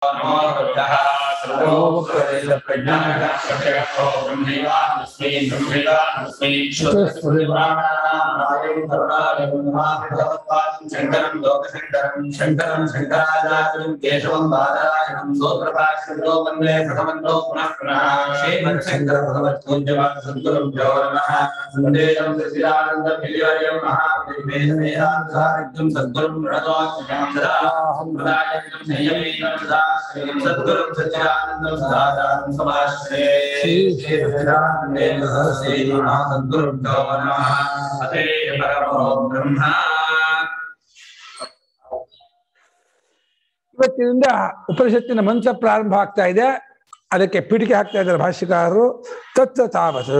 नमो बुद्धः सर्वोपप्रदेशप्रज्ञानकर्षको ब्रह्मैवास्मै ब्रह्मैवास्मै शङ्करं लोकशङ्करं शङ्करं शङ्कराचार्यं केशवं बादरायणं सोत्रभाष्यो वन्दे प्रथमन्तो पुनः पुनः श्रीमत्शङ्करभगवत्पूज्यवान् सद्गुरुं भ्यो नमः सन्देशं सच्चिदानन्दमिलिवर्यं महाविद्यं सद्गुरुं प्रणतोऽस्म्यहं सदा सम्प्रदायं संयमेन सदा श्रीं सद्गुरुं सच्चिदानन्दं सदाचारं समाश्रये श्री सच्चिदानन्देन सहस्रे महासद्गुरुभ्यो नमः अते परमो ब्रह्म ಇವತ್ತಿನಿಂದ ಉಪನಿಷತ್ತಿನ ಮಂತ್ರ ಪ್ರಾರಂಭ ಆಗ್ತಾ ಇದೆ ಅದಕ್ಕೆ ಪೀಠಿಕೆ ಹಾಕ್ತಾ ಇದ್ದಾರೆ ಭಾಷ್ಯಕಾರರು ತತ್ವ ತಾವತ್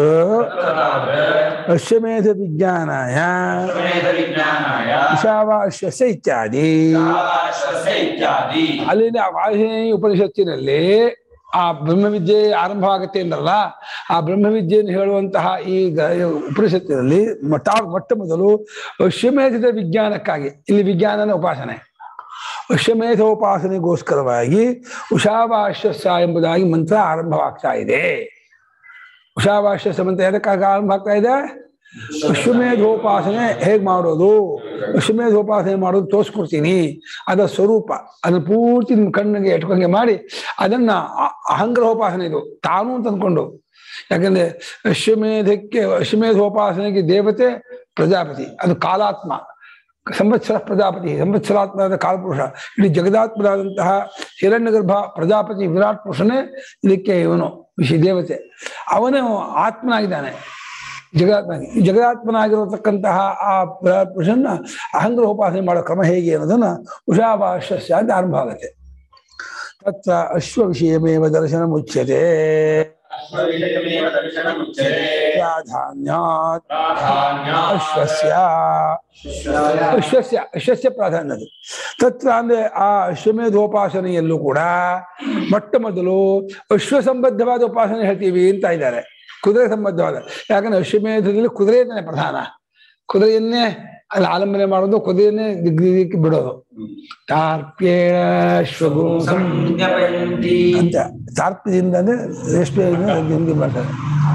ಅಶ್ವಮೇಧ ವಿಜ್ಞಾನಾಯ विज्ञानाय ಈಶಾವಾಶ್ವಸ ಇತ್ಯಾದಿ शाश्वस्य इत्यादि ಅಲ್ಲಿನ ವಾಹಿನಿ ಉಪನಿಷತ್ತಿನಲ್ಲಿ ಆ ಬ್ರಹ್ಮವಿದ್ಯೆ ಆರಂಭ ಆಗುತ್ತೆ ಅಂದ್ರಲ್ಲ ಆ ಬ್ರಹ್ಮವಿದ್ಯೆಯನ್ನು ಹೇಳುವಂತಹ ಈ ಗ- ಉಪನಿಷತ್ತಿನಲ್ಲಿ ಮೊಟ್ಟ ಮೊಟ್ಟ ಮೊದಲು ಅಶ್ವಮೇಧದ ವಿಜ್ಞಾನಕ್ಕಾಗಿ ಇಲ್ಲಿ ವಿಜ್ಞಾನನ ಉಪಾಸನೆ ಅಶ್ವಮೇಧೋಪಾಸನೆಗೋಸ್ಕರವಾಗಿ ಉಷಾವಾಶ್ವಸ ಎಂಬುದಾಗಿ ಮಂತ್ರ ಆರಂಭವಾಗ್ತಾ ಇದೆ ಉಷಾವಾಶ್ವಸ ಮಂತ್ರ ಎದಕ್ಕಾಗಿ ಆರಂಭ ಆಗ್ತಾ ಇದೆ ಅಶ್ವಮೇಧೋಪಾಸನೆ ಹೇಗ್ ಮಾಡೋದು ಅಶ್ವಮೇಧೋಪಾಸನೆ ಮಾಡೋದು ತೋರಿಸ್ಕೊಡ್ತೀನಿ ಅದರ ಸ್ವರೂಪ ಅದನ್ನ ಪೂರ್ತಿ ನಿಮ್ಮ ಕಣ್ಣಿಗೆ ಎಟ್ಕೊಂಗೆ ಮಾಡಿ ಅದನ್ನ ಅ- ಅಹಂಗ್ರಹೋಪಾಸನೆ ಇದು ತಾನು ಅಂತ ಅಂದ್ಕೊಂಡು ಯಾಕಂದ್ರೆ ಅಶ್ವಮೇಧಕ್ಕೆ ಅಶ್ವಮೇಧೋಪಾಸನೆಗೆ ದೇವತೆ ಪ್ರಜಾಪತಿ ಅದು ಕಾಲಾತ್ಮ ಸಂವತ್ಸರ ಪ್ರಜಾಪತಿ ಸಂವತ್ಸರಾತ್ಮನಾದ ಕಾಲಪುರುಷ ಇಡೀ ಜಗದಾತ್ಮನಾದಂತಹ ಹಿರಣ್ಯಗರ್ಭ ಪ್ರಜಾಪತಿ ವಿರಾಟ್ ಪುರುಷನೇ ಇದಕ್ಕೆ ಇವನು ವಿಷಯ ದೇವತೆ ಅವನು ಆತ್ಮನಾಗಿದ್ದಾನೆ ಜಗದಾತ್ಮನಾಗಿ ಈ ಜಗದಾತ್ಮನಾಗಿರತಕ್ಕಂತಹ ಆ ವಿರಾಟ್ ಪುರುಷನ್ನ ಅಹಂಗ್ರಹೋಪಾಸನೆ ಮಾಡೋ ಕ್ರಮ ಹೇಗೆ ಅನ್ನೋದನ್ನ ಉಷಾಭಾಷ್ಯ ಅಂತ ಆರಂಭ ಆಗುತ್ತೆ ತತ್ರ ಅಶ್ವ ವಿಷಯಮೇವ ದರ್ಶನ ಮುಚ್ಯತೆ अश्वविषयमेव दर्शनमुच्यते ಪ್ರಾಧಾನ್ಯಾತ್ प्राधान्यात् ಅಶ್ವಸ್ಯ ಅಶ್ವಸ್ಯ ಅಶ್ವಸ್ಯ ಪ್ರಾಧಾನ್ಯತೆ ತತ್ರ ಅಂದ್ರೆ ಆ ಅಶ್ವಮೇಧೋಪಾಸನೆಯಲ್ಲೂ ಕೂಡ ಮೊಟ್ಟ ಮೊದಲು ಅಶ್ವ ಸಂಬದ್ಧವಾದ ಉಪಾಸನೆ ಹೇಳ್ತೀವಿ ಅಂತ ಇದ್ದಾರೆ ಕುದುರೆ ಸಂಬದ್ಧವಾದ ಯಾಕಂದ್ರೆ ಅಶ್ವಮೇಧದಲ್ಲಿ ಕುದುರೆಯನ್ನೇ ಪ್ರಧಾನ ಕುದುರೆಯನ್ನೇ ಅಲ್ಲಿ ಆಲಂಬನೆ ಮಾಡೋದು ಕುದುರೆಯನ್ನೇ ದಿಗ್ ದಿಗ್ಗಕ್ಕೆ ಬಿಡೋದು ತಾರ್ಪ್ಯೇಣ ಅಶ್ವಗುಂಸಂ ज्ञापयन्ति ಅಂತ ತಾರ್ಪ್ಯದಿಂದ ಅಂದ್ರೆ ರೇಷ್ಮೆಯಿಂದ ಹಿಂಗೆ ಮಾಡ್ತಾರೆ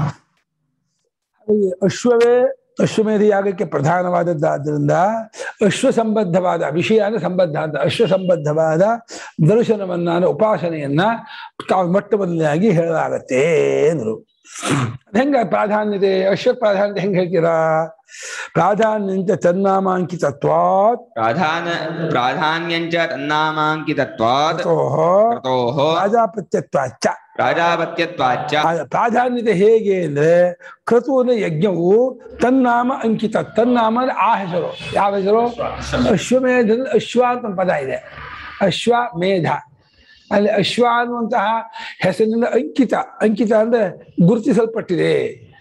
ಹಾಗಾಗಿ ಅಶ್ವವೇ ಅಶ್ವಮೇಧ ಯಾಗಕ್ಕೆ ಪ್ರಧಾನವಾದದ್ದಾದ್ದರಿಂದ ಅಶ್ವ ಸಂಬದ್ಧವಾದ ವಿಷಯ ಅಂದ್ರೆ ಸಂಬದ್ಧ ಅಂತ ಅಶ್ವ ಸಂಬದ್ಧವಾದ ದರ್ಶನವನ್ನ ಅಂದ್ರೆ ಉಪಾಸನೆಯನ್ನ ತಾವು ಮೊಟ್ಟ ಮೊದಲನೆಯಾಗಿ ಹೇಳಲಾಗತ್ತೆ ಅಂದ್ರು ಅದ್ ಹೆಂಗ ಪ್ರಾಧಾನ್ಯತೆ ಅಶ್ವ ಪ್ರಾಧಾನ್ಯತೆ ಹೆಂಗ್ ಹೇಳ್ತೀರಾ ಪ್ರಾಧಾನ್ಯಂತ ತನ್ನಾಮಾಂಕಿತತ್ವಾತ್ ಪ್ರಾಧಾನ ಪ್ರಾಧಾನ್ಯಂಚ ತನ್ನಾಮಾಂಕಿತತ್ವಾತ್ ತತೋಃ ಕೃತೋಃ ರಾಜಾಪತ್ಯತ್ವಾಚ್ಚ ಪ್ರಾಜಾಪತ್ಯತ್ವಾಚ್ಚ ಆ ಪ್ರಾಧಾನ್ಯತೆ ಹೇಗೆ ಅಂದ್ರೆ ಕ್ರತುವಿನ ಯಜ್ಞವು ತನ್ನಾಮ ಅಂಕಿತ ತನ್ನಾಮ ಅಂದ್ರೆ ಆ ಹೆಸರು ಯಾವ ಹೆಸರು ಅಶ್ವಮೇಧ ಅಶ್ವ ಅಂತ ಒಂದು ಪದ ಇದೆ ಅಶ್ವಮೇಧ ಅಲ್ಲಿ ಅಶ್ವ ಅನ್ನುವಂತಹ ಹೆಸರಿನಿಂದ ಅಂಕಿತ ಅಂಕಿತ ಅಂದ್ರೆ ಗುರುತಿಸಲ್ಪಟ್ಟಿದೆ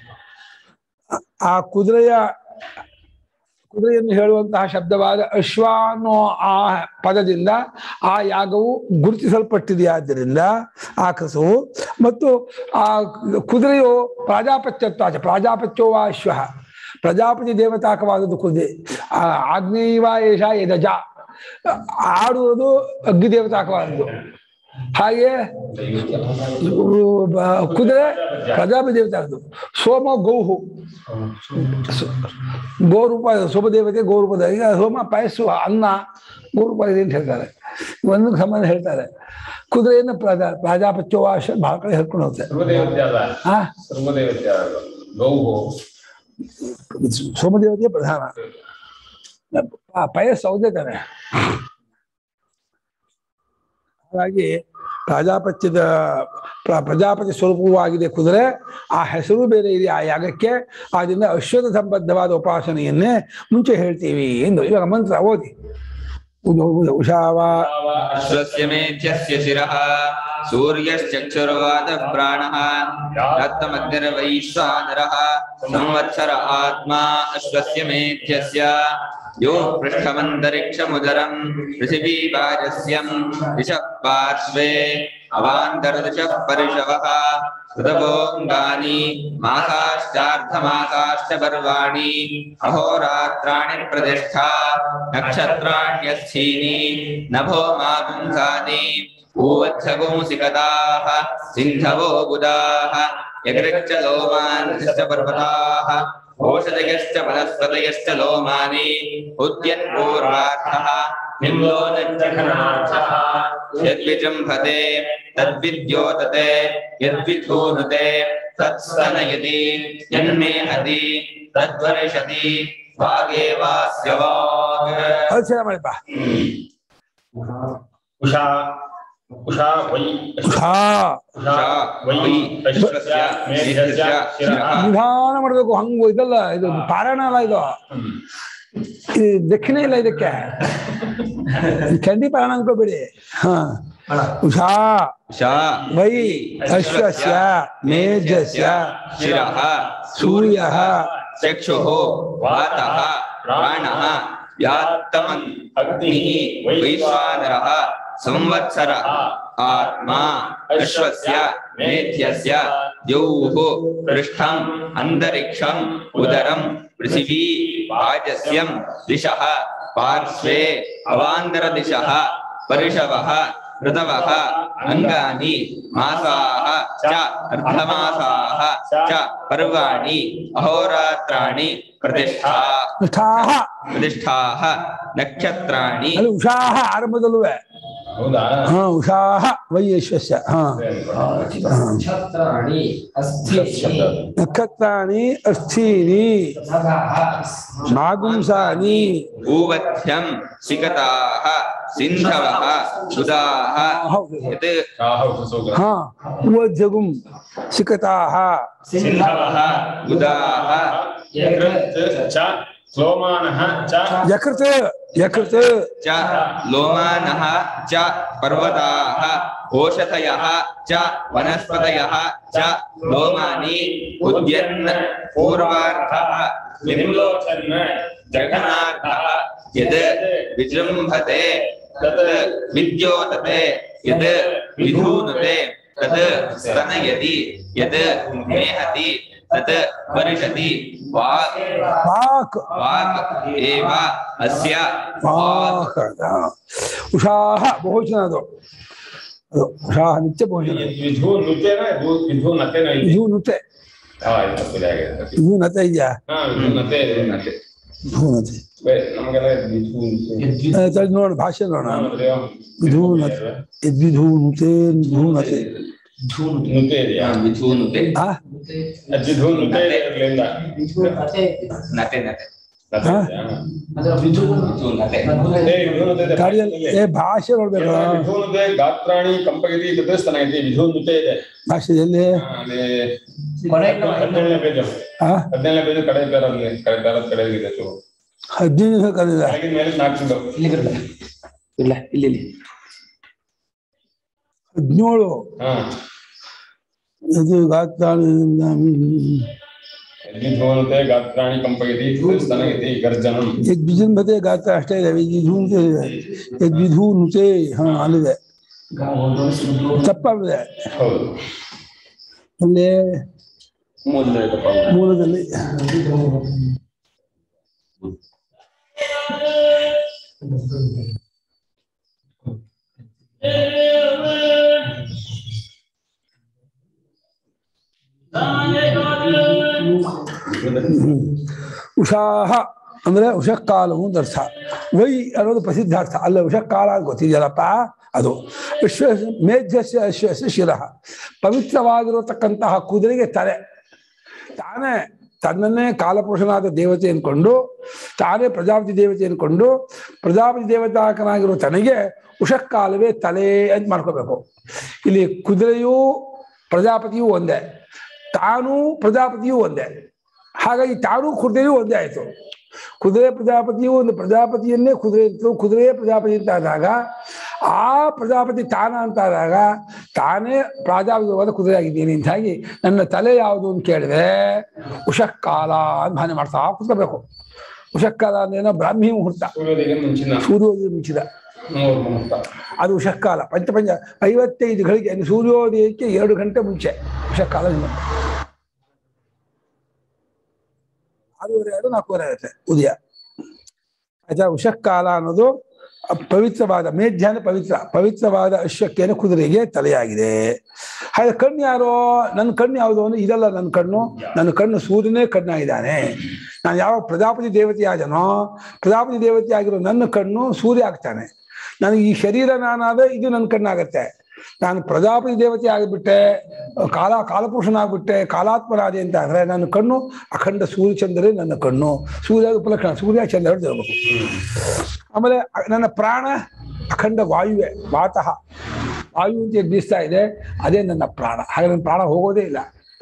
ಆ- ಆ ಕುದುರೆಯ ಕುದುರೆಯನ್ನು ಹೇಳುವಂತಹ ಶಬ್ದವಾದ ಅಶ್ವ ಅನ್ನೋ ಆ ಪದದಿಂದ ಆ ಯಾಗವು ಗುರುತಿಸಲ್ಪಟ್ಟಿದೆಯಾದ್ದರಿಂದ ಆ ಕಸವು ಮತ್ತು ಆ ಕುದುರೆಯು ಪ್ರಾಜಾಪತ್ಯತ್ವ ಪ್ರಾಜಾಪತ್ಯೋ ವಾ ಅಶ್ವ ಪ್ರಜಾಪತಿ ದೇವತಾಕವಾದದ್ದು ಕುದುರೆ ಆ ಆಗ್ನೇಯವ ಏಷ ಯದಜ ಆಡುವುದು ಅಗ್ನಿ ದೇವತಾಕವಾದದ್ದು ಹಾಗೆ ಬ- ಕುದುರೆ ಪ್ರಜಾಪತಿ ದೇವತಾಕದ್ದು ಸೋಮ ಗೌಹು ಸ- ಗೋರೂಪ ಸೋಮದೇವತೆ ಗೋರೂಪದ ಈಗ ಸೋಮ ಪಾಯಸ್ಸು ಅನ್ನ ಗೋರೂಪ ಇದೆ ಅಂತ ಹೇಳ್ತಾರೆ ಒಂದು ಸಂಬಂಧ ಹೇಳ್ತಾರೆ ಕುದುರೆಯನ್ನು ಪ್ರಜಾ ಪ್ರಾಜಾಪತ್ಯವಾಶ ಬಹಳ ಕಡೆ ಹೇಳ್ಕೊಂಡು ಹೋಗ್ತಾರೆ ಸರ್ವದೇವತೆ ಅಲ್ಲ ಹಾ ಸರ್ವದೇವತೆ ಅಲ್ಲ ಗೌಹು ಸೋಮದೇವತೆಯ ಪ್ರಧಾನ ಆ ಪಯಸ್ ಹೌದೇ ತಾನೆ ಹಾಗಾಗಿ ಪ್ರಾಜಾಪತ್ಯದ ಪ್ರ- ಪ್ರಜಾಪತಿ ಸ್ವರೂಪವಾಗಿದೆ ಕುದುರೆ ಆ ಹೆಸರು ಬೇರೆ ಇದೆ ಆ ಯಾಗಕ್ಕೆ ಆದ್ರಿಂದ ಅಶ್ವದ ಸಂಬದ್ಧವಾದ ಉಪಾಸನೆಯನ್ನೇ ಮುಂಚೆ ಹೇಳ್ತೀವಿ ಎಂದು ಇವಾಗ ಮಂತ್ರ ಓದಿ ಉದ- ಉದ- ಉಷಾವಾ ಅಶ್ವಸ್ಯ ಮೇಧ್ಯಸ್ಯ ಶಿರಃ ಸೂರ್ಯಶ್ಚಕ್ಷುರ್ವಾತಃ ಪ್ರಾಣಃ ರಕ್ತಮಗ್ನಿರ್ವೈಶ್ವಾನರಃ ಸಂವತ್ಸರ ಆತ್ಮಾ ಅಶ್ವಸ್ಯ ಮೇಧ್ಯಸ್ಯ ಯೋ ಪೃಷ್ಠಮಂತರಿಕ್ಷಮುದರಂ ಪೃಥಿವೀಪಾರಸ್ಯಂ ದಿಶಃ ಪಾರ್ಶ್ವೇ ಅವಾन्तरदिशः परिशवः ऋतवोऽङ्गानि मासाश्चार्धमासाश्च पर्वाणि अहोरात्राणि प्रतिष्ठा नक्षत्राण्यस्थीनि नभो मापुंसानि भूवत्सगोंसिकताः सिन्धवो बुधाः यगृच्च लोमानश्च पर्वताः ओषधयश्च वनस्पतयश्च लोमानि उद्यन्पूर्वार्थः निम्लोनश्च घनार्थः यद्विजृम्भते तद्विद्योतते यद्विधूनुते तत्स्तनयति यन्मेहति तद्वर्षति भागेवास्य वाग् ಅದು ಸರಿ ಮಾಡಿಪ್ಪ उषा उषा वै ಹಾ उषा वै अश्वस्य मेघस्य शिरः ನಿಧಾನ ಮಾಡ್ಬೇಕು ಹಂಗ ಇದಲ್ಲ ಇದು ಪಾರಾಯಣ ಅಲ್ಲ ಇದು ಇದು ದಕ್ಷಿಣ ಇಲ್ಲ ಇದಕ್ಕೆ ಇದು ಚಂಡಿ ಪಾರಾಯಣ ಅನ್ಕೋಬೇಡಿ ಹಾ ಉಷಾ शा ವೈ ಅಶ್ವಸ್ಯ ಮೇಜಸ್ಯ शिरः सूर्यः चक्षुः वातः प्राणः व्यात्तमन् अग्निः वैश्वानरः संवत्सरः आत्मा अश्वस्य मेध्यस्य द्यौः पृष्ठम् अन्तरिक्षम् उदरम् पृथिवी वाजस्यम् दिशः पार्श्वे अवान्तरदिशः परिशवः ऋतवः अङ्गानि मासाः च अर्धमासाः च पर्वाणि अहोरात्राणि प्रतिष्ठा ನಿಷ್ಠಾಹ प्रतिष्ठाः नक्षत्राणि ಅಲ್ಲಿ ಉಷಾಹ ಆರಂಭದಲ್ಲೂ ಹೌದಾ ಹಾ ಉಷಾಹ ವೈ ಅಶ್ವಸ್ಯ ಹಾ ನಕ್ಷತ್ರಾಣಿ ಅಸ್ಥಿ ನಕ್ಷತ್ರಾಣಿ ಅಸ್ಥೀನಿ ನಾಗುಂಸಾನಿ भूवध्यम् सिकताः सिन्धवः सुधाः ಹೌದು यत् ರಾಹುಸುಗ್ರ ಹಾ ಉವಜ್ಜಗುಂ ಸಿಕತಾಹ ಸಿಂಧವಃ उदाः ಯಕೃತ್ ಚ ಕ್ಲೋಮಾನಃ ಚ ಯಕೃತ್ ಯಕೃತ್ च लोमानः च पर्वताः ओषधयः च वनस्पतयः च लोमानि उद्यन् पूर्वार्थः ನಿಮ್ಲೋಚನ್ जघनार्थः यद् विजृम्भते तत् विद्योतते यद् विधूनुते तत् स्तनयति यद् मेहति तत् वर्षति वाक् ವಾಕ್ वाक् एव अस्य वाक् ವಾಕ್ ಉಷಾಹ ಬಹುವಚನ ಅದು ಅದು ಉಷಾಹ ನಿತ್ಯ ಬಹುವಚನ ವಿಧು ನೃತ್ಯನ ವಿಧು ನತೆನ ಇದೆ ಇದು ನೃತ್ಯ ಹಾ ಇದು ತಪ್ಪಿದಾಗಿದೆ. ಇದು ನತೆ ಇದೆಯಾ ಹಾ ವಿಧು ನತೆ नते ಇದು ನತೆ ಬೇ, ನಮಗೆಲ್ಲ ವಿಧು ನೃತ್ಯ. ಆ, ತಡಿ ನೋಡೋಣ ಭಾಷೆ ನೋಡೋಣ ಹೌದ್ರಿ? ವಿಧು ನತೆ ಯದ್ವಿಧು ನೃತ್ಯ ವಿಧು ನತೆ ನೃತ್ಯ ಇದೆಯಾ विधूनुते ಆ ಅದ್ ವಿಧು ನೃತ್ಯ ಇರೋದ್ರಿಂದ नते नते ನತೆ ಹಾ? ಇದೆಯಾ? विधूनते ಏ, ವಿಧು ನೃತ್ಯ ಇದೆ. ಗಾಡಿಯಲ್ಲಿ ಏ ಭಾಷೆ ನೋಡ್ಬೇಕು ವಿಧು ನೃತ್ಯ ಗಾತ್ರಾಣಿ ಕಂಪಗತಿ ತದಸ್ತನ ಇದೆ ವಿಧು ನೃತ್ಯ ಇದೆ ಭಾಷೆಯಲ್ಲಿ ಹಾ, ಅಲ್ಲಿ ಹದಿನೇಳನೇ ಪೇಜ್ ಆ ಹದಿನೇಳನೇ ಪೇಜ್ ಕಡೆ ಬೇರಲ್ಲಿ ಕಡೆ ಬೇರೆ ಕಡೆ ಇದೆ ಚೂರು. ಹದಿನೈದು ನಿಮಿಷ ಕಲಿಲ್ಲ ಕೆಳಗಿನ ಮೇಲೆ ನಾಲ್ಕು ಇಲ್ಲ ಇಲ್ಲಿ ಇಲ್ಲಿ ಹದಿನೇಳು ಹಾ ಇದು ಗಾತ್ರಾಣಿ ವಿಧುವನತೆ ಗಾತ್ರಾಣಿ ಕಂಪಗತಿ ತದಸ್ತನ ಇದೆ ಗರ್ಜನಂ ಯದ್ವಿಜೃಂಭತೆ ಗಾತ್ರ ಅಷ್ಟೇ ಇದೆ ವಿಧೂನ್ತೆ ಯದ್ವಿಧೂನುತೆ ಹಾ ಅಲ್ಲಿದೆ ತಪ್ಪಾಗಿದೆ ಹೌದು ಅಲ್ಲಿ ಮೂಲದಪ್ಪ ಮೂಲದಲ್ಲಿ ಉಷಾಹ ಅಂದ್ರೆ ಉಷಕಾಲವು ಅಂತ ಅರ್ಥ ವೈ ಅನ್ನೋದು ಪ್ರಸಿದ್ಧಾರ್ಥ ಅಲ್ಲ ಉಷಕಾಲ ಅಂತ ಗೊತ್ತಿದೆಯಲ್ಲಪ್ಪ ಅದು ವಿಶ್ವ ಮೇಧ್ಯಸ್ಯ ಅಶ್ವಸ್ಯ ಶಿರಃ ಪವಿತ್ರವಾಗಿರತಕ್ಕಂತಹ ಕುದುರೆಗೆ ತಲೆ ತಾನೇ ತನ್ನನ್ನೇ ಕಾಲಪುರುಷನಾದ ದೇವತೆ ಅನ್ಕೊಂಡು ತಾನೇ ಪ್ರಜಾಪತಿ ದೇವತೆ ಅನ್ಕೊಂಡು ಪ್ರಜಾಪತಿ ದೇವತಾಕನಾಗಿರೋ ತನಗೆ ಉಷಕಾಲವೇ ತಲೆ ಅಂತ ಮಾಡ್ಕೋಬೇಕು ಇಲ್ಲಿ ಕುದುರೆಯೂ ಪ್ರಜಾಪತಿಯೂ ಒಂದೇ ತಾನೂ ಪ್ರಜಾಪತಿಯೂ ಒಂದೇ ಹಾಗಾಗಿ ತಾನೂ ಕುದುರೆಯೂ ಒಂದೇ ಆಯಿತು ಕುದುರೆ ಪ್ರಜಾಪತಿಯು ಒಂದು ಪ್ರಜಾಪತಿಯನ್ನೇ ಕುದುರೆ ಇತ್ತು ಕುದುರೆಯೇ ಪ್ರಜಾಪತಿ ಅಂತ ಆದಾಗ ಆ ಪ್ರಜಾಪತಿ ತಾನ ಅಂತ ಆದಾಗ ತಾನೇ ಪ್ರಾಜಾಪತಿವಾದ ಕುದುರೆ ಆಗಿದ್ದೀನಿ ಅಂತ ಹಾಗೆ ನನ್ನ ತಲೆ ಯಾವುದು ಅಂತ ಕೇಳಿದ್ರೆ ಉಷಕ್ಕಾಲ ಅಂತ ಭಾವನೆ ಮಾಡ್ತಾ ಕೂತ್ಕೋಬೇಕು ಉಷಕ್ಕಾಲ ಅಂದ್ರೇನೋ ಬ್ರಾಹ್ಮಿ ಮುಹೂರ್ತ ಸೂರ್ಯೋದಯ ಮುಂಚಿನ ಸೂರ್ಯೋದಯ ಮುಂಚಿದ ಮೂರು ಮುಹೂರ್ತ ಅದು ಉಷಕ್ಕಾಲ ಪಂಚಪಂಚ ಐವತ್ತೈದು ಗಳಿಗೆ ಅಂದ್ರೆ ಸೂರ್ಯೋದಯಕ್ಕೆ ಎರಡು ಗಂಟೆ ಮುಂಚೆ ಉಷಕ್ಕಾಲ ನಿಮ್ಮ ಆರೂವರೆ ಎರಡು ನಾಲ್ಕೂವರೆ ಆಗುತ್ತೆ ಉದಯ ಆಯ್ತಾ ಉಷಕ್ಕಾಲ ಅನ್ನೋದು ಪವಿತ್ರವಾದ ಮೇಧ್ಯಾನ ಪವಿತ್ರ ಪವಿತ್ರವಾದ ಅಶ್ವಕ್ಕೇನ ಕುದುರೆಗೆ ತಲೆಯಾಗಿದೆ ಹಾಗೆ ಕಣ್ಣು ಯಾರೋ ನನ್ನ ಕಣ್ಣು ಯಾವುದು ಅಂದ್ರೆ ಇದಲ್ಲ ನನ್ನ ಕಣ್ಣು ನನ್ನ ಕಣ್ಣು ಸೂರ್ಯನೇ ಕಣ್ಣಾಗಿದ್ದಾನೆ ನಾನು ಯಾವ ಪ್ರಜಾಪತಿ ದೇವತೆ ಆದನೋ ಪ್ರಜಾಪತಿ ದೇವತೆ ಆಗಿರೋ ನನ್ನ ಕಣ್ಣು ಸೂರ್ಯ ಆಗ್ತಾನೆ ನನಗೆ ಈ ಶರೀರ ನಾನಾದ ಇದು ನನ್ನ ಕಣ್ಣಾಗತ್ತೆ ನಾನು ಪ್ರಜಾಪತಿ ದೇವತೆ ಆಗಿಬಿಟ್ಟೆ ಕಾಲ ಕಾಲಪುರುಷನಾಗ್ಬಿಟ್ಟೆ ಕಾಲಾತ್ಮನಾದೆ ಅಂತ ಅಂದ್ರೆ ನನ್ನ ಕಣ್ಣು ಅಖಂಡ ಸೂರ್ಯಚಂದ್ರೇ ನನ್ನ ಕಣ್ಣು ಸೂರ್ಯ ಉಪಲಕ್ಷಣ ಸೂರ್ಯ ಚಂದ್ರ ಇರಬೇಕು ಆಮೇಲೆ ಅ- ನನ್ನ ಪ್ರಾಣ ಅಖಂಡ ವಾಯುವೆ ವಾತಃ ವಾಯು ಅಂತ ಏನ್ ಬೀಸ್ತಾ ಇದೆ ಅದೇ ನನ್ನ ಪ್ರಾಣ ಹಾಗೆ ನನ್ನ ಪ್ರಾಣ ಹೋಗೋದೇ ಇಲ್ಲ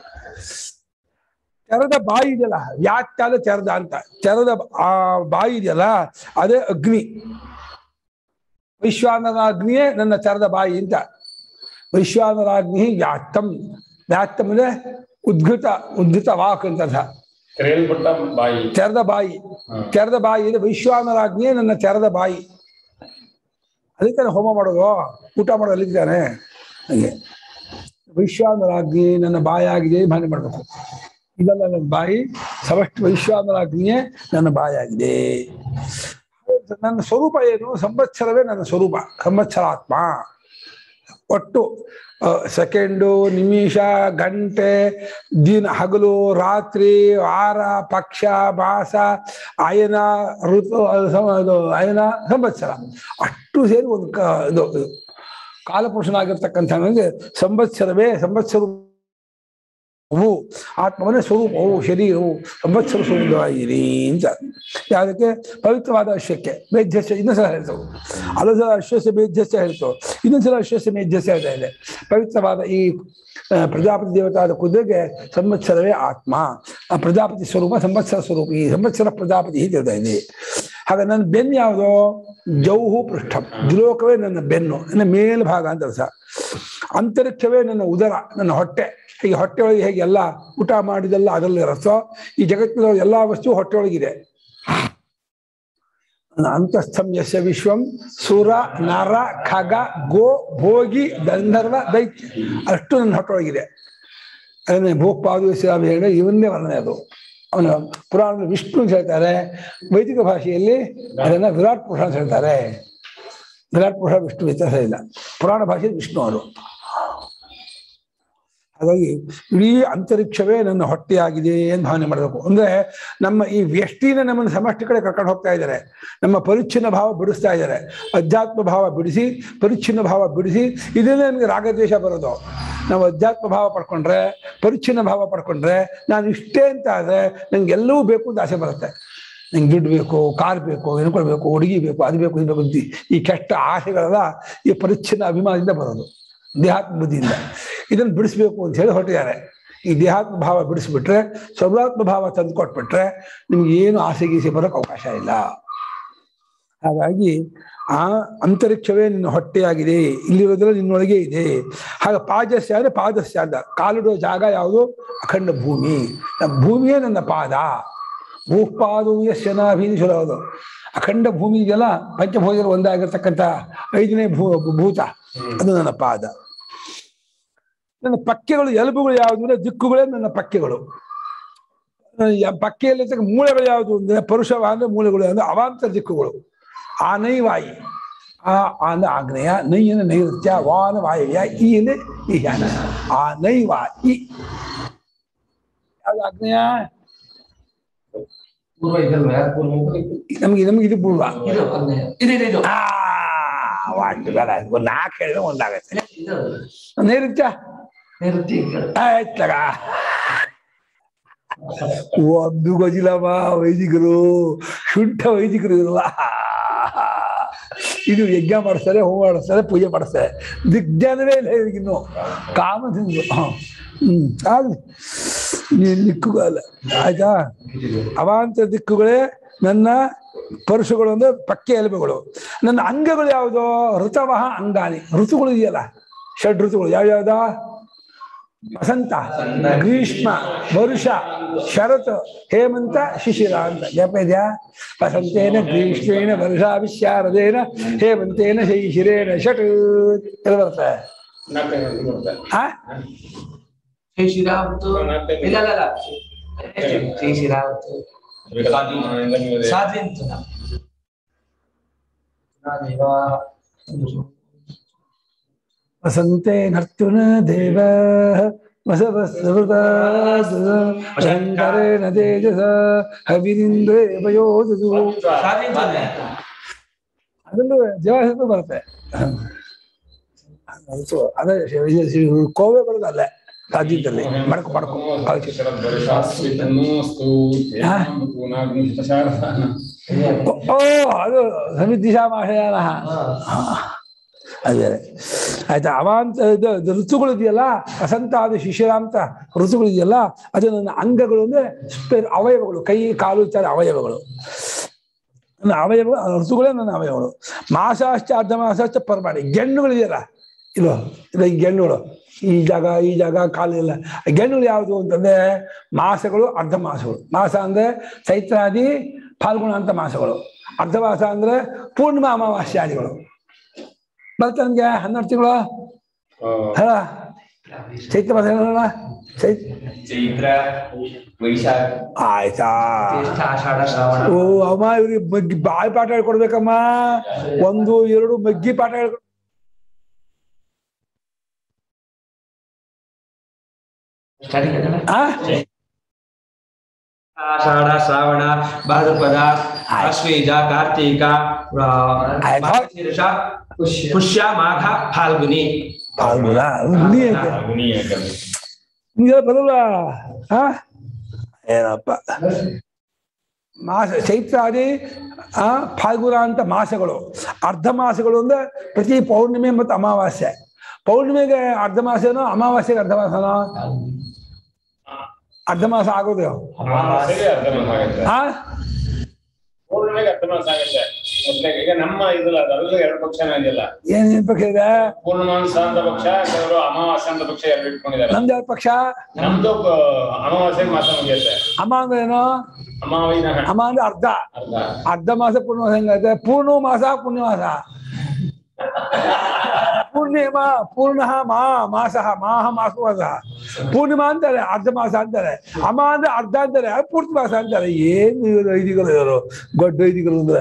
ತೆರೆದ ಬಾಯಿ ಇದೆಯಲ್ಲ ವ್ಯಾತ್ಯಾದ ತೆರೆದ ಅಂತ ತೆರೆದ ಆ ಬಾಯಿ ಇದೆಯಲ್ಲ ಅದೇ ಅಗ್ನಿ ವೈಶ್ವಾನರಾಗ್ನಿಯೇ ನನ್ನ ತೆರೆದ ಬಾಯಿ ಅಂತ ವೈಶ್ವಾನರಾಗ್ನಿ ವ್ಯಾತ್ತಂ ವ್ಯಾತ್ತಂ ಅಂದ್ರೆ ಉದ್ಘೃತ ಉದ್ಘೃತ ವಾಕ್ ಅಂತ ಅರ್ಥ ತೆರೆಯಲ್ಪಟ್ಟ ಬಾಯಿ ತೆರೆದ ಬಾಯಿ ತೆರೆದ ಬಾಯಿ ಇದೆ ವೈಶ್ವಾನರಾಜ್ಞೆ ನನ್ನ ತೆರೆದ ಬಾಯಿ ಅದಕ್ಕೆ ತಾನೆ ಹೋಮ ಮಾಡೋದು ಊಟ ಮಾಡೋದು ಅಲ್ಲಿದ್ದಾನೆ ಹಂಗೆ ವೈಶ್ವಾನರಾಜ್ಞೆ ನನ್ನ ಬಾಯಿ ಆಗಿದೆ ಭಾವನೆ ಮಾಡ್ಬೇಕು ಇದಲ್ಲ ನನ್ನ ಬಾಯಿ ಸಮಷ್ಟು ವೈಶ್ವಾನರಾಜ್ಞೆ ನನ್ನ ಬಾಯಿ ಆಗಿದೆ ನನ್ನ ಸ್ವರೂಪ ಏನು ಸಂವತ್ಸರವೇ ನನ್ನ ಸ್ವರೂಪ ಸಂವತ್ಸರಾತ್ಮ ಒಟ್ಟು ಸೆಕೆಂಡು ನಿಮಿಷ ಗಂಟೆ ದಿನ ಹಗಲು ರಾತ್ರಿ ವಾರ ಪಕ್ಷ ಮಾಸ ಅಯನ ಋತು ಅದು ಸಮ- ಅದು ಅಯನ ಸಂವತ್ಸರ ಅಷ್ಟು ಸೇರಿ ಒಂದು ಕ ಇದು ಇದು. ಕಾಲಪುರುಷನಾಗಿರ್ತಕ್ಕಂಥ ನನಗೆ ಸಂವತ್ಸರವೇ ಸಂವತ್ಸರ ಹೂ ಆತ್ಮವನ್ನೇ ಸ್ವರೂಪವು ಶರೀರವು ಸಂವತ್ಸರ ಸ್ವರೂಪವಾಗಿರಿ ಅಂತ ಯಾವುದಕ್ಕೆ ಪವಿತ್ರವಾದ ಅಶ್ವಕ್ಕೆ ಮೇಧ್ಯಸ್ಯ ಇನ್ನೊಂದ್ಸಲ ಹೇಳ್ತವು ಅಲ್ಲದ ಅಶ್ವಸ್ಯ ಮೇಧ್ಯಸ್ಯ ಹೇಳ್ತು ಇನ್ನೊಂದ್ಸಲ ಅಶ್ವಸ್ಯ ಮೇಧ್ಯಸ್ಯ ಹೇಳ್ತಾ ಇದೆ ಪವಿತ್ರವಾದ ಈ ಆ, ಪ್ರಜಾಪತಿ ದೇವತಾದ ಕುದುರೆಗೆ ಸಂವತ್ಸರವೇ ಆತ್ಮ ಆ ಪ್ರಜಾಪತಿ ಸ್ವರೂಪ ಸಂವತ್ಸರ ಸ್ವರೂಪ ಈ ಸಂವತ್ಸರ ಪ್ರಜಾಪತಿ ಹೀಗೆ ಹೇಳ್ತಾ ಇದೆ ಹಾಗೆ ನನ್ನ ಬೆನ್ನು ಯಾವುದು ಜೌಹು ಪೃಷ್ಠ ದ್ಲೋಕವೇ ನನ್ನ ಬೆನ್ನು ನನ್ನ ಮೇಲ್ಭಾಗ ಅಂತ ಅರ್ಥ ಅಂತರಿಕ್ಷವೇ ನನ್ನ ಉದರ ನನ್ನ ಹೊಟ್ಟೆ ಈ ಹೊಟ್ಟೆ ಒಳಗೆ ಹೇಗೆ ಎಲ್ಲ ಊಟ ಮಾಡಿದೆಲ್ಲ ಅದರಲ್ಲಿ ಇರುತ್ತೋ ಈ ಜಗತ್ತಿನ ಎಲ್ಲಾ ವಸ್ತು ಹೊಟ್ಟೆ ಒಳಗಿದೆ ಅಂತಸ್ಥಂ ಯಶ ವಿಶ್ವಂ ಸುರ ನರ ಖಗ ಗೋ ಭೋಗಿ ಗಂಧರ್ವ ದೈತ್ಯ ಅಷ್ಟು ನನ್ನ ಹೊಟ್ಟೆ ಒಳಗಿದೆ ಅದನ್ನೇ ಭೋಪಾದು ಶ್ರಾಮಿ ಹೇಳಿ ಇವನ್ನೇ ವರ್ಣನೆ ಅದು ಅವನ ಪುರಾಣ ವಿಷ್ಣು ಅಂತ ಹೇಳ್ತಾರೆ ವೈದಿಕ ಭಾಷೆಯಲ್ಲಿ ಅದನ್ನ ವಿರಾಟ್ ಪುರುಷ ಅಂತ ಹೇಳ್ತಾರೆ ವಿರಾಟ್ ಪುರುಷ ವಿಷ್ಣು ವ್ಯತ್ಯಾಸ ಇಲ್ಲ ಪುರಾಣ ಭಾಷೆಯಲ್ಲಿ ವಿಷ್ಣು ಅವರು ಹಾಗಾಗಿ ಇಡೀ ಅಂತರಿಕ್ಷವೇ ನನ್ನ ಹೊಟ್ಟೆಯಾಗಿದೆ ಎಂದು ಭಾವನೆ ಮಾಡಬೇಕು ಅಂದ್ರೆ ನಮ್ಮ ಈ ವ್ಯಷ್ಟಿನ ನಮ್ಮನ್ನು ಸಮಷ್ಟಿ ಕಡೆ ಕರ್ಕೊಂಡು ಹೋಗ್ತಾ ಇದ್ದಾರೆ ನಮ್ಮ ಪರಿಚ್ಛಿನ್ನ ಭಾವ ಬಿಡಿಸ್ತಾ ಇದ್ದಾರೆ ಅಧ್ಯಾತ್ಮ ಭಾವ ಬಿಡಿಸಿ ಪರಿಚ್ಛಿನ್ನ ಭಾವ ಬಿಡಿಸಿ ಇದನ್ನೇ ನನಗೆ ರಾಗದ್ವೇಷ ಬರೋದು ನಾವು ಅಧ್ಯಾತ್ಮ ಭಾವ ಪಡ್ಕೊಂಡ್ರೆ ಪರಿಚ್ಛಿನ್ನ ಭಾವ ಪಡ್ಕೊಂಡ್ರೆ ನಾನು ಇಷ್ಟೇ ಅಂತ ಆದ್ರೆ ನಂಗೆ ಎಲ್ಲವೂ ಬೇಕು ಅಂತ ಆಸೆ ಬರುತ್ತೆ ನಂಗೆ ದುಡ್ಡು ಬೇಕು ಕಾರ್ ಬೇಕು ಬೇಕು ಹುಡುಗಿ ಬೇಕು ಅದು ಬೇಕು ಇದು ಬೇಕು ಅಂತ ಈ ಕೆಟ್ಟ ಆಸೆಗಳೆಲ್ಲ ಈ ಪರಿಚ್ಛಿನ್ನ ಅಭಿಮಾನದಿಂದ ಬರೋದು ದೇಹಾತ್ಮ ಬುದ್ಧಿಯಿಂದ ಇದನ್ನು ಬಿಡಿಸ್ಬೇಕು ಅಂತ ಹೇಳಿ ಹೊರಟಿದ್ದಾರೆ ಈ ದೇಹಾತ್ಮ ಭಾವ ಬಿಡಿಸ್ಬಿಟ್ರೆ ಸರ್ವಾತ್ಮ ಭಾವ ತಂದು ಕೊಟ್ಬಿಟ್ರೆ ನಿಮ್ಗೆ ಏನು ಆಸೆ ಗೀಸೆ ಬರೋಕೆ ಅವಕಾಶ ಇಲ್ಲ ಹಾಗಾಗಿ ಆ ಅಂತರಿಕ್ಷವೇ ನಿನ್ನ ಹೊಟ್ಟೆಯಾಗಿದೆ ಇಲ್ಲಿರೋದ್ರೆ ನಿನ್ನೊಳಗೆ ಇದೆ ಹಾಗೆ ಪಾದಸ್ಯ ಅಂದ್ರೆ ಪಾದಸ್ಯ ಅಂತ ಕಾಲಿಡುವ ಜಾಗ ಯಾವುದು ಅಖಂಡ ಭೂಮಿ ನಮ್ಮ ಭೂಮಿಯೇ ನನ್ನ ಪಾದ ಭೂಪಾದೂಯ ಶನಾಭೀನಿ ಶುರುವುದು ಅಖಂಡ ಭೂಮಿ ಇದೆಯಲ್ಲ ಪಂಚಭೋಜನ ಒಂದಾಗಿರ್ತಕ್ಕಂಥ ಐದನೇ ಭೂ ಭೂತ ಅದು ನನ್ನ ಪಾದ ನನ್ನ ಪಕ್ಕೆಗಳು ಎಲುಬುಗಳು ಯಾವುದು ಅಂದ್ರೆ ದಿಕ್ಕುಗಳೇ ನನ್ನ ಪಕ್ಕೆಗಳು ಯ- ಪಕ್ಕೆಯಲ್ಲಿ ಮೂಳೆಗಳು ಯಾವುದು ಅಂದ್ರೆ ಪರುಷವ ಅಂದ್ರೆ ಮೂಳೆಗಳು ಅಂದ್ರೆ ಅವಾಂತರ ದಿಕ್ಕುಗಳು ಆನೈವಾಯಿ ಆ ಆನ ಆಗ್ನೇಯ ನೈ ಅಂದ್ರೆ ನೈಋತ್ಯ ವಾನ ವಾಯವ್ಯ ಈ ಅಂದ್ರೆ ಈಶಾನ ಆ ನೈವಾ ಈ ಯಾವ್ದು ಆಗ್ನೇಯ ಪೂರ್ವ ಇದಲ್ವಾ ಯಾರು ಪೂರ್ವ ನಮ್ಗೆ ನಮ್ಗೆ ಇದು ಪೂರ್ವ ಇದು ಆಗ್ನೇಯ. ಇದು ಇದು ಇದು ಆ ಒಂದು ಬೇಡ ಒಂದು ನಾಲ್ಕು ಹೇಳಿದ್ರೆ ಒಂದಾಗತ್ತೆ ಇದು ನೈಋತ್ಯ ನೈಋತ್ಯ ಈ ಕಡೆ. ಆಯ್ತಗ ಒಂದು ಗೊಜಿಲಮ್ಮ ವೈದಿಕರು ಶುದ್ಧ ವೈದಿಕರು ಇರಲ್ಲ ಇದು ಯಜ್ಞ ಮಾಡಿಸ್ತಾರೆ ಹೋಮ ಮಾಡಿಸ್ತಾರೆ ಪೂಜೆ ಮಾಡಿಸ್ತಾರೆ ದಿಗ್ಜ್ಞಾನವೇ ಇಲ್ಲ ಇನ್ನು ಕಾಮದಿಂದ ಹ್ಮ್ ಆಗ್ಲಿ ನೀನ್ ದಿಕ್ಕುಗಲ್ಲ ಆಯ್ತಾ ಅವಾಂತರ ದಿಕ್ಕುಗಳೇ ನನ್ನ ಪರುಷುಗಳು ಅಂದ್ರೆ ಪಕ್ಕೆ ಎಲುಬುಗಳು ನನ್ನ ಅಂಗಗಳು ಯಾವುದು ಋತವಹ ಅಂಗಾನಿ ಋತುಗಳು ಇದೆಯಲ್ಲ ಷಡ್ ಋತುಗಳು ಯಾವ್ಯಾವ್ದ ವಸಂತ ಗ್ರೀಷ್ಮ ವರುಷ ಶರತ್ ಹೇಮಂತ ಶಿಶಿರ ಅಂತ ಜ್ಞಾಪ ಇದೆಯಾ ವಸಂತೇನ ಗ್ರೀಷ್ಮೇನ ವರ್ಷಾಭಿಶ್ಯಾರದೇನ ಹೇಮಂತೇನ ಶಿಶಿರೇನ ಷಟ್ ಎಲ್ಲ ಬರುತ್ತೆ ನಾಲ್ಕನೇ ಇದು ಬರುತ್ತೆ. ಆ ಜೈ ಶ್ರೀರಾಮತ್ತು ನಾಲ್ಕನೇ ಇಲ್ಲ ಇಲ್ಲ ಇಲ್ಲ ಜೈ ಶ್ರೀರಾಮತ್ತು ಬೇಕಾದ್ರೆ ಇಂದ ನೀವು ಅದೇ- ಸಾಧ್ವಿ ಅಂತ ವಸಂತೆ ನರ್ತುನ ದೇವ ವಸವಸ್ವೃತಂಕರೇಣ ತೇಜಸ ಹವಿರಿಂದ್ರೇ ವಯೋಧು ಅದರಲ್ಲೂ ಜೀವಾಸತ್ವ ಬರುತ್ತೆ ಅದು ಅದೇ ಶಿ- ಶಿ- ಕೋವೆ ಬರೋದು ಅಲ್ಲೇ ರಾಜ್ಯದಲ್ಲಿ ಮಡಕು ಮಡಕು ಅದಕ್ಕೆ. ಓ ಅದು ಸಮಿತಿಶಾ ಮಾಷಯಾನ ಅದೇ ಆಯ್ತಾ ಅವಾಂತ ಇದು ಇದು ಋತುಗಳು ಇದೆಯಲ್ಲ ವಸಂತ ಅದು ಶಿಶಿರಾಂತ ಋತುಗಳು ಇದೆಯಲ್ಲ ಅದು ನನ್ನ ಅಂಗಗಳು ಅಂದ್ರೆ ಸ್ಪೆ- ಅವಯವಗಳು ಕೈ ಕಾಲು ಇತ್ಯಾದಿ ಅವಯವಗಳು ನನ್ನ ಅವಯವಗಳು ಆ ಋತುಗಳೇ ನನ್ನ ಅವಯವಗಳು ಮಾಸಾಶ್ಚ ಅರ್ಧ ಮಾಸಾಶ್ಚ ಪರ್ಮಾಣಿ ಗೆಣ್ಣುಗಳಿದೆಯಲ್ಲ ಇದು ಇದು ಈ ಗೆಣ್ಣುಗಳು ಈ ಜಾಗ ಈ ಜಾಗ ಕಾಲು ಇಲ್ಲ ಆ ಗೆಣ್ಣುಗಳು ಯಾವುದು ಅಂತಂದ್ರೆ ಮಾಸಗಳು ಅರ್ಧ ಮಾಸಗಳು ಮಾಸ ಅಂದ್ರೆ ಚೈತ್ರಾದಿ ಫಾಲ್ಗುಣ ಅಂತ ಮಾಸಗಳು ಅರ್ಧ ಮಾಸ ಅಂದ್ರೆ ಪೂರ್ಣಿಮಾ ಅಮಾವಾಸ್ಯಾದಿಗಳು ಬರುತ್ತೆ ನಮ್ಗೆ ಹನ್ನೆರಡು ತಿಂಗಳು ಹೇಳ ಚೈತ್ರ ಮಾಸ ಹೇಳೋಣ ಚೈತ್ ಚೈತ್ರ ವೈಶಾಖ ಆಯ್ತಾ ಜ್ಯೇಷ್ಠ ಆಷಾಢ ಶ್ರಾವಣ ಓ ಅಮ್ಮ ಇವ್ರಿಗೆ ಮಗ್ಗಿ ಬಾಯಿ ಪಾಠ ಹೇಳ್ಕೊಡ್ಬೇಕಮ್ಮ ಒಂದು ಎರಡು ಮಗ್ಗಿ ಪಾಠ ಹೇಳ್ಕೊಡ್ ಸ್ಟಾರ್ಟ್ ಇದೆಯಲ್ಲ? ಆ ಆಷಾಢ ಶ್ರಾವಣ ಭಾದ್ರಪದ ಆಶ್ವೇಜ ಕಾರ್ತೀಕ ಆ, ಆಯ್ತು. ಮಾರ್ಗಶೀರ್ಷ, ಪುಷ್ಯ ಮಾಘ ಫಾಲ್ಗುನಿ ಫಾಲ್ಗುಣ ಹುಲಿ ಐತೆ ನಿಮ್ಗೆ ಬರಲ್ಲ ಆ ಏನಪ್ಪ ಮಾಸ ಚೈತ್ರಾದಿ ಆ ಫಾಲ್ಗುಣ ಅಂತ ಮಾಸಗಳು ಅರ್ಧ ಮಾಸಗಳು ಅಂದ್ರೆ ಪ್ರತಿ ಪೌರ್ಣಿಮೆ ಮತ್ತು ಅಮಾವಾಸ್ಯೆ ಪೌರ್ಣಿಮೆಗೆ ಅರ್ಧ ಮಾಸನೋ ಅಮಾವಾಸ್ಯೆಗೆ ಅರ್ಧ ಮಾಸನೋ ಅರ್ಧ ಮಾಸ ಆಗೋದು ಅಮಾವಾಸ್ಯೆಗೆ ಅರ್ಧ ಮಾಸ ಆಗುತ್ತೆ ಆ ಪೂರ್ಣಿಮೆಗೆ ಅರ್ಧ ಮಾಸ ಆಗುತ್ತೆ ಮತ್ತೆ ಈಗ ನಮ್ಮ ಇದಲ್ಲ ಅದರಲ್ಲೂ ಎರಡು ಪಕ್ಷನ ಇದೆಯಲ್ಲ ಏನ್ ಪಕ್ಷ ಇದೆ ಪೂರ್ಣಮಾಂಸ ಅಂತ ಪಕ್ಷ ಕೆಲವರು ಅಮಾವಾಸ್ಯ ಅಂತ ಪಕ್ಷ ಎರಡು ಇಟ್ಕೊಂಡಿದ್ದಾರೆ ನಮ್ದು ಯಾವ ಪಕ್ಷ ನಮ್ದು ಆ, ಅಮಾವಾಸ್ಯೆಗೆ ಮಾಸ ಮುಗಿಯುತ್ತೆ ಅಮ ಅಂದ್ರೆ ಏನು ಅಮಾವಿನ ಅಮ ಅಂದ್ರೆ ಅರ್ಧ ಅರ್ಧ ಅರ್ಧ ಮಾಸ ಪೂರ್ಣ ಹೆಂಗೈತೆ ಪೂರ್ಣ ಮಾಸ ಪುಣ್ಯಮಾಸ ಪೂರ್ಣಿಮ ಪೂರ್ಣ ಮಾ ಮಾಸ ಮಾಹ ಮಾಸವಾಸ ಪೂರ್ಣಿಮಾ ಅಂತಾರೆ ಅರ್ಧ ಮಾಸ ಅಂತಾರೆ ಅಮ ಅಂದ್ರೆ ಅರ್ಧ ಅಂತಾರೆ ಪೂರ್ತಿ ಮಾಸ ಅಂತಾರೆ ಏನು ಇವರು ಐದಿಗಳು ಇವರು ದೊಡ್ಡ ಐದಿಗಳು ಅಂದ್ರೆ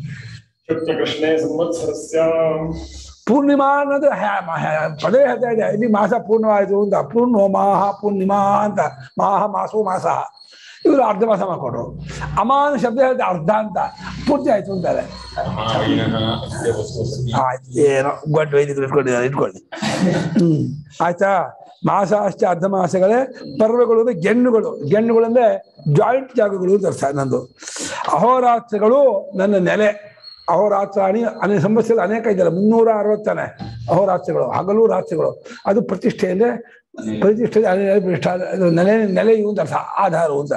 ಶುಕ್ಲ ಕೃಷ್ಣೇ ಸಂವತ್ಸರಸ್ಯ ಪೂರ್ಣಿಮಾ ಅನ್ನೋದು ಹ್ಯಾ- ಮ- ಹ್ಯಾ- ಪದೇ ಹೇಳ್ತಾ ಇದೆ ಇಲ್ಲಿ ಮಾಸ ಪೂರ್ಣವಾಯಿತು ಅಂತ ಪೂರ್ಣೋ ಮಾಹ ಪೂರ್ಣಿಮಾ ಅಂತ ಮಾಹ ಮಾಸೋ ಮಾಸ ಇವರು ಅರ್ಧ ಮಾಸ ಮಾಡ್ಕೊಂಡ್ರು ಅಮಾನ ಶಬ್ದ ಹೇಳಿದೆ ಅರ್ಧ ಅಂತ ಪೂರ್ತಿ ಆಯ್ತು ಅಂತಾರೆ ಅಮಾವಿನಃ ಅಸ್ಯ ವಸ್ತುಸ್ಯ ಆಯ್ತು ಏನೋ ಗೊಡ್ಡ ವೈದಿಕರು ಇಟ್ಕೊಂಡಿದ್ದಾರೆ ಇಟ್ಕೊಳ್ಳಿ ಹ್ಮ್ ಆಯ್ತಾ ಮಾಸ ಅಷ್ಟೇ ಅರ್ಧ ಮಾಸಗಳೇ ಪರ್ವಗಳು ಅಂದ್ರೆ ಗೆಣ್ಣುಗಳು ಗೆಣ್ಣುಗಳು ಅಂದ್ರೆ ಜಾಯಿಂಟ್ ಜಾಗಗಳು ಅಂತ ಅರ್ಥ ನಂದು ಅಹೋರಾತ್ರಗಳು ನನ್ನ ನೆಲೆ ಅಹೋರಾತ್ರಾಣಿ ಅನೇ ಸಂವತ್ಸರ ಅನೇಕ ಇದೆಯಲ್ಲ ಮುನ್ನೂರ ಅರವತ್ತಾನೆ ಅಹೋರಾತ್ರಗಳು ಹಗಲು ರಾತ್ರಿಗಳು ಅದು ಪ್ರತಿಷ್ಠೆ ಅಂದ್ರೆ ಪ್ರತಿಷ್ಠೆ ಅದೇ ಪ್ರತಿಷ್ಠೆ ಅದು ನೆಲೆ ನೆಲೆಯು ಅಂತ ಅರ್ಥ ಆಧಾರವು ಅಂತ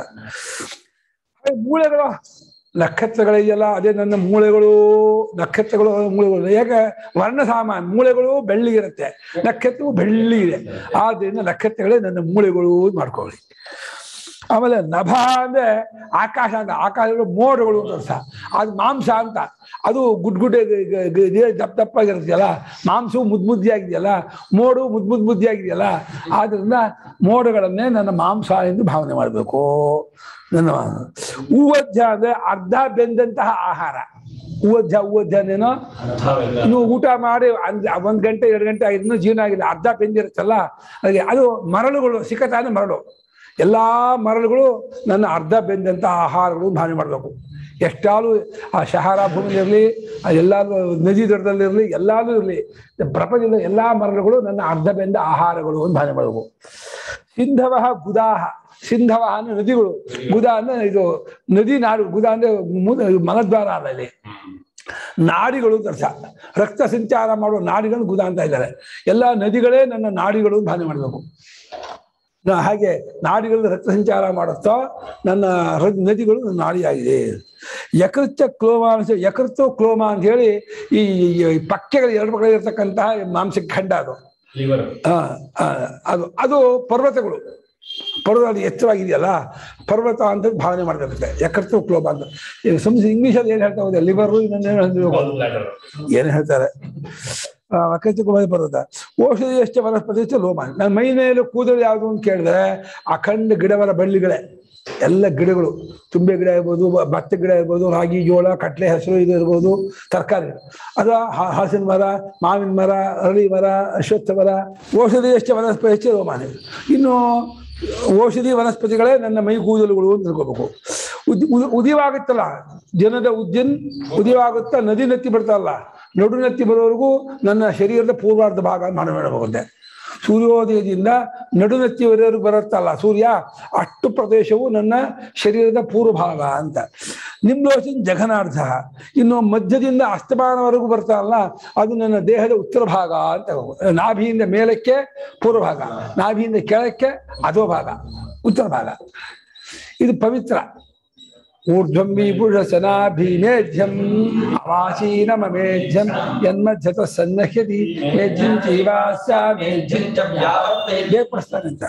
ಹಾಗೆ ಮೂಳೆಗಳು ನಕ್ಷತ್ರಗಳಿದೆಯಲ್ಲ ಅದೇ ನನ್ನ ಮೂಳೆಗಳು ನಕ್ಷತ್ರಗಳು ಮೂಳೆಗಳು ಯಾಕೆ ವರ್ಣ ಸಾಮಾನ್ಯ ಮೂಳೆಗಳು ಬೆಳ್ಳಿಗಿರುತ್ತೆ ನಕ್ಷತ್ರವು ಬೆಳ್ಳಿಗಿದೆ ಆದ್ರಿಂದ ನಕ್ಷತ್ರಗಳೇ ನನ್ನ ಮೂಳೆಗಳು ಅಂತ ಮಾಡ್ಕೊಳ್ಳಿ ಆಮೇಲೆ ನಭ ಅಂದ್ರೆ ಆಕಾಶ ಅಂತ ಆಕಾಶಗಳು ಮೋಡಗಳು ಅಂತ ಅರ್ಥ ಅದು ಮಾಂಸ ಅಂತ ಅದು ಗುಡ್ ಗುಡ್ಡೆ ದಪ್ಪ ದಪ್ಪಾಗಿರುತ್ತಲ್ಲ ಮಾಂಸವು ಮುದ್ ಮುದ್ದಿಯಾಗಿದೆಯಲ್ಲ ಮೋಡು ಮುದ್ ಮುದ್ ಮುದ್ದಿಯಾಗಿದೆಯಲ್ಲ ಆದ್ರಿಂದ ಮೋಡಗಳನ್ನೇ ನನ್ನ ಮಾಂಸ ಎಂದು ಭಾವನೆ ಮಾಡಬೇಕು ನನ್ನ ಹೂವಜ್ಜ ಅಂದ್ರೆ ಅರ್ಧ ಬೆಂದಂತಹ ಆಹಾರ ಹೂವಜ್ಜ ಹೂವಜ್ಜ ಅಂದೇನೋ ಇನ್ನು ಊಟ ಮಾಡಿ ಅಂದ್- ಒಂದ್ ಗಂಟೆ ಎರಡು ಗಂಟೆ ಆಗಿದ್ದು ಜೀವನ ಆಗಿದೆ ಅರ್ಧ ಬೆಂದಿರುತ್ತಲ್ಲ ಹಾಗೆ ಅದು ಮರಳುಗಳು ಸಿಕ್ಕತಾನೆ ಮರಳು ಎಲ್ಲಾ ಮರಳುಗಳು ನನ್ನ ಅರ್ಧ ಬೆಂದಂತ ಆಹಾರಗಳು ಭಾವನೆ ಮಾಡಬೇಕು ಎಷ್ಟಾಲು ಆ ಶಹಾರ ಭೂಮಿಲಿರಲಿ ಆ ಎಲ್ಲಾದ್ರೂ ನದಿ ದಡದಲ್ಲಿರಲಿ ಎಲ್ಲಾದ್ರೂ ಇರಲಿ ಪ್ರಪಂಚದ ಎಲ್ಲಾ ಮರಳುಗಳು ನನ್ನ ಅರ್ಧ ಬೆಂದ ಆಹಾರಗಳು ಅಂತ ಭಾವನೆ ಮಾಡಬೇಕು ಸಿಂಧವ ಗುದಾಹ ಸಿಂಧವ ಅಂದ್ರೆ ನದಿಗಳು ಗುದ ಅಂದ್ರೆ ಇದು ನದಿ ನಾಡು ಗುದ ಅಂದ್ರೆ ಮು- ಮಲದ್ವಾರ ಅಲ್ಲ ಇಲ್ಲಿ ನಾಡಿಗಳು ಅಂತ ಅರ್ಥ ರಕ್ತ ಸಂಚಾರ ಮಾಡುವ ನಾಡಿಗಳು ಗುದ ಅಂತ ಇದ್ದಾರೆ ಎಲ್ಲಾ ನದಿಗಳೇ ನನ್ನ ನಾಡಿಗಳು ಅಂತ ಭಾವನೆ ಮಾಡಬೇಕು ನಾ ಹಾಗೆ ನಾಡಿಗಳಲ್ಲಿ ರಕ್ತ ಸಂಚಾರ ಮಾಡುತ್ತೋ ನನ್ನ ಹೃದ್ ನದಿಗಳು ನನ್ನ ನಾಡಿಯಾಗಿದೆ ಯಕೃತ್ಯ ಕ್ಲೋಮಾಂಶ ಯಕೃತ್ತು ಕ್ಲೋಮ ಅಂತ ಹೇಳಿ ಈ ಈ ಪಕ್ಕೆಗಳು ಎರಡು ಪಕ್ಕದಲ್ಲಿರ್ತಕ್ಕಂತಹ ಮಾಂಸಕ್ಕೆ ಖಂಡ ಅದು ಲಿವರ್ ಆ, ಆ, ಅದು ಅದು ಪರ್ವತಗಳು ಪರ್ವತ ಅದು ಎತ್ತರವಾಗಿದೆಯಲ್ಲ ಪರ್ವತ ಅಂತ ಭಾವನೆ ಮಾಡ್ಬೇಕಾಗುತ್ತೆ ಯಕೃತ್ತು ಕ್ಲೋಮ ಅಂತ ಈಗ ಸಂಸ್ ಇಂಗ್ಲೀಷಲ್ಲಿ ಏನ್ ಹೇಳ್ತಾ ಹೋದೆ ಲಿವರು ಇನ್ನೊಂದೇನು ಹೇಳ್ತಿರ್ಬೋದು ಏನ್ ಹೇಳ್ತಾರೆ ಅಕೈತಿ ಕುಮಾರ ಪರ್ವತ ಔಷಧಿ ಎಷ್ಟು ವನಸ್ಪತಿ ಲೋಮ ನನ್ನ ಮೈ ಮೇಲೆ ಕೂದಲು ಯಾವುದು ಅಂತ ಕೇಳಿದ್ರೆ ಅಖಂಡ ಗಿಡವರ ಬಳ್ಳಿಗಳೇ ಎಲ್ಲ ಗಿಡಗಳು ತುಂಬೆ ಗಿಡ ಇರ್ಬೋದು ಬ- ಭತ್ತ ಗಿಡ ಇರ್ಬೋದು ರಾಗಿ ಜೋಳ ಕಟ್ಲೆ ಹಸಿರು ಇದು ಇರ್ಬೋದು ತರಕಾರಿ ಅದ ಹ- ಹಲಸಿನ ಮರ ಮಾವಿನ ಮರ ಅರಳಿ ಮರ ಅಶ್ವತ್ಥ ಮರ ಔಷಧಿ ಎಷ್ಟು ವನಸ್ಪತಿ ಹೆಚ್ಚು ರೋಮಾನೆ ಇನ್ನು ಔಷಧಿ ವನಸ್ಪತಿಗಳೇ ನನ್ನ ಮೈ ಕೂದಲುಗಳು ಅಂತ ತಿಳ್ಕೊಬೇಕು ಉದ್ ಉದ್- ಉದಿವಾಗುತ್ತಲ್ಲ ಜನದ ಉದ್ಯನ್ ಉದಿವಾಗುತ್ತಾ ನದಿ ನೆತ್ತಿ ಬರ್ತಾರಲ್ಲ ನಡು ನೆತ್ತಿ ಬರೋವರೆಗೂ ನನ್ನ ಶರೀರದ ಪೂರ್ವಾರ್ಧ ಭಾಗ ಮಾಡಬೇಕಂತೆ ಸೂರ್ಯೋದಯದಿಂದ ನಡುನೆತ್ತಿವರೆವರೆಗೂ ಬರುತ್ತಲ್ಲ ಸೂರ್ಯ ಅಷ್ಟು ಪ್ರದೇಶವು ನನ್ನ ಶರೀರದ ಪೂರ್ವ ಭಾಗ ಅಂತ ನಿಮ್ಲೋಚನ್ ಜಘನಾರ್ಧ ಇನ್ನು ಮಧ್ಯದಿಂದ ಅಸ್ತಮಾನವರೆಗೂ ಬರ್ತಾರಲ್ಲ ಅದು ನನ್ನ ದೇಹದ ಉತ್ತರ ಭಾಗ ಅಂತ ನಾಭಿಯಿಂದ ಮೇಲಕ್ಕೆ ಪೂರ್ವ ಭಾಗ ನಾಭಿಯಿಂದ ಕೆಳಕ್ಕೆ ಅಧೋ ಭಾಗ ಉತ್ತರ ಭಾಗ ಇದು ಪವಿತ್ರ ಊರ್ಧ್ವಂ ವಿಭೂಷಸನಾಭಿಮೇಧ್ಯಂ ಅವಾಸೀನಮೇಧ್ಯಂ ಯನ್ಮಧ್ಯತ ಸನ್ನಹ್ಯತಿ ಮೇಧ್ಯಂ ಚೈವಾಸ್ಯ ಮೇಧ್ಯಂ ಚ ವ್ಯಾವತ್ತೇ ಅಂತ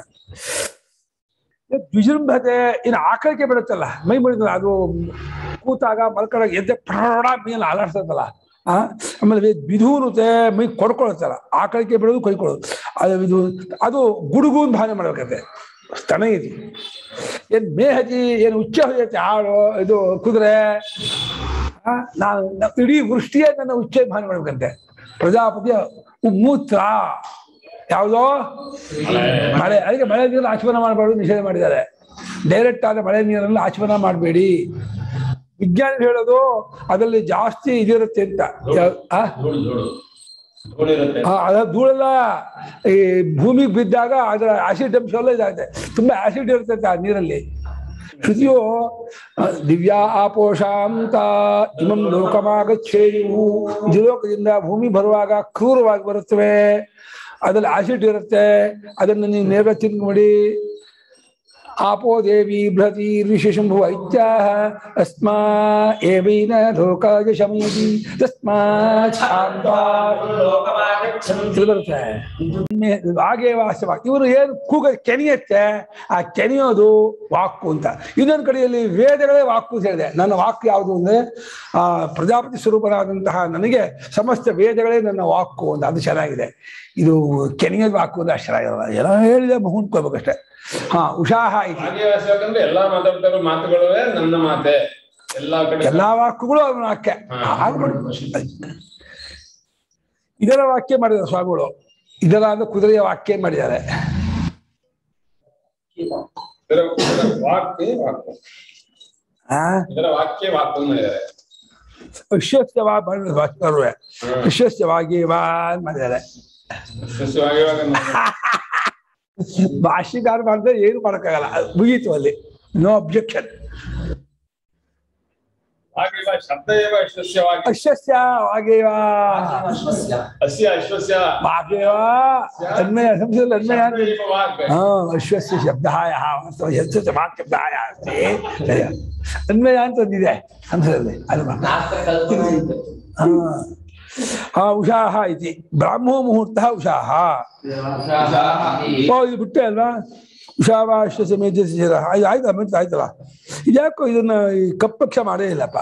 ವಿಜೃಂಭತೆ ಇನ್ನು ಆಕಳಿಕೆ ಬಿಡುತ್ತಲ್ಲ ಮೈ ಮುಡಿದಲ್ಲ ಅದು ಕೂತಾಗ ಮಲ್ಕೊಂಡಾಗ ಎದ್ದೆ ಪ್ರಡ ಮೇಲೆ ಅಲಾಡ್ತದಲ್ಲ ಆ ಆಮೇಲೆ ವಿ- ವಿಧೂನುತೆ ಮೈ ಕೊಡ್ಕೊಳುತ್ತಲ್ಲ ಆಕಳಿಕೆ ಬಿಡೋದು ಕೊಯ್ಕೊಳ್ಳೋದು ಅದು ಇದು ಅದು ಗುಡುಗೂನ್ ಭಾವನೆ ಮಾಡ್ಬೇಕಂತೆ ಸ್ತನ ಇದೆ ಏನ್ ಮೇಹತಿ ಏನು ಉಚ್ಚ ಹೊಯ್ಯತ್ತೆ ಆಳು ಇದು ಕುದುರೆ ಆ, ನಾನು ನ- ಇಡೀ ವೃಷ್ಟಿಯೇ ನನ್ನ ಉಚ್ಚ ಭಾವನೆ ಮಾಡ್ಬೇಕಂತೆ ಪ್ರಜಾಪತಿಯ ಮೂತ್ರ ಯಾವುದೋ ಮಳೆ ಅದಕ್ಕೆ ಮಳೆ ನೀರನ್ನು ಆಚಮನ ಮಾಡಬಾರ್ದು ನಿಷೇಧ ಮಾಡಿದ್ದಾರೆ ಡೈರೆಕ್ಟ್ ಆದ ಮಳೆ ನೀರನ್ನು ಆಚಮನ ಮಾಡಬೇಡಿ ವಿಜ್ಞಾನಿ ಹೇಳೋದು ಅದರಲ್ಲಿ ಜಾಸ್ತಿ ಇದಿರುತ್ತೆ ಅಂತ ಯಾವ- ಆ? ಧೂಳು ಧೂಳು ಧೂಳಿರುತ್ತೆ ಆ, ಅದ ಧೂಳೆಲ್ಲ ಈ ಭೂಮಿಗೆ ಬಿದ್ದಾಗ ಅದರ ಆಸಿಡ್ ಅಂಶ ಎಲ್ಲ ಇದಾಗುತ್ತೆ ತುಂಬಾ ಆಸಿಡ್ ಇರ್ತೈತೆ ಆ ನೀರಲ್ಲಿ ಶ್ರುತಿಯು ಆ, ದಿವ್ಯಾ ಆಪೋಷಾಂತ ಇಮಂ ಲೋಕಮಾಗಚ್ಛೇಯು ದಿಲೋಕದಿಂದ ಭೂಮಿ ಬರುವಾಗ ಕ್ರೂರವಾಗಿ ಬರುತ್ತವೆ ಅದ್ರಲ್ಲಿ ಆಸಿಡ್ ಇರುತ್ತೆ ಅದನ್ನು ನೀವು ನೇರ ತಿನ್ಕೊಡಿ आपो देवी बृहती ऋषिशंभु ऐत्याह अस्मा एवैन लोकाय शमयति तस्मात् शान्तात् ಇದು ಬರುತ್ತೆ ಹಾಗೆ ವಾಸ್ತವ ಇವರು ಏನು ಕೂಗ ಕೆನಿಯತ್ತೆ ಆ ಕೆನಿಯೋದು ವಾಕು ಅಂತ ಇನ್ನೊಂದು ಕಡೆಯಲ್ಲಿ ವೇದಗಳೇ ವಾಕು ಅಂತ ಹೇಳಿದೆ ನನ್ನ ವಾಕು ಯಾವುದು ಅಂದ್ರೆ ಆ ಪ್ರಜಾಪತಿ ಸ್ವರೂಪನಾದಂತಹ ನನಗೆ ಸಮಸ್ತ ವೇದಗಳೇ ನನ್ನ ವಾಕು ಅಂತ ಅದು ಚೆನ್ನಾಗಿದೆ ಇದು ಕೆನಿಯೋದು ವಾಕು ಅಂದ್ರೆ ಅಷ್ಟು ಚೆನ್ನಾಗಿರಲ್ಲ ಏನೋ ಹೇಳಿದೆ ಮುಹುಂದ್ಕೋಬೇಕಷ್ಟೇ ಹಾ ಉಷಾಹ ಐತಿ ಹಾಗೆ ವಾಸಿಬೇಕಂದ್ರೆ ಎಲ್ಲಾ ಮಾತಾಡ್ತಾರೋ ಮಾತುಗಳು ನನ್ನ ಮಾತೆ ಎಲ್ಲಾ ಕಡೆ ಎಲ್ಲಾ ವಾಕ್ಯಗಳು ಅವನ ವಾಕ್ಯ ಹಾ. ಆಗ್ಬಿಡು. ಇದರ ವಾಕ್ಯ ಮಾಡಿದ್ದಾರೆ ಸ್ವಾಮಿಗಳು ಇದರ ಅಂದ್ರೆ ಕುದುರೆಯ ವಾಕ್ಯ ಮಾಡಿದ್ದಾರೆ ಇದರ ಇದರ ವಾಕ್ಯ ವಾಕ್ಯ ಆ ಇದರ ವಾಕ್ಯ ವಾಕ್ಯ ಮಾಡಿದ್ದಾರೆ ವಿಶ್ವಸ್ಯವಾ ಮಾಡಿದ ವಾಕ್ಯರುವೆ ವಿಶ್ವಸ್ಯವಾಗಿ ವಾ ಅಂತ ಮಾಡಿದ್ದಾರೆ ಸಸ್ಯವಾಗಿ ಇವಾಗ ನಾವು- ಭಾಷೆಗಾರ ಮಾಡಿದ್ರೆ ಏನು ಮಾಡಕ್ಕಾಗಲ್ಲ ಅದು ಮುಗೀತು ಅಲ್ಲಿ ನೋ ಅಬ್ಜೆಕ್ಷನ್ ಹಾಗಿಲ್ಲ ಶಬ್ದ ಏವ ಸಸ್ಯವಾಗಿ ಅಶ್ವಸ್ಯ ವಾಗೇವಾ ಅಸ್ಯ ಅಶ್ವಸ್ಯ ವಾಗೇವಾ ಅನ್ಮಯ ಸಂಸ್ಕೃತದಲ್ಲಿ ಅನ್ಮಯ ಶಬ್ದ ಅಂತ ಏವ ವಾಕ್ ಹಾ ಅಶ್ವಸ್ಯ ಶಬ್ದಾಯ ವಾಸ್ತವ ಯಸ್ಯ ವಾಕ್ ಶಬ್ದಾಯ ಅಸ್ತಿ ಅನ್ವಯ ಅಂತ ಒಂದಿದೆ ಸಂಸ್ಕೃತದಲ್ಲಿ ಅಲ್ವಾ ಹಾ. ಹಾ ಉಷಾಹ ಇತಿ ಬ್ರಾಹ್ಮೋ ಮುಹೂರ್ತ ಉಷಾಹ ಓ ಇದು ಬಿಟ್ಟೆ ಅಲ್ವಾ ಉಷಾವಾಶ್ಯ ಸಮೇತ ಶಿರ ಆಯ್ತು ಆಯ್ತಲ್ಲ ಮತ್ತೆ ಆಯ್ತಲ್ಲ ಇದ್ಯಾಕೋ ಇದನ್ನ ಈ ಕಪ್ಪಕ್ಷ ಮಾಡೇ ಇಲ್ಲಪ್ಪ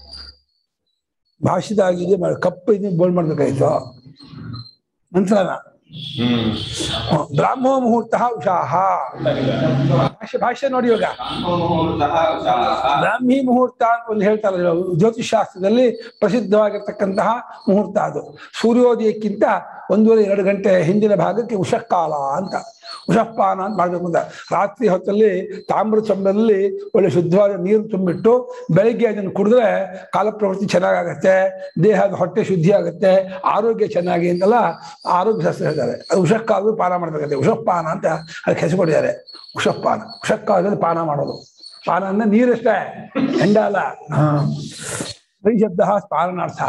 ಭಾಷೆದಾಗ ಇದೆ ಮಾಡಿ ಕಪ್ಪು ಇದನ್ನ ಬೋಲ್ ಮಾಡ್ಬೇಕಾಯ್ತು ಮಂತ್ರನ ಹ್ಮ್ ಬ್ರಾಹ್ಮೋ ಮುಹೂರ್ತ ಉಷಾಹ ಭಾಷೆ ಭಾಷೆ ನೋಡಿ ಇವಾಗ ಬ್ರಾಹ್ಮಿ ಮುಹೂರ್ತ ಅಂತ ಒಂದು ಹೇಳ್ತಾರೆ ಜ್ಯೋತಿಷ್ ಶಾಸ್ತ್ರದಲ್ಲಿ ಪ್ರಸಿದ್ಧವಾಗಿರ್ತಕ್ಕಂತಹ ಮುಹೂರ್ತ ಅದು ಸೂರ್ಯೋದಯಕ್ಕಿಂತ ಒಂದೂವರೆ ಎರಡು ಗಂಟೆ ಹಿಂದಿನ ಭಾಗಕ್ಕೆ ಉಷಃಕಾಲ ಅಂತ ಉಷಃಪಾನ ಅಂತ ಮಾಡ್ಬೇಕು ಅಂತ ರಾತ್ರಿ ಹೊತ್ತಲ್ಲಿ ತಾಮ್ರ ಚಂಬದಲ್ಲಿ ಒಳ್ಳೆ ಶುದ್ಧವಾದ ನೀರು ತುಂಬಿಟ್ಟು ಬೆಳಿಗ್ಗೆ ಅದನ್ನು ಕುಡಿದ್ರೆ ಕಾಲಪ್ರವೃತ್ತಿ ಚೆನ್ನಾಗಾಗತ್ತೆ ದೇಹದ ಹೊಟ್ಟೆ ಶುದ್ಧಿ ಆಗುತ್ತೆ ಆರೋಗ್ಯ ಚೆನ್ನಾಗಿ ಅಂತಲ್ಲ ಆರೋಗ್ಯ ಶಾಸ್ತ್ರ ಹೇಳ್ತಾರೆ ಅದು ಉಷಃಕಾಲದಲ್ಲಿ ಪಾನ ಮಾಡ್ಬೇಕಂತೆ ಉಷಃಪಾನ ಅಂತ ಅದಕ್ಕೆ ಹೆಸರು ಕೊಟ್ಟಿದ್ದಾರೆ ಉಷಃಪಾನ ಉಷಃಕಾಲದಲ್ಲಿ ಪಾನ ಮಾಡೋದು ಪಾನ ಅಂದ್ರೆ ನೀರಷ್ಟೇ ಹೆಂಡ ಅಲ್ಲ ಹಾ ವೈ ಶಬ್ದ ಸ್ಪಾಲನಾರ್ಥ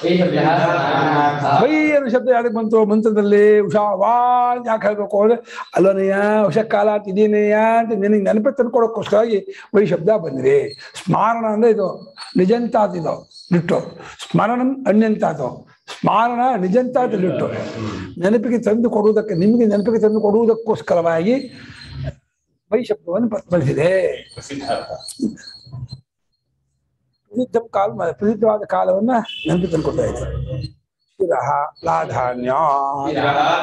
ವೈ ಅನ್ನೋ ಶಬ್ದ ಯಾರಿಗೆ ಬಂತು ಮಂತ್ರದಲ್ಲಿ ಉಷಾ ವಾ ಅಂತ ಯಾಕೆ ಹೇಳ್ಬೇಕು ಅಂದ್ರೆ ಅಲ್ಲೋನಯ್ಯ ಉಷಕಾಲ ಅಂತ ಇದೀನಯ್ಯ ಅಂತ ನಿನಗೆ ನೆನಪು ತಂದ್ಕೊಡೋಕ್ಕೋಸ್ಕರವಾಗಿ ವೈ ಶಬ್ದ ಬಂದ್ರಿ ಸ್ಮಾರಣ ಅಂದ್ರೆ ಇದು ನಿಜಂತಾತ್ ಇದು ಲಿಟ್ಟು ಸ್ಮರಣಂ ಅನ್ಯಂತಾತು ಸ್ಮಾರಣ ನಿಜಂತಾತ್ ಲಿಟ್ಟು ನೆನಪಿಗೆ ತಂದು ಕೊಡುವುದಕ್ಕೆ ನಿಮಗೆ ನೆನಪಿಗೆ ತಂದು ಕೊಡುವುದಕ್ಕೋಸ್ಕರವಾಗಿ ವೈ ಶಬ್ದವನ್ನು ಬ- ಬಳಸಿದೆ ಸಿದ್ಧಾರ್ಥ ಪ್ರಸಿದ್ಧ ಕಾಲ ಪ್ರಸಿದ್ಧವಾದ ಕಾಲವನ್ನ ನೆನಪು ತಂದ್ಕೊಡ್ತಾ ಇದೆ ಶಿರ ಪ್ರಾಧಾನ್ಯ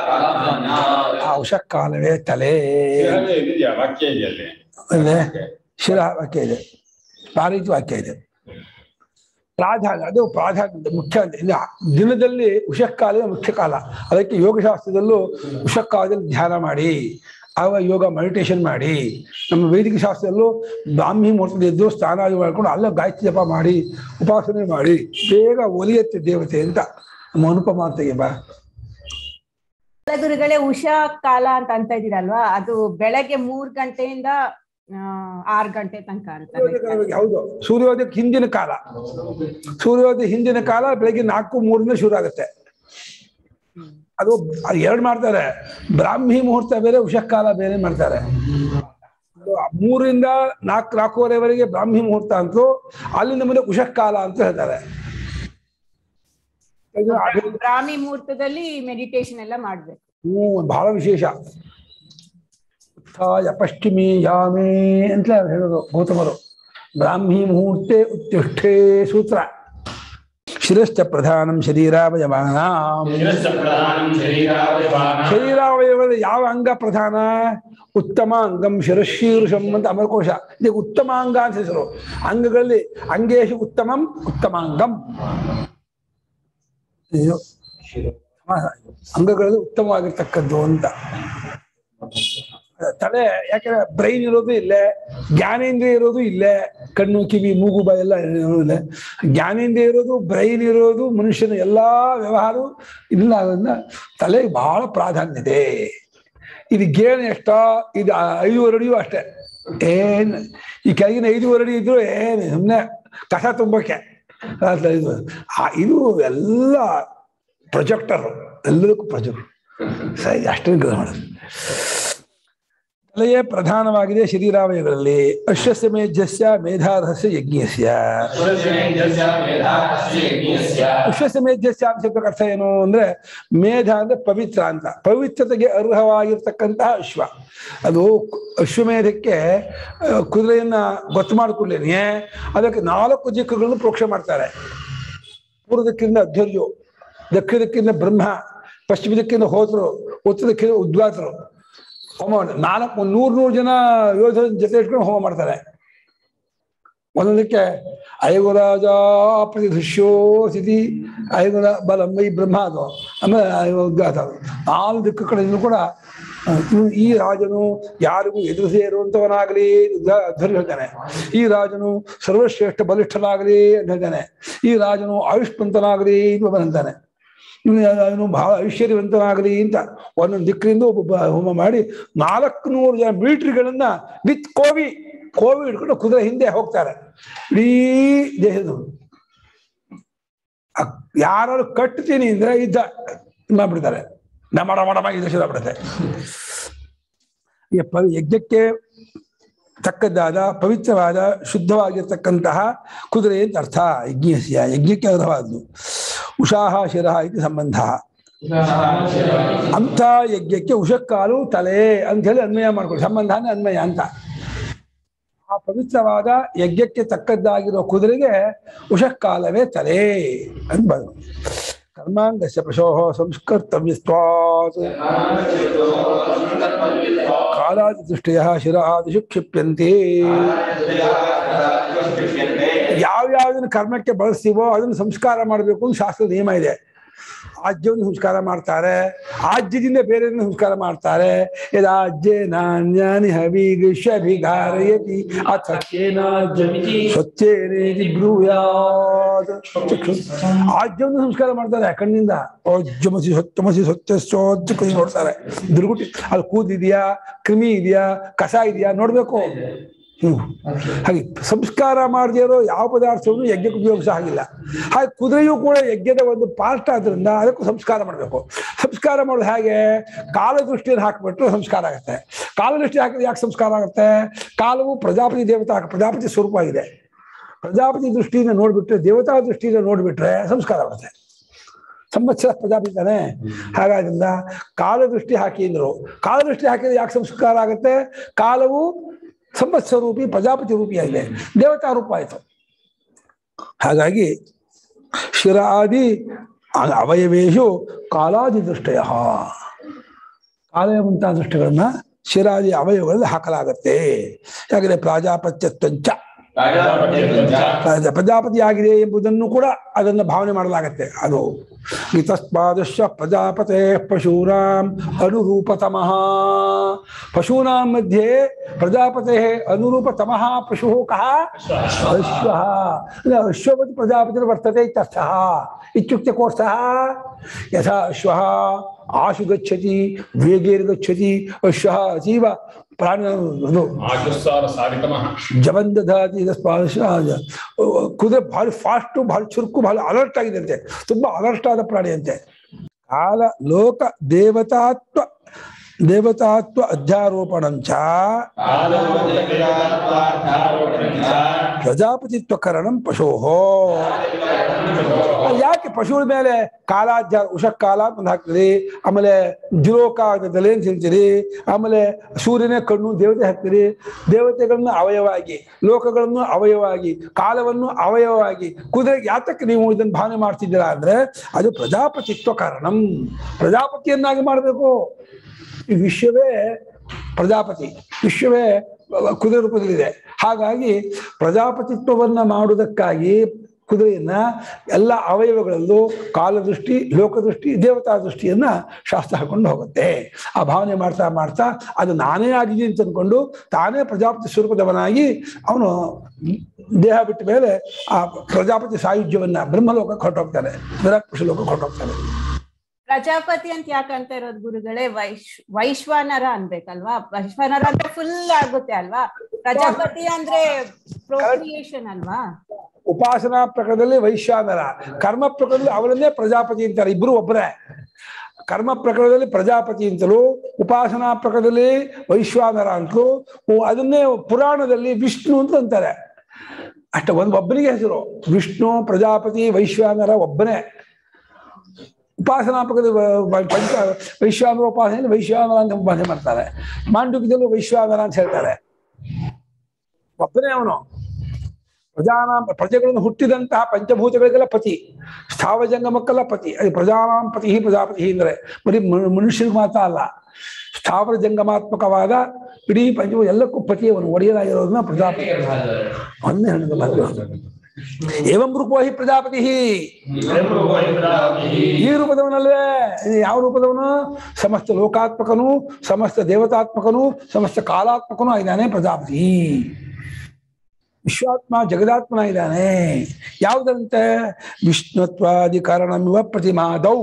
ಆ ಉಷಃಕಾಲವೇ ತಲೆ ಇದೆಯಾ ವಾಕ್ಯ ಇದೆಯಲ್ಲಿ ಅಲ್ಲೇ ಶಿರ ವಾಕ್ಯ ಇದೆ ಆ ರೀತಿ ವಾಕ್ಯ ಇದೆ ಪ್ರಾಧಾನ್ಯ ಅದು ಪ್ರಾಧಾನ್ಯ ಮುಖ್ಯ ಅಂತ ಇಲ್ಲ ದಿನದಲ್ಲಿ ಉಷಃಕಾಲದ ಮುಖ್ಯ ಕಾಲ ಅದಕ್ಕೆ ಯೋಗಶಾಸ್ತ್ರದಲ್ಲೂ ಉಷಃಕಾಲದಲ್ಲಿ ಧ್ಯಾನ ಮಾಡಿ ಆವಾಗ ಯೋಗ ಮೆಡಿಟೇಷನ್ ಮಾಡಿ ನಮ್ಮ ವೈದಿಕ ಶಾಸ್ತ್ರದಲ್ಲೂ ಬ್ರಾಹ್ಮಿ ಮುಹೂರ್ತದ ಎದ್ದು ಸ್ನಾನ ಮಾಡ್ಕೊಂಡು ಅಲ್ಲ ಗಾಯತ್ರಿ ಜಪ ಮಾಡಿ ಉಪಾಸನೆ ಮಾಡಿ ಬೇಗ ಒಲಿಯತ್ತೆ ದೇವತೆ ಅಂತ ನಮ್ಮ ಅನುಪಮ ಅಂತೆಗೆ ಬಾ ಗುರುಗಳೇ ಉಷಾ ಕಾಲ ಅಂತ ಅಂತ ಇದೀರಲ್ವಾ ಅದು ಬೆಳಗ್ಗೆ ಮೂರ್ ಗಂಟೆಯಿಂದ ಆ, ಆರ್ ಗಂಟೆ ತನಕ ಅಂತ ಸೂರ್ಯೋದಯಕ್ಕೆ ಹೌದು ಸೂರ್ಯೋದಯಕ್ಕೆ ಹಿಂದಿನ ಕಾಲ ಸೂರ್ಯೋದಯ ಹಿಂದಿನ ಕಾಲ ಬೆಳಗ್ಗೆ ನಾಲ್ಕು ಮೂರಿಂದ ಶುರು ಆಗುತ್ತೆ ಅದು ಅದು ಎರಡು ಮಾಡ್ತಾರೆ ಬ್ರಾಹ್ಮಿ ಮುಹೂರ್ತ ಬೇರೆ ಉಷಃಕಾಲ ಬೇರೆ ಮಾಡ್ತಾರೆ ಅದು ಮೂರಿಂದ ನಾಲ್ಕು ನಾಲ್ಕೂವರೆವರೆಗೆ ಬ್ರಾಹ್ಮಿ ಮುಹೂರ್ತ ಅಂತೂ ಅಲ್ಲಿಂದ ಮುಂದೆ ಉಷಃಕಾಲ ಅಂತ ಹೇಳ್ತಾರೆ ಇದು ಅದು- ಬ್ರಾಹ್ಮಿ ಮುಹೂರ್ತದಲ್ಲಿ ಮೆಡಿಟೇಷನ್ ಎಲ್ಲ ಮಾಡ್ಬೇಕು ಹ್ಮ್ ಬಹಳ ವಿಶೇಷ ಉತ್ಥಾಯ ಪಶ್ಚಿಮಿ ಯಾಮೇ ಅಂತ ಹೇಳೋದು ಗೌತಮರು ಬ್ರಾಹ್ಮಿ ಮುಹೂರ್ತೆ ಉತ್ತಿಷ್ಠೇ ಸೂತ್ರ ಶಿರಶ್ಚ ಪ್ರಧಾನಂ ಶರೀರಾವಯವಾನ ಶಿರಶ್ಚ ಪ್ರಧಾನಂ ಶರೀರಾವಯವಾನ ಶರೀರಾವಯವದ ಯಾವ ಅಂಗ ಪ್ರಧಾನ ಉತ್ತಮ ಅಂಗಂ ಶಿರಶೀರ್ಷಂ ಅಂತ ಅಮರಕೋಶ ಇದಕ್ಕೆ ಉತ್ತಮ ಅಂಗ ಅಂತ ಹೆಸರು ಅಂಗಗಳಲ್ಲಿ ಅಂಗೇಶು ಉತ್ತಮಂ ಉತ್ತಮಾಂಗಂ ಇದು ಅಂಗಗಳಲ್ಲಿ ಉತ್ತಮವಾಗಿರ್ತಕ್ಕದ್ದು ಅಂತ ತಲೆ ಯಾಕಂದ್ರೆ ಬ್ರೈನ್ ಇರೋದು ಇಲ್ಲೇ ಜ್ಞಾನೇಂದ್ರಿಯ ಇರೋದು ಇಲ್ಲೇ ಕಣ್ಣು ಕಿವಿ ಮೂಗು ಬಾಯಿ ಎಲ್ಲ ಇರೋದಿಲ್ಲ ಜ್ಞಾನೇಂದ್ರಿಯ ಇರೋದು ಬ್ರೈನ್ ಇರೋದು ಮನುಷ್ಯನ ಎಲ್ಲಾ ವ್ಯವಹಾರ ಇಲ್ಲ ಅದನ್ನ ತಲೆಗೆ ಬಹಳ ಪ್ರಾಧಾನ್ಯತೆ ಇದು ಗೇಣು ಎಷ್ಟ ಇದು ಐದೂವರೆ ಅಡಿಯೂ ಅಷ್ಟೇ ಏನ್ ಈ ಕೆಳಗಿನ ಐದೂವರೆ ಅಡಿ ಇದ್ರು ಏನ್ ಸುಮ್ಮನೆ ಕಸ ತುಂಬಕ್ಕೆ ಅಲ್ಲ ಇದು ಆ- ಇದು ಎಲ್ಲ ಪ್ರೊಜೆಕ್ಟರ್ ಎಲ್ಲದಕ್ಕೂ ಪ್ರೊಜೆಕ್ಟ್ ಸರಿ ಅಷ್ಟೇ ಗ್ರಹ ಮಾಡೋದು ತಲೆಯೇ ಪ್ರಧಾನವಾಗಿದೆ ಶರೀರಾವಯಗಳಲ್ಲಿ ಅಶ್ವಸ್ಯ ಮೇಧ್ಯಸ್ಯ ಮೇಧಾರಹಸ್ಯ ಯಜ್ಞಸ್ಯ ಸುರಸೇನಸ್ಯ ಮೇಧಾಸ್ಯ ಯಜ್ಞಸ್ಯ ಅಶ್ವಸ್ಯ ಮೇಧ್ಯಸ್ಯ ಅಂತ ಶಬ್ದಕ್ಕೆ ಅರ್ಥ ಏನು ಅಂದ್ರೆ ಮೇಧ ಅಂದ್ರೆ ಪವಿತ್ರ ಅಂತ ಪವಿತ್ರತೆಗೆ ಅರ್ಹವಾಗಿರ್ತಕ್ಕಂತಹ ಅಶ್ವ ಅದು ಅಶ್ವಮೇಧಕ್ಕೆ ಆ, ಕುದುರೆಯನ್ನ ಗೊತ್ತು ಮಾಡಿಕೊಳ್ಳೇನೆ ಅದಕ್ಕೆ ನಾಲ್ಕು ದಿಕ್ಕುಗಳನ್ನು ಪ್ರೋಕ್ಷ ಮಾಡ್ತಾರೆ ಪೂರ್ವ ದಿಕ್ಕಿಂದ ಅಧ್ವರ್ಯು ದಕ್ಷಿಣ ದಿಕ್ಕಿಂದ ಬ್ರಹ್ಮ ಪಶ್ಚಿಮ ದಿಕ್ಕಿಂದ ಹೋತರು ಉತ್ತರ ದಿಕ್ಕಿಂದ ಉದ್ವಾತರು ಹೋಮ ಮಾಡ್ತಾರೆ. ನಾಲ್ಕು ನೂರು ನೂರು ಜನ ಯೋಧರ ಜೊತೆ ಇಟ್ಕೊಂಡು ಹೋಮ ಮಾಡ್ತಾರೆ ಒಂದೊಂದಕ್ಕೆ ಐಗುರಾಜ ಪ್ರತಿಧುಷ್ಯೋ ಸ್ಥಿತಿ ಐಗುರ ಬಲ ಈ ಬ್ರಹ್ಮ ಅದು ಆಮೇಲೆ ಉದ್ಘಾತ ಅದು ನಾಲ್ಕು ದಿಕ್ಕು ಕಡೆಯಿಂದ ಕೂಡ ಆ, ಇವ್ನು ಈ ರಾಜನು ಯಾರಿಗೂ ಎದುರಿಸೇ ಇರುವಂತವನಾಗಲಿ ಧ್ವನಿ ಹೇಳ್ತಾನೆ ಈ ರಾಜನು ಸರ್ವಶ್ರೇಷ್ಠ ಬಲಿಷ್ಠನಾಗಲಿ ಅಂತ ಹೇಳ್ತಾನೆ ಈ ರಾಜನು ಆಯುಷ್ಮಂತನಾಗಲಿ ಅಂತ ಒಬ್ಬ ಹೇಳ್ತಾನೆ ಇವನು ಅವನು ಬಹಳ ಐಶ್ವರ್ಯವಂತನಾಗಲಿ ಅಂತ ಒಂದೊಂದು ದಿಕ್ಕಿನಿಂದ ಒಬ್ಬೊಬ್ಬ ಹೋಮ ಮಾಡಿ ನಾಲ್ಕು ನೂರು ಜನ ಮಿಲಿಟರಿಗಳನ್ನ ವಿತ್ ಕೋವಿ ಕೋವಿ ಹಿಡ್ಕೊಂಡು ಕುದುರೆ ಹಿಂದೆ ಹೋಗ್ತಾರೆ ಇಡೀ ದೇಶದವರು ಯಾರು ಕಟ್ತೀನಿ ಅಂದ್ರೆ ಇದ್ದ ಇದ್ ಮಾಡ್ಬಿಡ್ತಾರೆ ಡಮಡ ಮಡಮ ಇದು ಬಿಡುತ್ತೆ ಈ ಪ- ಯಜ್ಞಕ್ಕೆ ತಕ್ಕದ್ದಾದ ಪವಿತ್ರವಾದ ಶುದ್ಧವಾಗಿರ್ತಕ್ಕಂತಹ ಕುದುರೆ ಅಂತ ಅರ್ಥ ಯಜ್ಞಸ್ಯ ಯಜ್ಞಕ್ಕೆ ಅರ್ಹವಾದ್ದು ಉಷಾಹ ಶಿರಹ ಇದು ಸಂಬಂಧ ಅಂಥ ಯಜ್ಞಕ್ಕೆ ಉಷಕ್ಕಾಲು ತಲೆ ಅಂತ ಹೇಳಿ ಅನ್ವಯ ಮಾಡ್ಕೊಳ್ಳಿ ಸಂಬಂಧನೇ ಅನ್ವಯ ಅಂತ ಆ ಪವಿತ್ರವಾದ ಯಜ್ಞಕ್ಕೆ ತಕ್ಕದ್ದಾಗಿರೋ ಕುದುರೆಗೆ ಉಷಕ್ಕಾಲವೇ ತಲೆ ಅಂತ ಬಂದು ಕರ್ಮಾಂಗಸ್ಯ ಪ್ರಶೋಹ ಸಂಸ್ಕರ್ತವ್ಯಸ್ತ್ವಾತ್ ಕಾಲಾದಿ ದೃಷ್ಟಿಯ ಶಿರ ಆದಿಶು ಕ್ಷಿಪ್ಯಂತೆ ಯಾವ್ಯಾವ್ದನ್ನ ಕರ್ಮಕ್ಕೆ ಬಳಸ್ತೀವೋ ಅದನ್ನು ಸಂಸ್ಕಾರ ಮಾಡಬೇಕು ಅಂತ ಶಾಸ್ತ್ರದ ನಿಯಮ ಇದೆ ಆಜ್ಯವನ್ನು ಸಂಸ್ಕಾರ ಮಾಡ್ತಾರೆ ಆಜ್ಯದಿಂದ ಬೇರೆ ಸಂಸ್ಕಾರ ಮಾಡ್ತಾರೆ ಯದಾಜ್ಯ ನಾನ್ಯಾನಿ ಹವಿಗೃಷ್ಯಭಿಗಾರಯತಿ ಅಥೇನಾಜ್ಯಮಿತಿ ಸ್ವಚ್ಛೇನೇತಿ ಬ್ರೂಯಾತ್ ಆಜ್ಯವನ್ನು ಸಂಸ್ಕಾರ ಮಾಡ್ತಾರೆ ಕಣ್ಣಿಂದ ಓಜ್ಜಮಸಿ ಸ್ವಚ್ಛಮಸಿ ಸ್ವಚ್ಛ ಸ್ವಚ್ಛ ಕೈ ನೋಡ್ತಾರೆ ದುರ್ಗುಟಿ ಅಲ್ಲಿ ಕೂದಿದ್ಯಾ ಕ್ರಿಮಿ ಇದೆಯಾ ಕಸ ಇದೆಯಾ ನೋಡ್ಬೇಕು ಹ್ಮ್ ಹಾಗೆ ಸಂಸ್ಕಾರ ಮಾಡದೇ ಇರೋ ಯಾವ ಪದಾರ್ಥವನ್ನು ಯಜ್ಞಕ್ಕೆ ಉಪಯೋಗಿಸ ಹಾಗಿಲ್ಲ ಹಾಗೆ ಕುದುರೆಯೂ ಕೂಡ ಯಜ್ಞದ ಒಂದು ಪಾರ್ಟ್ ಆದ್ರಿಂದ ಅದಕ್ಕೂ ಸಂಸ್ಕಾರ ಮಾಡಬೇಕು ಸಂಸ್ಕಾರ ಮಾಡೋದು ಹೇಗೆ ಕಾಲದೃಷ್ಟಿಯನ್ನು ಹಾಕ್ಬಿಟ್ರೆ ಸಂಸ್ಕಾರ ಆಗುತ್ತೆ ಕಾಲದೃಷ್ಟಿ ಹಾಕಿದ್ರೆ ಯಾಕೆ ಸಂಸ್ಕಾರ ಆಗುತ್ತೆ ಕಾಲವು ಪ್ರಜಾಪತಿ ದೇವತಾ ಪ್ರಜಾಪತಿ ಸ್ವರೂಪ ಇದೆ ಪ್ರಜಾಪತಿ ದೃಷ್ಟಿಯಿಂದ ನೋಡ್ಬಿಟ್ರೆ ದೇವತಾ ದೃಷ್ಟಿಯಿಂದ ನೋಡ್ಬಿಟ್ರೆ ಸಂಸ್ಕಾರ ಆಗುತ್ತೆ ಸಂವತ್ಸರ ಪ್ರಜಾಪತಿ ತಾನೆ ಹಾಗಾದ್ರಿಂದ ಕಾಲದೃಷ್ಟಿ ಹಾಕಿ ಅಂದ್ರು ಕಾಲದೃಷ್ಟಿ ಹಾಕಿದ್ರೆ ಯಾಕೆ ಸಂಸ್ಕಾರ ಆಗುತ್ತೆ ಕಾಲವು ಸಂವತ್ಸರ ರೂಪಿ ಪ್ರಜಾಪತಿ ರೂಪಿಯಾಗಿದೆ ದೇವತಾ ರೂಪ ಆಯಿತು ಹಾಗಾಗಿ ಶಿರಾದಿ ಅ- ಅವಯವೇಶು ಕಾಲಾದಿ ದೃಷ್ಟಯ ಕಾಲ ಮುಂತಾದ ದೃಷ್ಟಿಗಳನ್ನ ಶಿರಾದಿ ಅವಯವಗಳಲ್ಲಿ ಹಾಕಲಾಗತ್ತೆ ಯಾಕಂದ್ರೆ ಪ್ರಾಜಾಪತ್ಯತ್ವಂಚ ಪ್ರಜಾ- ಪ್ರಜಾಪತಿ ಆಗಿದೆ ಎಂಬುದನ್ನು ಕೂಡ ಅದನ್ನು ಭಾವನೆ ಮಾಡಲಾಗತ್ತೆ ಅದು ಇತಸ್ಮಾದಶ್ಯ ಪ್ರಜಾಪತೆ ಪಶೂನಾಂ ಅನುರೂಪತಮಃ ಪಶೂನಾಂ ಮಧ್ಯೆ ಪ್ರಜಾಪತೆ ಅನುರೂಪತಮಃ ಪಶು ಕಃ ಅಶ್ವಃ ಅಂದ್ರೆ ಅಶ್ವಪತಿ ಪ್ರಜಾಪತಿ ವರ್ತತೆ ಇತ್ಯರ್ಥಃ ಇತ್ಯುಕ್ತೆ ಕೋರ್ಥಃ ಯಥಾ ಅಶ್ವಃ ಆಶು ಗಚ್ಚತಿ ವೇಗೇರ್ಗಚ್ಚತಿ ಅಶ್ವಃ ಅತೀವ ಪ್ರಾಣ ಇದು ಆಶುಸ್ಸಾರ ಸಾರಿತಮಃ ಜಬಂದಧಾತಿ ಸ್ಪಾಶ ಕುದುರೆ ಬಹಳ ಫಾಸ್ಟು ಬಹಳ ಚುರುಕು ಬಹಳ ಅಲರ್ಟ್ ಆಗಿದೆ ಅಂತೆ ತುಂಬಾ ಅಲರ್ಟ್ ಆದ ಪ್ರಾಣಿ ಅಂತೆ ಕಾಲ ಲೋಕ ದೇವತಾತ್ವ ದೇವತಾತ್ವ ಅಧ್ಯಾರೋಪಣಂಚ ಪ್ರಜಾಪತಿತ್ವಕರಣಂ ಪಶೋಹೋ ಯಾಕೆ ಪಶುಗಳ ಮೇಲೆ ಕಾಲಾಧ್ಯಾರ ಉಷಕಾಲ ಅಂತ ಒಂದು ಹಾಕ್ತೀರಿ ಆಮೇಲೆ ದಿರೋಕ ಅಂತ ತಲೆ ಅಂತ ಹೇಳ್ತೀರಿ ಆಮೇಲೆ ಸೂರ್ಯನೇ ಕಣ್ಣು ದೇವತೆ ಹಾಕ್ತೀರಿ ದೇವತೆಗಳನ್ನು ಅವಯವಾಗಿ ಲೋಕಗಳನ್ನು ಅವಯವಾಗಿ ಕಾಲವನ್ನು ಅವಯವವಾಗಿ ಕುದುರೆಗೆ ಯಾತಕ್ಕೆ ನೀವು ಇದನ್ನು ಭಾವನೆ ಮಾಡ್ತಿದ್ದೀರಾ ಅಂದ್ರೆ ಅದು ಪ್ರಜಾಪತಿತ್ವ ಕಾರಣಂ ಪ್ರಜಾಪತಿಯನ್ನಾಗಿ ಮಾಡಬೇಕು ಈ ವಿಶ್ವವೇ ಪ್ರಜಾಪತಿ ವಿಶ್ವವೇ ಕುದುರೆ ರೂಪದಲ್ಲಿದೆ ಹಾಗಾಗಿ ಪ್ರಜಾಪತಿತ್ವವನ್ನ ಮಾಡುವುದಕ್ಕಾಗಿ ಕುದುರೆಯನ್ನ ಎಲ್ಲ ಅವಯವಗಳಲ್ಲೂ ಕಾಲದೃಷ್ಟಿ ಲೋಕದೃಷ್ಟಿ ದೇವತಾ ದೃಷ್ಟಿಯನ್ನ ಶಾಸ್ತ್ರ ಹಾಕೊಂಡು ಹೋಗುತ್ತೆ ಆ ಭಾವನೆ ಮಾಡ್ತಾ ಮಾಡ್ತಾ ಅದು ನಾನೇ ಆಗಿದ್ದೀನಿ ಅಂತ ಅನ್ಕೊಂಡು ತಾನೇ ಪ್ರಜಾಪತಿ ಸ್ವರೂಪದವನಾಗಿ ಅವನು ದೇಹ ಬಿಟ್ಟ ಮೇಲೆ ಆ ಪ್ರಜಾಪತಿ ಸಾಯುಜ್ಯವನ್ನ ಬ್ರಹ್ಮಲೋಕಕ್ಕೆ ಹೊರಟೋಗ್ತಾನೆ ವಿರಾಟ್ ಪುರುಷ ಲೋಕಕ್ಕೆ ಹೊರಟೋಗ್ತಾನೆ ಪ್ರಜಾಪತಿ ಅಂತ ಯಾಕಂತ ಇರೋದು ಗುರುಗಳೇ ವೈಶ್ ವೈಶ್ವಾನರ ಅನ್ಬೇಕಲ್ವಾ ವೈಶ್ವಾನರ ಅಂದ್ರೆ ಫುಲ್ ಆಗುತ್ತೆ ಅಲ್ವಾ ಪ್ರಜಾಪತಿ ಅಂದ್ರೆ ಪ್ರೊಕ್ರಿಯೇಷನ್ ಅಲ್ವಾ ಉಪಾಸನಾ ಪ್ರಕರಣದಲ್ಲಿ ವೈಶ್ವಾನರ ಕರ್ಮ ಪ್ರಕರಣದಲ್ಲಿ ಅವರನ್ನೇ ಪ್ರಜಾಪತಿ ಅಂತಾರೆ ಇಬ್ರು ಒಬ್ಬರೇ ಕರ್ಮ ಪ್ರಕರಣದಲ್ಲಿ ಪ್ರಜಾಪತಿ ಅಂತಲೂ ಉಪಾಸನಾ ಪ್ರಕರಣದಲ್ಲಿ ವೈಶ್ವಾನರ ಅಂತಲೂ ಉ- ಅದನ್ನೇ ಪುರಾಣದಲ್ಲಿ ವಿಷ್ಣು ಅಂತ ಅಂತಾರೆ ಅಷ್ಟ ಒಂದು ಒಬ್ಬನಿಗೆ ಹೆಸರು ವಿಷ್ಣು ಪ್ರಜಾಪತಿ ವೈಶ್ವಾನರ ಒಬ್ಬನೇ ಉಪಾಸನಾ ಪ್ರಕೃತಿ ಪಂಚ ವೈಶ್ವಾನರ ಉಪಾಸನೆಯಲ್ಲಿ ವೈಶ್ವಾನರ ಅಂತ ಉಪಾಸನೆ ಮಾಡ್ತಾರೆ ಮಾಂಡುಕ್ಯದಲ್ಲೂ ವೈಶ್ವಾನರ ಅಂತ ಹೇಳ್ತಾರೆ ಒಬ್ಬನೇ ಅವನು ಪ್ರಜಾನಾಂ ಪ್ರಜೆಗಳನ್ನು ಹುಟ್ಟಿದಂತಹ ಪಂಚಭೂತಗಳಿಗೆಲ್ಲ ಪತಿ ಸ್ಥಾವ ಜಂಗಮಕ್ಕೆಲ್ಲ ಪತಿ ಅದು ಪ್ರಜಾನಾಂ ಪತಿ ಪ್ರಜಾಪತಿ ಅಂದ್ರೆ ಬರೀ ಮನು- ಮನುಷ್ಯರಿಗೆ ಮಾತ್ರ ಅಲ್ಲ ಸ್ಥಾವರ ಜಂಗಮಾತ್ಮಕವಾದ ಇಡೀ ಪಂಚಭೂ ಎಲ್ಲಕ್ಕೂ ಪತಿ ಅವನು ಒಡೆಯಲಾಗಿರೋದನ್ನ ಪ್ರಜಾಪತಿ ಒಂದೇ ಹಣ್ಣು ಮಾತು ಏವಂ ರೂಪೋ ಹಿ ಪ್ರಜಾಪತಿ ಈ ರೂಪದವನಲ್ವೇ ಇದು ಯಾವ ರೂಪದವನು ಸಮಸ್ತ ಲೋಕಾತ್ಮಕನು ಸಮಸ್ತ ದೇವತಾತ್ಮಕನು ಸಮಸ್ತ ಕಾಲಾತ್ಮಕನು ಆಗಿದ್ದಾನೆ ಪ್ರಜಾಪತಿ ವಿಶ್ವಾತ್ಮ ಜಗದಾತ್ಮನ ಇದ್ದಾನೆ ಯಾವುದಂತೆ ವಿಷ್ಣುತ್ವಾದಿ ಕಾರಣಮಿವ ಪ್ರತಿಮಾದೌ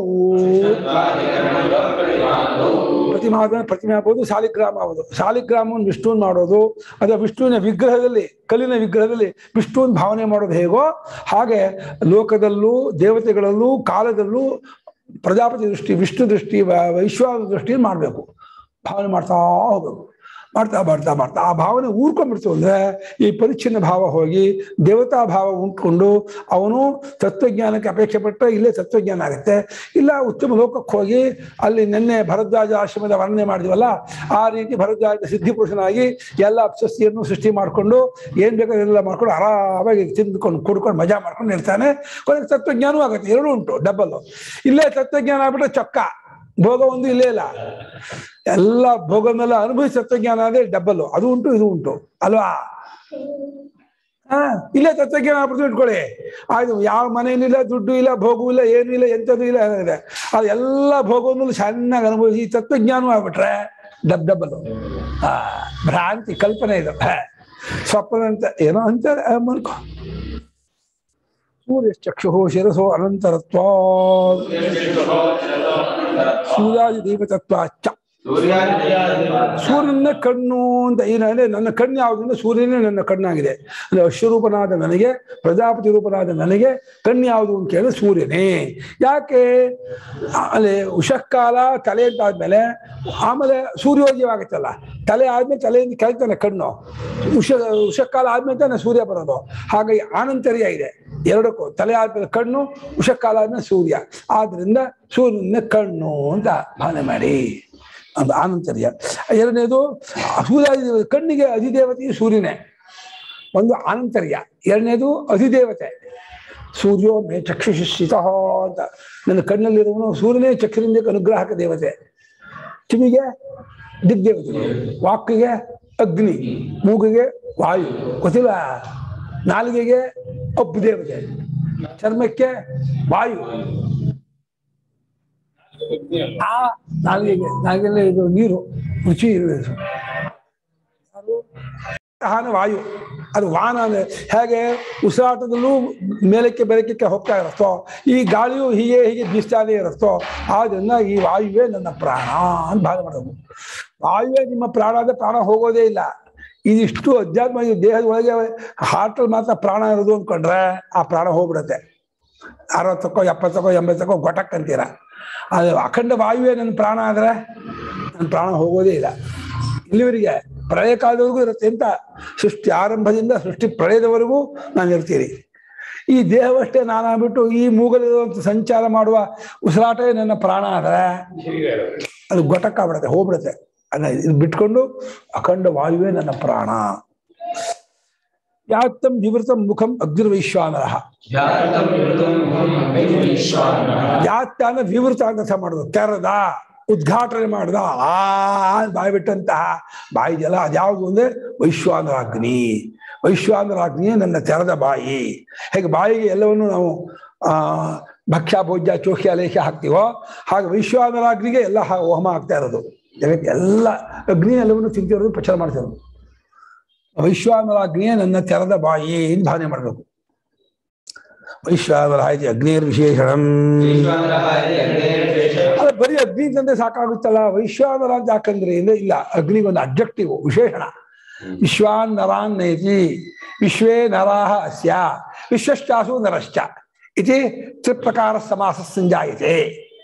ಪ್ರತಿಮಾದ ಪ್ರತಿಮೆ ಆಗ್ಬೋದು ಸಾಲಿಗ್ರಾಮ ಆಗೋದು ಸಾಲಿಗ್ರಾಮವನ್ನು ವಿಷ್ಣುವನ್ ಮಾಡೋದು ಅಥವಾ ವಿಷ್ಣುವಿನ ವಿಗ್ರಹದಲ್ಲಿ ಕಲ್ಲಿನ ವಿಗ್ರಹದಲ್ಲಿ ವಿಷ್ಣುವನ್ ಭಾವನೆ ಮಾಡೋದು ಹೇಗೋ ಹಾಗೆ ಲೋಕದಲ್ಲೂ ದೇವತೆಗಳಲ್ಲೂ ಕಾಲದಲ್ಲೂ ಪ್ರಜಾಪತಿ ದೃಷ್ಟಿ ವಿಷ್ಣು ದೃಷ್ಟಿ ವ- ವೈಶ್ವಾನ ದೃಷ್ಟಿಯನ್ನು ಮಾಡಬೇಕು ಭಾವನೆ ಮಾಡ್ತಾ ಹೋಗ್ಬೇಕು ಮಾಡ್ತಾ ಮಾಡ್ತಾ ಮಾಡ್ತಾ ಆ ಭಾವನೆ ಊರ್ಕೊಂಡ್ಬಿಡ್ತು ಅಂದ್ರೆ ಈ ಪರಿಚ್ಛಿನ್ನ ಭಾವ ಹೋಗಿ ದೇವತಾ ಭಾವ ಉಂಟ್ಕೊಂಡು ಅವನು ತತ್ವಜ್ಞಾನಕ್ಕೆ ಅಪೇಕ್ಷೆ ಪಟ್ಟರೆ ಇಲ್ಲೇ ತತ್ವಜ್ಞಾನ ಆಗುತ್ತೆ ಇಲ್ಲ ಉತ್ತಮ ಲೋಕಕ್ಕೆ ಹೋಗಿ ಅಲ್ಲಿ ನಿನ್ನೆ ಭರದ್ವಾಜ ಆಶ್ರಮದ ವರ್ಣನೆ ಮಾಡಿದ್ವಲ್ಲ ಆ ರೀತಿ ಭರದ್ವಾಜ ಸಿದ್ಧಿ ಪುರುಷನಾಗಿ ಎಲ್ಲ ಅಪ್ಸಸ್ತಿಯನ್ನು ಸೃಷ್ಟಿ ಮಾಡಿಕೊಂಡು ಏನ್ ಬೇಕಾದ್ರೆ ಎಲ್ಲ ಮಾಡ್ಕೊಂಡು ಆರಾಮಾಗಿ ತಿಂದ್ಕೊಂಡು ಕುಡ್ಕೊಂಡು ಮಜಾ ಮಾಡ್ಕೊಂಡು ಇರ್ತಾನೆ ಕೊನೆಗೆ ತತ್ವಜ್ಞಾನವೂ ಆಗುತ್ತೆ ಎರಡೂ ಉಂಟು ಡಬ್ಬಲ್ ಇಲ್ಲೇ ತತ್ವಜ್ಞಾನ ಆಗ್ಬಿಟ್ರೆ ಚೊಕ್ಕ ಭೋಗ ಒಂದು ಇಲ್ಲೇ ಇಲ್ಲ ಎಲ್ಲ ಭೋಗನೆಲ್ಲ ಅನುಭವಿಸಿ ತತ್ವಜ್ಞಾನ ಅಂದ್ರೆ ಡಬ್ಬಲ್ ಅದು ಉಂಟು ಇದು ಉಂಟು ಅಲ್ವಾ ಹಾ ಇಲ್ಲೇ ತತ್ವಜ್ಞಾನ ಆಗ್ಬಿಟ್ಟು ಇಟ್ಕೊಳ್ಳಿ ಆಯ್ತು ಯಾವ ಮನೆಯಲ್ಲಿಲ್ಲ ದುಡ್ಡು ಇಲ್ಲ ಭೋಗವೂ ಇಲ್ಲ ಏನೂ ಇಲ್ಲ ಎಂಥದ್ದು ಇಲ್ಲ ಏನಿದೆ ಅದು ಎಲ್ಲ ಭೋಗವನ್ನು ಚೆನ್ನಾಗಿ ಅನುಭವಿಸಿ ಈ ತತ್ವಜ್ಞಾನವೂ ಆಗ್ಬಿಟ್ರೆ ಡಬ್ ಡಬ್ಬಲ್ ಆ ಭ್ರಾಂತಿ ಕಲ್ಪನೆ ಇದು ಹಾ. ಸ್ವಪ್ನ ಅಂತ ಏನೋ ಅಂತಾರೆ ಆ, ಮಲ್ಕೋ ಸೂರ್ಯಶ್ಚಕ್ಷು ಶಿರಸೋ ಅನಂತರತ್ವ ಸೂರ್ಯಾದಿ ದೀಪತತ್ವ ಅಚ್ಚ ಸೂರ್ಯನ ಕಣ್ಣು ಅಂತ ಏನಂದ್ರೆ ನನ್ನ ಕಣ್ಣು ಯಾವುದಂದ್ರೆ ಸೂರ್ಯನೇ ನನ್ನ ಕಣ್ಣಾಗಿದೆ ಅಂದ್ರೆ ಅಶ್ವರೂಪನಾದ ನನಗೆ ಪ್ರಜಾಪತಿ ರೂಪನಾದ ನನಗೆ ಕಣ್ಣು ಯಾವುದು ಅಂತ ಕೇಳಿದ್ರೆ ಸೂರ್ಯನೇ ಯಾಕೆ ಆ- ಅಲ್ಲಿ ಉಷಃಕಾಲ ತಲೆ ಅಂತ ಆದ್ಮೇಲೆ ಆಮೇಲೆ ಸೂರ್ಯೋದಯವಾಗುತ್ತಲ್ಲ ತಲೆ ಆದ್ಮೇಲೆ ತಲೆಯಿಂದ ಕೆಳತಾನೆ ಕಣ್ಣು ಉಷ ಉಷಃಕಾಲ ಆದ್ಮೇಲೆ ತಾನೆ ಸೂರ್ಯ ಬರೋದು ಹಾಗಾಗಿ ಆನಂತರ್ಯ ಇದೆ ಎರಡಕ್ಕೂ ತಲೆ ಆದ್ಮೇಲೆ ಕಣ್ಣು ಉಷಃಕಾಲ ಆದ್ಮೇಲೆ ಸೂರ್ಯ ಆದ್ರಿಂದ ಸೂರ್ಯನ ಕಣ್ಣು ಅಂತ ಭಾವನೆ ಮಾಡಿ ಅದು ಆನಂತರ್ಯ ಎರಡನೇದು ಸೂರ್ಯ ಕಣ್ಣಿಗೆ ಅಧಿದೇವತೆ ಸೂರ್ಯನೇ ಒಂದು ಆನಂತರ್ಯ ಎರಡನೇದು ಅಧಿದೇವತೆ ಸೂರ್ಯೋ ಮೇ ಚಕ್ಷುಷಿತ ಅಂತ ನನ್ನ ಕಣ್ಣಲ್ಲಿರುವನು ಸೂರ್ಯನೇ ಚಕ್ಷುರಿಂದ ಅನುಗ್ರಾಹಕ ದೇವತೆ ಕಿವಿಗೆ ದಿಗ್ದೇವತೆಗಳು ವಾಕಿಗೆ ಅಗ್ನಿ ಮೂಗಿಗೆ ವಾಯು ಗೊತ್ತಿಲ್ಲ ನಾಲಿಗೆಗೆ ಅಪ್ಪು ದೇವತೆ ಚರ್ಮಕ್ಕೆ ವಾಯು ಅಗ್ನಿ ಅಲ್ವಾ? ಆ ನಾಲಿಗೆಗೆ ನಾಲಿಗೆಲ್ಲ ಇದು ನೀರು ರುಚಿ ಇರಬೇಕು ಅದು ವಾಹನ ವಾಯು ಅದು ವಾಹನ ಅಂದ್ರೆ ಹೇಗೆ ಉಸಿರಾಟದಲ್ಲೂ ಮೇಲಕ್ಕೆ ಬೆಳಕಕ್ಕೆ ಹೋಗ್ತಾ ಇರುತ್ತೋ ಈ ಗಾಳಿಯು ಹೀಗೆ ಹೀಗೆ ಬೀಸ್ತಾನೆ ಇರುತ್ತೋ ಆದ್ರಿಂದ ಈ ವಾಯುವೇ ನನ್ನ ಪ್ರಾಣ ಅಂತ ಭಾವನೆ ಮಾಡೋದು ವಾಯುವೇ ನಿಮ್ಮ ಪ್ರಾಣ ಅಂದ್ರೆ ಪ್ರಾಣ ಹೋಗೋದೇ ಇಲ್ಲ ಇದಿಷ್ಟು ಅಧ್ಯಾತ್ಮ ಈ ದೇಹದ ಒಳಗೆ ಹಾರ್ಟಲ್ಲಿ ಮಾತ್ರ ಪ್ರಾಣ ಇರೋದು ಅಂದ್ಕೊಂಡ್ರೆ ಆ ಪ್ರಾಣ ಹೋಗ್ಬಿಡುತ್ತೆ ಅರವತ್ತಕ್ಕೋ ಎಪ್ಪತ್ತಕ್ಕೋ ಎಂಬತ್ತಕ್ಕೋ ಗೊಟಕ್ ಅಂತೀರ ಅದು ಅಖಂಡ ವಾಯುವೇ ನನ್ನ ಪ್ರಾಣ ಆದ್ರೆ ನನ್ನ ಪ್ರಾಣ ಹೋಗೋದೇ ಇಲ್ಲ ಇಲ್ಲಿವರೆಗೆ ಪ್ರಳಯ ಕಾಲದವರೆಗೂ ಇರುತ್ತೆ ಅಂತ ಸೃಷ್ಟಿ ಆರಂಭದಿಂದ ಸೃಷ್ಟಿ ಪ್ರಳಯದವರೆಗೂ ನಾನು ಇರ್ತೀನಿ ಈ ದೇಹವಷ್ಟೇ ನಾನಾಗ್ಬಿಟ್ಟು ಈ ಮೂಗಲಿರುವಂತ ಸಂಚಾರ ಮಾಡುವ ಉಸಿರಾಟವೇ ನನ್ನ ಪ್ರಾಣ ಆದ್ರೆ ಹೀಗೆ ಇರೋದು. ಅದು ಗೊಟಕ್ಕಾಗ್ಬಿಡುತ್ತೆ ಹೋಗ್ಬಿಡುತ್ತೆ ಅಲ್ಲ ಇದು ಬಿಟ್ಕೊಂಡು ಅಖಂಡ ವಾಯುವೇ ನನ್ನ ಪ್ರಾಣ ಯಾತ್ತಂ ವಿವೃತಂ ಮುಖಂ ಅಗ್ನಿರ್ವೈಶ್ವಾನರ ಜಾತಂ ಮೃದುಂ ವೈಶ್ವಾನರಃ. ಯಾತ್ತ ಅಂದ್ರೆ ವಿವೃತ ಅಂತ ಅರ್ಥ ಮಾಡೋದು ತೆರೆದ ಉದ್ಘಾಟನೆ ಮಾಡ್ದ ಆ ಅಂತ ಬಾಯಿ ಬಿಟ್ಟಂತಹ ಬಾಯಿ ಜಲ ಅದ್ಯಾವುದು ಅಂದ್ರೆ ವೈಶ್ವಾನರಾಗ್ನಿ ವೈಶ್ವಾನರಾಗ್ನಿಯೇ ನನ್ನ ತೆರೆದ ಬಾಯಿ ಹೇಗೆ ಬಾಯಿಗೆ ಎಲ್ಲವನ್ನು ನಾವು ಆ ಭಕ್ಷ್ಯ ಭೋಜ್ಯ ಚೋಖ್ಯ ಲೇಖ್ಯ ಹಾಕ್ತೀವೋ ಹಾಗೆ ವೈಶ್ವಾನರಾಗ್ನಿಗೆ ಎಲ್ಲ ಹಾ- ಹೋಮ ಆಗ್ತಾ ಇರೋದು ಜಗಕ್ಕೆ ಎಲ್ಲ ಅಗ್ನಿ ಎಲ್ಲವನ್ನು ತಿಂತಿರೋದು ಪ್ರಚಾರ ಮಾಡ್ತಿರೋದು ವೈಶ್ವಾನರಾಗ್ನಿಯೇ ನನ್ನ ತೆರೆದ ಬಾಯಿ ಅಂತ ಭಾವನೆ ಮಾಡಬೇಕು ವೈಶ್ವಾನರ ಇದೆ ಅಗ್ನಿರ್ ವಿಶೇಷಣಂ ವೈಶ್ವಾನರಃ ಇತಿ ಅಗ್ನೇರ್ವೇಷ. ಅಲ್ಲ ಬರೀ ಅಗ್ನಿ ತಂದೆ ಸಾಕಾಗುತ್ತಲ್ಲ ವೈಶ್ವಾನರ ಅಂತ ಯಾಕಂದ್ರೆ ಇಲ್ಲ ಇಲ್ಲ ಅಗ್ನಿಗೆ ಒಂದು ಅಬ್ಜೆಕ್ಟಿವ್ ವಿಶೇಷಣ ವಿಶ್ವಾನ್ ನರಾನ್ ನೈತಿ ವಿಶ್ವೇ ನರಾಹ ಅಸ್ಯ ವಿಶ್ವಶ್ಚಾಸು ನರಶ್ಚ ಇತಿ ತ್ರಿಪ್ರಕಾರ ಸಮಾಸ ಸಂಜಾಯತೆ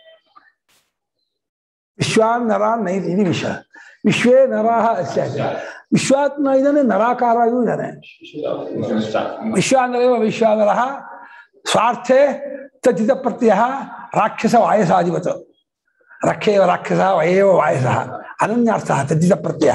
ವಿಶ್ವಾನ್ ನರಾನ್ ನೈತಿ ಇದು ವಿಶ್ವ ವಿಶ್ವೇ ನರಾಹ ಅಸ್ಯ ವಿಶ್ವಾತ್ಮ ಇದ್ದಾನೆ ನರಾಕಾರವೂ ಇದ್ದಾನೆ ವಿಶ್ವಾನರೇವ ವಿಶ್ವಾನರ ಸ್ವಾರ್ಥೆ ತಥಿತ ಪ್ರತ್ಯಯ ರಾಕ್ಷಸ ವಾಯಸಾಧಿಪತ ರಕ್ಷೇವ ರಾಕ್ಷಸ ವಯೇವ ವಾಯಸ ಅನನ್ಯಾರ್ಥ ತಥಿತ ಪ್ರತ್ಯಯ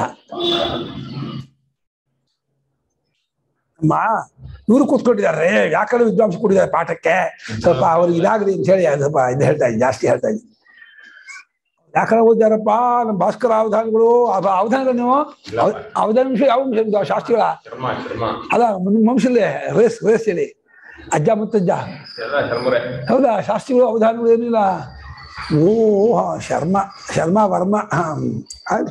ಅಮ್ಮ ಇವರು ಕೂತ್ಕೊಂಡಿದ್ದಾರೆ ವ್ಯಾಕರಣ ವಿದ್ವಾಂಸ ಕೊಟ್ಟಿದ್ದಾರೆ ಪಾಠಕ್ಕೆ ಸ್ವಲ್ಪ ಅವ್ರಿಗೆ ಇದಾಗಲಿ ಅಂತ ಹೇಳಿ ಅದು ಸ್ವಲ್ಪ ಇದು ಹೇಳ್ತಾ ಇದ್ದೀನಿ ಜಾಸ್ತಿ ಹೇಳ್ತಾ ಇದ್ದೀನಿ ವ್ಯಾಕರಣ ಓದಿದಾರಪ್ಪ ನಮ್ಮ ಭಾಸ್ಕರ ಅವಧಾನಗಳು ಅವ- ಅವಧಾನಗಳು ನೀವು ಅವ- ಅವಧಾನ ವಿಷಯ ಯಾವ ವಿಷಯ ಶಾಸ್ತ್ರಿಗಳ ಚರ್ಮ ಚರ್ಮ ಅಲ್ಲ ನಿಮ್ಮ ವಂಶಲ್ಲೇ ರೇಸ್ ರೇಸ್ ಹೇಳಿ ಅಜ್ಜ ಮುತ್ತಜ್ಜ ಎಲ್ಲ ಚರ್ಮರೆ ಹೌದಾ ಶಾಸ್ತ್ರಿಗಳು ಅವಧಾನಗಳು ಏನಿಲ್ಲ ಓ ಹಾ, ಶರ್ಮ ಶರ್ಮ ವರ್ಮ ಹಾ, ಆಯ್ತು.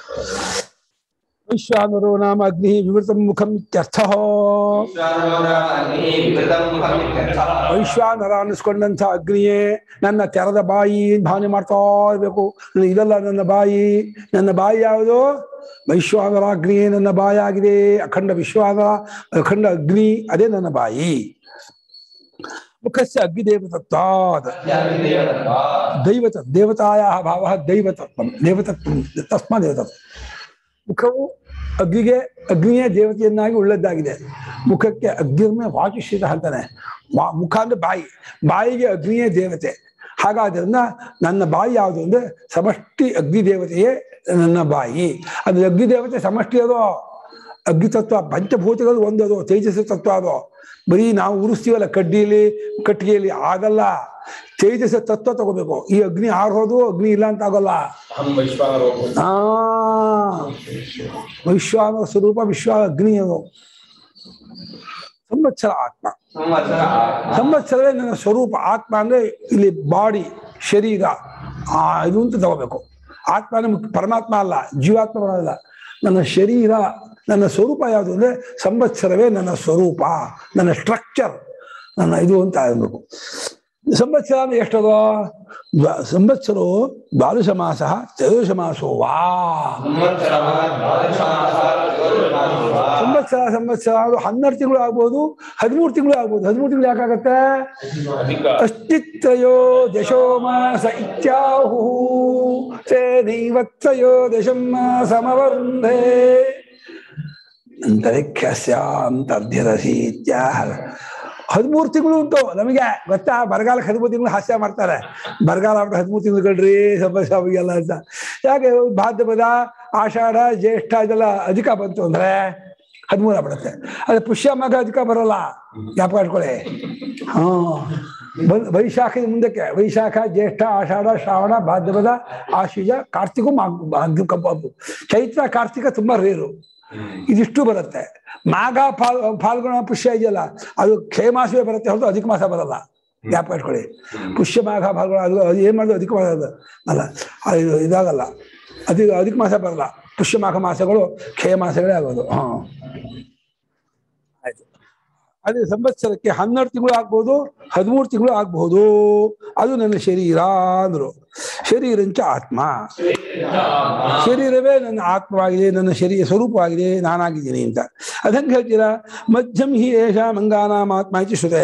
ವೈಶ್ವಾನರೋ ನಾಮ ಅಗ್ನಿ ವಿವೃತ ಮುಖಂ ಇತ್ಯರ್ಥ ವೈಶ್ವಾನರಃ ಅಗ್ನಿಃ ವಿವೃತಂ ಮುಖಂ ಇತ್ಯರ್ಥಃ. ವೈಶ್ವಾನರ ಅನ್ನಿಸ್ಕೊಂಡಂಥ ಅಗ್ನಿಯೇ ನನ್ನ ತೆರೆದ ಬಾಯಿ ಅಂತ ಭಾವನೆ ಮಾಡ್ತಾ ಇರ್ಬೇಕು ನನ್ನ ಇದಲ್ಲ ನನ್ನ ಬಾಯಿ ನನ್ನ ಬಾಯಿ ಯಾವುದು ವೈಶ್ವಾನರ ಅಗ್ನಿಯೇ ನನ್ನ ಬಾಯಿ ಆಗಿದೆ ಅಖಂಡ ವಿಶ್ವಾನ ಅಖಂಡ ಅಗ್ನಿ ಅದೇ ನನ್ನ ಬಾಯಿ ಮುಖಸ್ಯ ಅಗ್ನಿದೇವತತ್ವಾದ್ ದೈವತ ದೇವತಾಯ ಭಾವ ದೈವತತ್ವ ದೇವತತ್ವ ತಸ್ಮಾ ದೇವತತ್ವ ಮುಖವು ಅಗ್ನಿಗೆ ಅಗ್ನಿಯೇ ದೇವತೆಯನ್ನಾಗಿ ಉಳ್ಳದ್ದಾಗಿದೆ ಮುಖಕ್ಕೆ ಅಗ್ನಿರ್ಮೆ ವಾಚುಶ್ರಿತ ಅಂತಾನೆ ವಾ- ಮುಖ ಅಂದ್ರೆ ಬಾಯಿ ಬಾಯಿಗೆ ಅಗ್ನಿಯೇ ದೇವತೆ ಹಾಗಾದ್ರಿಂದ ನನ್ನ ಬಾಯಿ ಯಾವುದು ಅಂದ್ರೆ ಸಮಷ್ಟಿ ಅಗ್ನಿ ದೇವತೆಯೇ ನನ್ನ ಬಾಯಿ ಅದು ಅಗ್ನಿ ದೇವತೆ ಸಮಷ್ಟಿ ಅದು ಅಗ್ನಿ ತತ್ವ ಪಂಚಭೂತಗಳು ಒಂದು ಅದು ತೇಜಸ್ವಿ ತತ್ವ ಅದು ಬರೀ ನಾವು ಉರಿಸ್ತೀವಲ್ಲ ಕಡ್ಡಿಯಲ್ಲಿ ಕಟ್ಟಿಗೆಯಲ್ಲಿ ಆಗಲ್ಲ ತೇಜಸ್ ತತ್ವ ತಗೋಬೇಕು ಈ ಅಗ್ನಿ ಆರ್ಹೋದು ಅಗ್ನಿ ಇಲ್ಲ ಅಂತ ಆಗೋಲ್ಲ ಅಹಂ ವೈಶ್ವಾನರೋ ಆ ವೈಶ್ವಾನ ಸ್ವರೂಪ ವಿಶ್ವ ಅಗ್ನಿ ಅದು ಸಂವತ್ಸರ ಆತ್ಮ ಸಂವತ್ಸರ ಆತ್ಮ. ಸಂವತ್ಸರವೇ ನನ್ನ ಸ್ವರೂಪ ಆತ್ಮ ಅಂದ್ರೆ ಇಲ್ಲಿ ಬಾಡಿ ಶರೀರ ಆ ಇದು ಅಂತ ತಗೋಬೇಕು ಆತ್ಮ ಅಂದ್ರೆ ಮುಖ್ಯ- ಪರಮಾತ್ಮ ಅಲ್ಲ ಜೀವಾತ್ಮ ಅಲ್ಲ ನನ್ನ ಶರೀರ ನನ್ನ ಸ್ವರೂಪ ಯಾವುದು ಅಂದ್ರೆ ಸಂವತ್ಸರವೇ ನನ್ನ ಸ್ವರೂಪ ನನ್ನ ಸ್ಟ್ರಕ್ಚರ್ ನನ್ನ ಇದು ಅಂತ ಆಗಬೇಕು ಸಂವತ್ಸರ ಅಂದ್ರೆ ಎಷ್ಟದು ದ್ವ- ಸಂವತ್ಸರೋ ದ್ವಾದಶ ಮಾಸ ತ್ರಯೋದಶ ಮಾಸೋ ವಾ ಸಂವತ್ಸರಃ ದ್ವಾದಶಮಾಸಃ ತ್ರಯೋದಶಮಾಸೋ ವಾ. ಸಂವತ್ಸರ ಸಂವತ್ಸರ ಅದು ಹನ್ನೆರಡು ತಿಂಗಳು ಆಗ್ಬೋದು ಹದಿಮೂರು ತಿಂಗಳು ಆಗ್ಬೋದು ಹದಿಮೂರು ತಿಂಗಳು ಯಾಕಾಗತ್ತೆ ಅಧಿಕ ಅಷ್ಟಿತ್ರಯೋ ದಶೋ ಮಾಸ ಇತ್ಯಾಹು ತೇನೈವತ್ರಯೋ ದಶಂ ಸಮವರುಂಧೆ ಅಂತರಿಕ್ಷಸ್ಯಾಂತರ್ಧ್ಯರಸಿ ಇತ್ಯಾಹ ಹದಿಮೂರು ತಿಂಗಳು ಉಂಟು ನಮಗೆ ಗೊತ್ತಾ ಬರಗಾಲಕ್ಕೆ ಹದಿಮೂರು ತಿಂಗಳು ಹಾಸ್ಯ ಮಾಡ್ತಾರೆ ಬರಗಾಲ ಆಗ್ಬಿಟ್ಟು ಹದಿಮೂರು ತಿಂಗಳು ಕಳ್ರಿ ಸಮಸ್ಯೆ ಅವಾಗೆಲ್ಲ ಅಂತ ಯಾಕೆ ಭಾದ್ರಪದ ಆಷಾಢ ಜ್ಯೇಷ್ಠ ಇದೆಲ್ಲ ಅಧಿಕ ಬಂತು ಅಂದ್ರೆ ಹದಿಮೂರು ಆಗ್ಬಿಡುತ್ತೆ ಅದು ಪುಷ್ಯ ಮಗ ಅಧಿಕ ಬರಲ್ಲ ಜ್ಞಾಪಕ ಇಟ್ಕೊಳ್ಳಿ ಹಾ ಬ- ವೈಶಾಖದ ಮುಂದಕ್ಕೆ ವೈಶಾಖ ಜ್ಯೇಷ್ಠ ಆಷಾಢ ಶ್ರಾವಣ ಭಾದ್ರಪದ ಆಶಿಜ ಕಾರ್ತಿಕ ಮಾಘ ಭಾದ್ರ- ಕಬ್ಬ- ಚೈತ್ರ ಕಾರ್ತಿಕ ತುಂಬಾ ರೇರು ಇದಿಷ್ಟು ಬರುತ್ತೆ ಮಾಘ ಫಾಲ್ ಫಾಲ್ಗುಣ ಪುಷ್ಯ ಇದೆಯಲ್ಲ ಅದು ಕ್ಷೇಮಾಸವೇ ಬರುತ್ತೆ ಹೊರತು ಅಧಿಕ ಮಾಸ ಬರಲ್ಲ ಜ್ಞಾಪಕ ಇಟ್ಕೊಳ್ಳಿ ಪುಷ್ಯ ಮಾಘ ಫಾಲ್ಗುಣ ಅದು ಅದು ಏನ್ ಮಾಡೋದು ಅಧಿಕ ಮಾಸ ಅದು ಅಲ್ಲ ಅದು ಇದಾಗಲ್ಲ ಅಧಿಕ ಅಧಿಕ ಮಾಸ ಬರಲ್ಲ ಪುಷ್ಯ ಮಾಘ ಮಾಸಗಳು ಕ್ಷಯ ಮಾಸಗಳೇ ಆಗೋದು ಹಾ ಆಯ್ತು ಅದೇ ಸಂವತ್ಸರಕ್ಕೆ ಹನ್ನೆರಡು ತಿಂಗಳು ಆಗ್ಬೋದು ಹದಿಮೂರು ತಿಂಗಳು ಆಗ್ಬಹುದು ಅದು ನನ್ನ ಶರೀರ ಅಂದ್ರು ಶರೀರಂಚ ಆತ್ಮ ಶರೀರವೇ ನನ್ನ ಆತ್ಮವಾಗಿದೆ ನನ್ನ ಶರೀರ ಸ್ವರೂಪವಾಗಿದೆ ನಾನಾಗಿದ್ದೀನಿ ಅಂತ ಅದಂಗೆ ಹೇಳ್ತೀರಾ ಮಧ್ಯಂ ಹಿ ಏಷ ಮಂಗಾನಾಮಾತ್ಮ ಇತಿ ಶ್ರುತೇ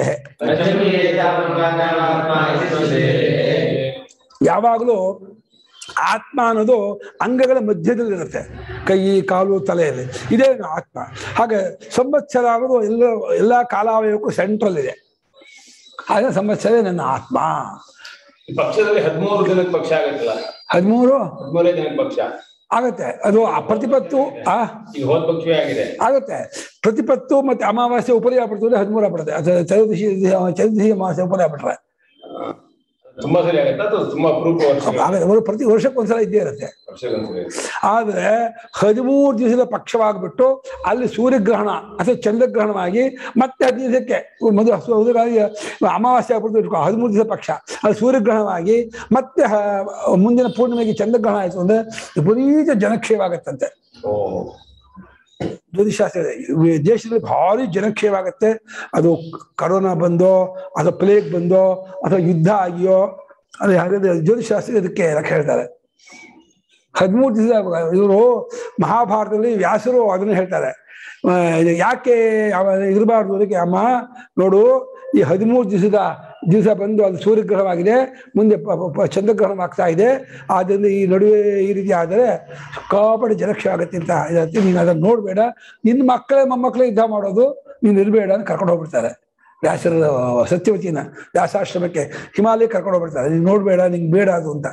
ಯಾವಾಗಲೂ ಆತ್ಮ ಅನ್ನೋದು ಅಂಗಗಳ ಮಧ್ಯದಲ್ಲಿರುತ್ತೆ ಕೈ ಕಾಲು ತಲೆಯಲ್ಲಿ ಇದೇ ಆತ್ಮ ಹಾಗೆ ಸಂವತ್ಸರ ಆಗೋದು ಎಲ್ಲ ಎಲ್ಲ ಕಾಲಾವಯವಕ್ಕೂ ಸೆಂಟ್ರಲ್ ಇದೆ ಹಾಗೆ ಸಂವತ್ಸರ ನನ್ನ ಆತ್ಮ ಈ ಪಕ್ಷದಲ್ಲಿ ಹದಿಮೂರು ದಿನದ ಪಕ್ಷ ಆಗತ್ತಲ್ಲ ಹದಿಮೂರು ಹದಿಮೂರೇ ದಿನದ ಪಕ್ಷ ಆಗತ್ತೆ ಅದು ಆ ಪ್ರತಿಪತ್ತು ಆ ಈಗ ಹೋದ ಪಕ್ಷವೇ ಆಗಿದೆ ಆಗುತ್ತೆ ಪ್ರತಿಪತ್ತು ಮತ್ತೆ ಅಮಾವಾಸ್ಯೆ ಉಪರಿ ಆಗ್ಬಿಡ್ತದೆ ಹದಿಮೂರು ಆಗ್ಬಿಡುತ್ತೆ ಅದು ಚತುರ್ದಶಿ ಚತುರ್ದಶಿ ಅಮಾವಾಸ್ಯೆ ಉಪರಿ ಆಗ್ಬಿಟ್ರೆ ತುಂಬಾ ಸರಿ ಆಗತ್ತಾ ಅಥವಾ ತುಂಬಾ ಅಪರೂಪ ವರ್ಷ ಆಗುತ್ತೆ ಅವರು ಪ್ರತಿ ವರ್ಷಕ್ಕೊಂದ್ಸಲ ಇದ್ದೇ ಇರುತ್ತೆ ವರ್ಷಕ್ಕೊಂದ್ಸರಿ ಆದ್ರೆ ಹದಿಮೂರು ದಿವಸದ ಪಕ್ಷವಾಗ್ಬಿಟ್ಟು ಅಲ್ಲಿ ಸೂರ್ಯಗ್ರಹಣ ಅಥವಾ ಚಂದ್ರಗ್ರಹಣವಾಗಿ ಮತ್ತೆ ಹದಿನೈದು ದಿವಸಕ್ಕೆ ಮದುವೆ ಉದಾಹರಣೆಗೆ ಅಮಾವಾಸ್ಯೆ ಆಗ್ಬಿಟ್ಟು ಇಟ್ಕೊ ಹದಿಮೂರು ದಿವಸ ಪಕ್ಷ ಅಲ್ಲಿ ಸೂರ್ಯಗ್ರಹಣವಾಗಿ ಮತ್ತೆ ಹ- ಮುಂದಿನ ಪೂರ್ಣಿಮೆಗೆ ಚಂದ್ರಗ್ರಹಣ ಆಯ್ತು ಅಂದ್ರೆ ವಿಪರೀತ ಜನಕ್ಷೇವಾಗತ್ತಂತೆ ಓ ಜ್ಯೋತಿಷಾಸ್ತ್ರ ಇದೆ. ಈ ದೇಶದಲ್ಲಿ ಭಾರಿ ಜನಕ್ಷೇವಾಗತ್ತೆ ಅದು ಕರೋನಾ ಬಂದೋ ಅಥವಾ ಪ್ಲೇಗ್ ಬಂದೋ ಅಥವಾ ಯುದ್ಧ ಆಗಿಯೋ ಅದು ಹಾಗಾದ್ರೆ ಜ್ಯೋತಿಷಾಸ್ತ್ರ ಇದಕ್ಕೆ ಲೆಕ್ಕ ಹೇಳ್ತಾರೆ ಹದಿಮೂರು ದಿವಸ ಇವರು ಮಹಾಭಾರತದಲ್ಲಿ ವ್ಯಾಸರು ಅದನ್ನ ಹೇಳ್ತಾರೆ ಆ, ಇದು ಯಾಕೆ ಇರಬಾರ್ದು ಅದಕ್ಕೆ ಅಮ್ಮ ನೋಡು ಈ ಹದಿಮೂರು ದಿವಸದ ದಿವಸ ಬಂದು ಅದು ಸೂರ್ಯಗ್ರಹವಾಗಿದೆ ಮುಂದೆ ಪ- ಪ- ಪ- ಚಂದ್ರಗ್ರಹವಾಗ್ತಾ ಇದೆ ಆದ್ದರಿಂದ ಈ ನಡುವೆ ಈ ರೀತಿ ಆದರೆ ಸಿಕ್ಕಾಪಟ್ಟೆ ಜನಕ್ಷ ಆಗುತ್ತೆ ಅಂತ ಇದಕ್ಕೆ ನೀನು ಅದನ್ನ ನೋಡಬೇಡ ನಿನ್ನ ಮಕ್ಕಳೇ ಮೊಮ್ಮಕ್ಕಳೇ ಯುದ್ಧ ಮಾಡೋದು ನೀನು ಇರಬೇಡ ಅಂತ ಕರ್ಕೊಂಡು ಹೋಗ್ಬಿಡ್ತಾರೆ ವ್ಯಾಸರ ಸತ್ಯವತಿನ ವ್ಯಾಸಾಶ್ರಮಕ್ಕೆ ಹಿಮಾಲಯ ಕರ್ಕೊಂಡು ಹೋಗ್ಬಿಡ್ತಾರೆ ನೀನು ನೋಡಬೇಡ ನಿಂಗೆ ಬೇಡ ಅದು ಅಂತ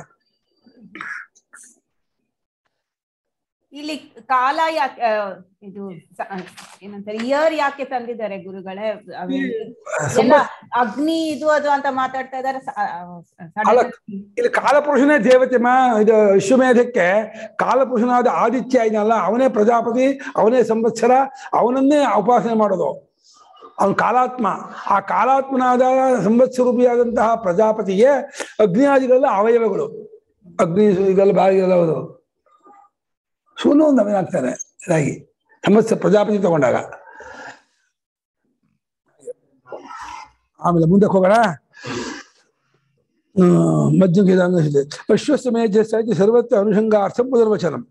ಇಲ್ಲಿ ಕಾಲ ಯಾಕೆ ಆ, ಇದು ಸ- ಏನಂತಾರೆ ಇಯರ್ ಯಾಕೆ ತಂದಿದ್ದಾರೆ ಗುರುಗಳೇ ಅವ್- ಎಲ್ಲ ಅಗ್ನಿ ಇದು ಅದು ಅಂತ ಮಾತಾಡ್ತಾ ಇದಾರೆ ಸ- ಆ, ಆ, ಅಲ್ಲ, sudden- ಇಲ್ಲಿ ಕಾಲಪುರುಷನೇ ದೇವತೆ ಮಾ ಇದು ವಿಶ್ವಮೇಧಕ್ಕೆ ಕಾಲಪುರುಷನಾದ ಆದಿತ್ಯ ಇದನ್ನಲ್ಲ ಅವನೇ ಪ್ರಜಾಪತಿ ಅವನೇ ಸಂವತ್ಸರ ಅವನನ್ನೇ ಉಪಾಸನೆ ಮಾಡೋದು ಅವನು ಕಾಲಾತ್ಮ ಆ ಕಾಲಾತ್ಮನಾದ ಸಂವತ್ಸರೂಪಿಯಾದಂತಹ ಪ್ರಜಾಪತಿಗೆ ಅಗ್ನಿಯಾದಿಗಳೆಲ್ಲ ಅವಯವಗಳು ಅಗ್ನಿ ಇದೆಲ್ಲ ಬಾಯಿಗೆಲ್ಲ ಹೌದು ಸುಮ್ಮನೆ ಒಂದು ಅವನಾಗ್ತಾನೆ ಇದಾಗಿ ಸಂವತ್ಸರ ಪ್ರಜಾಪತಿ ತಗೊಂಡಾಗ ಆಮೇಲೆ ಮುಂದಕ್ಕೆ ಹೋಗೋಣ ಮಧ್ಯಂಗಿದಾಂಗ ಅಶ್ವಸ್ಸಮಯ ಜಸ್ಸಾಗಿ ಸರ್ವತ್ರ ಅನುಷಂಗಾರ್ಥಂ ಪುನರ್ವಚನಂ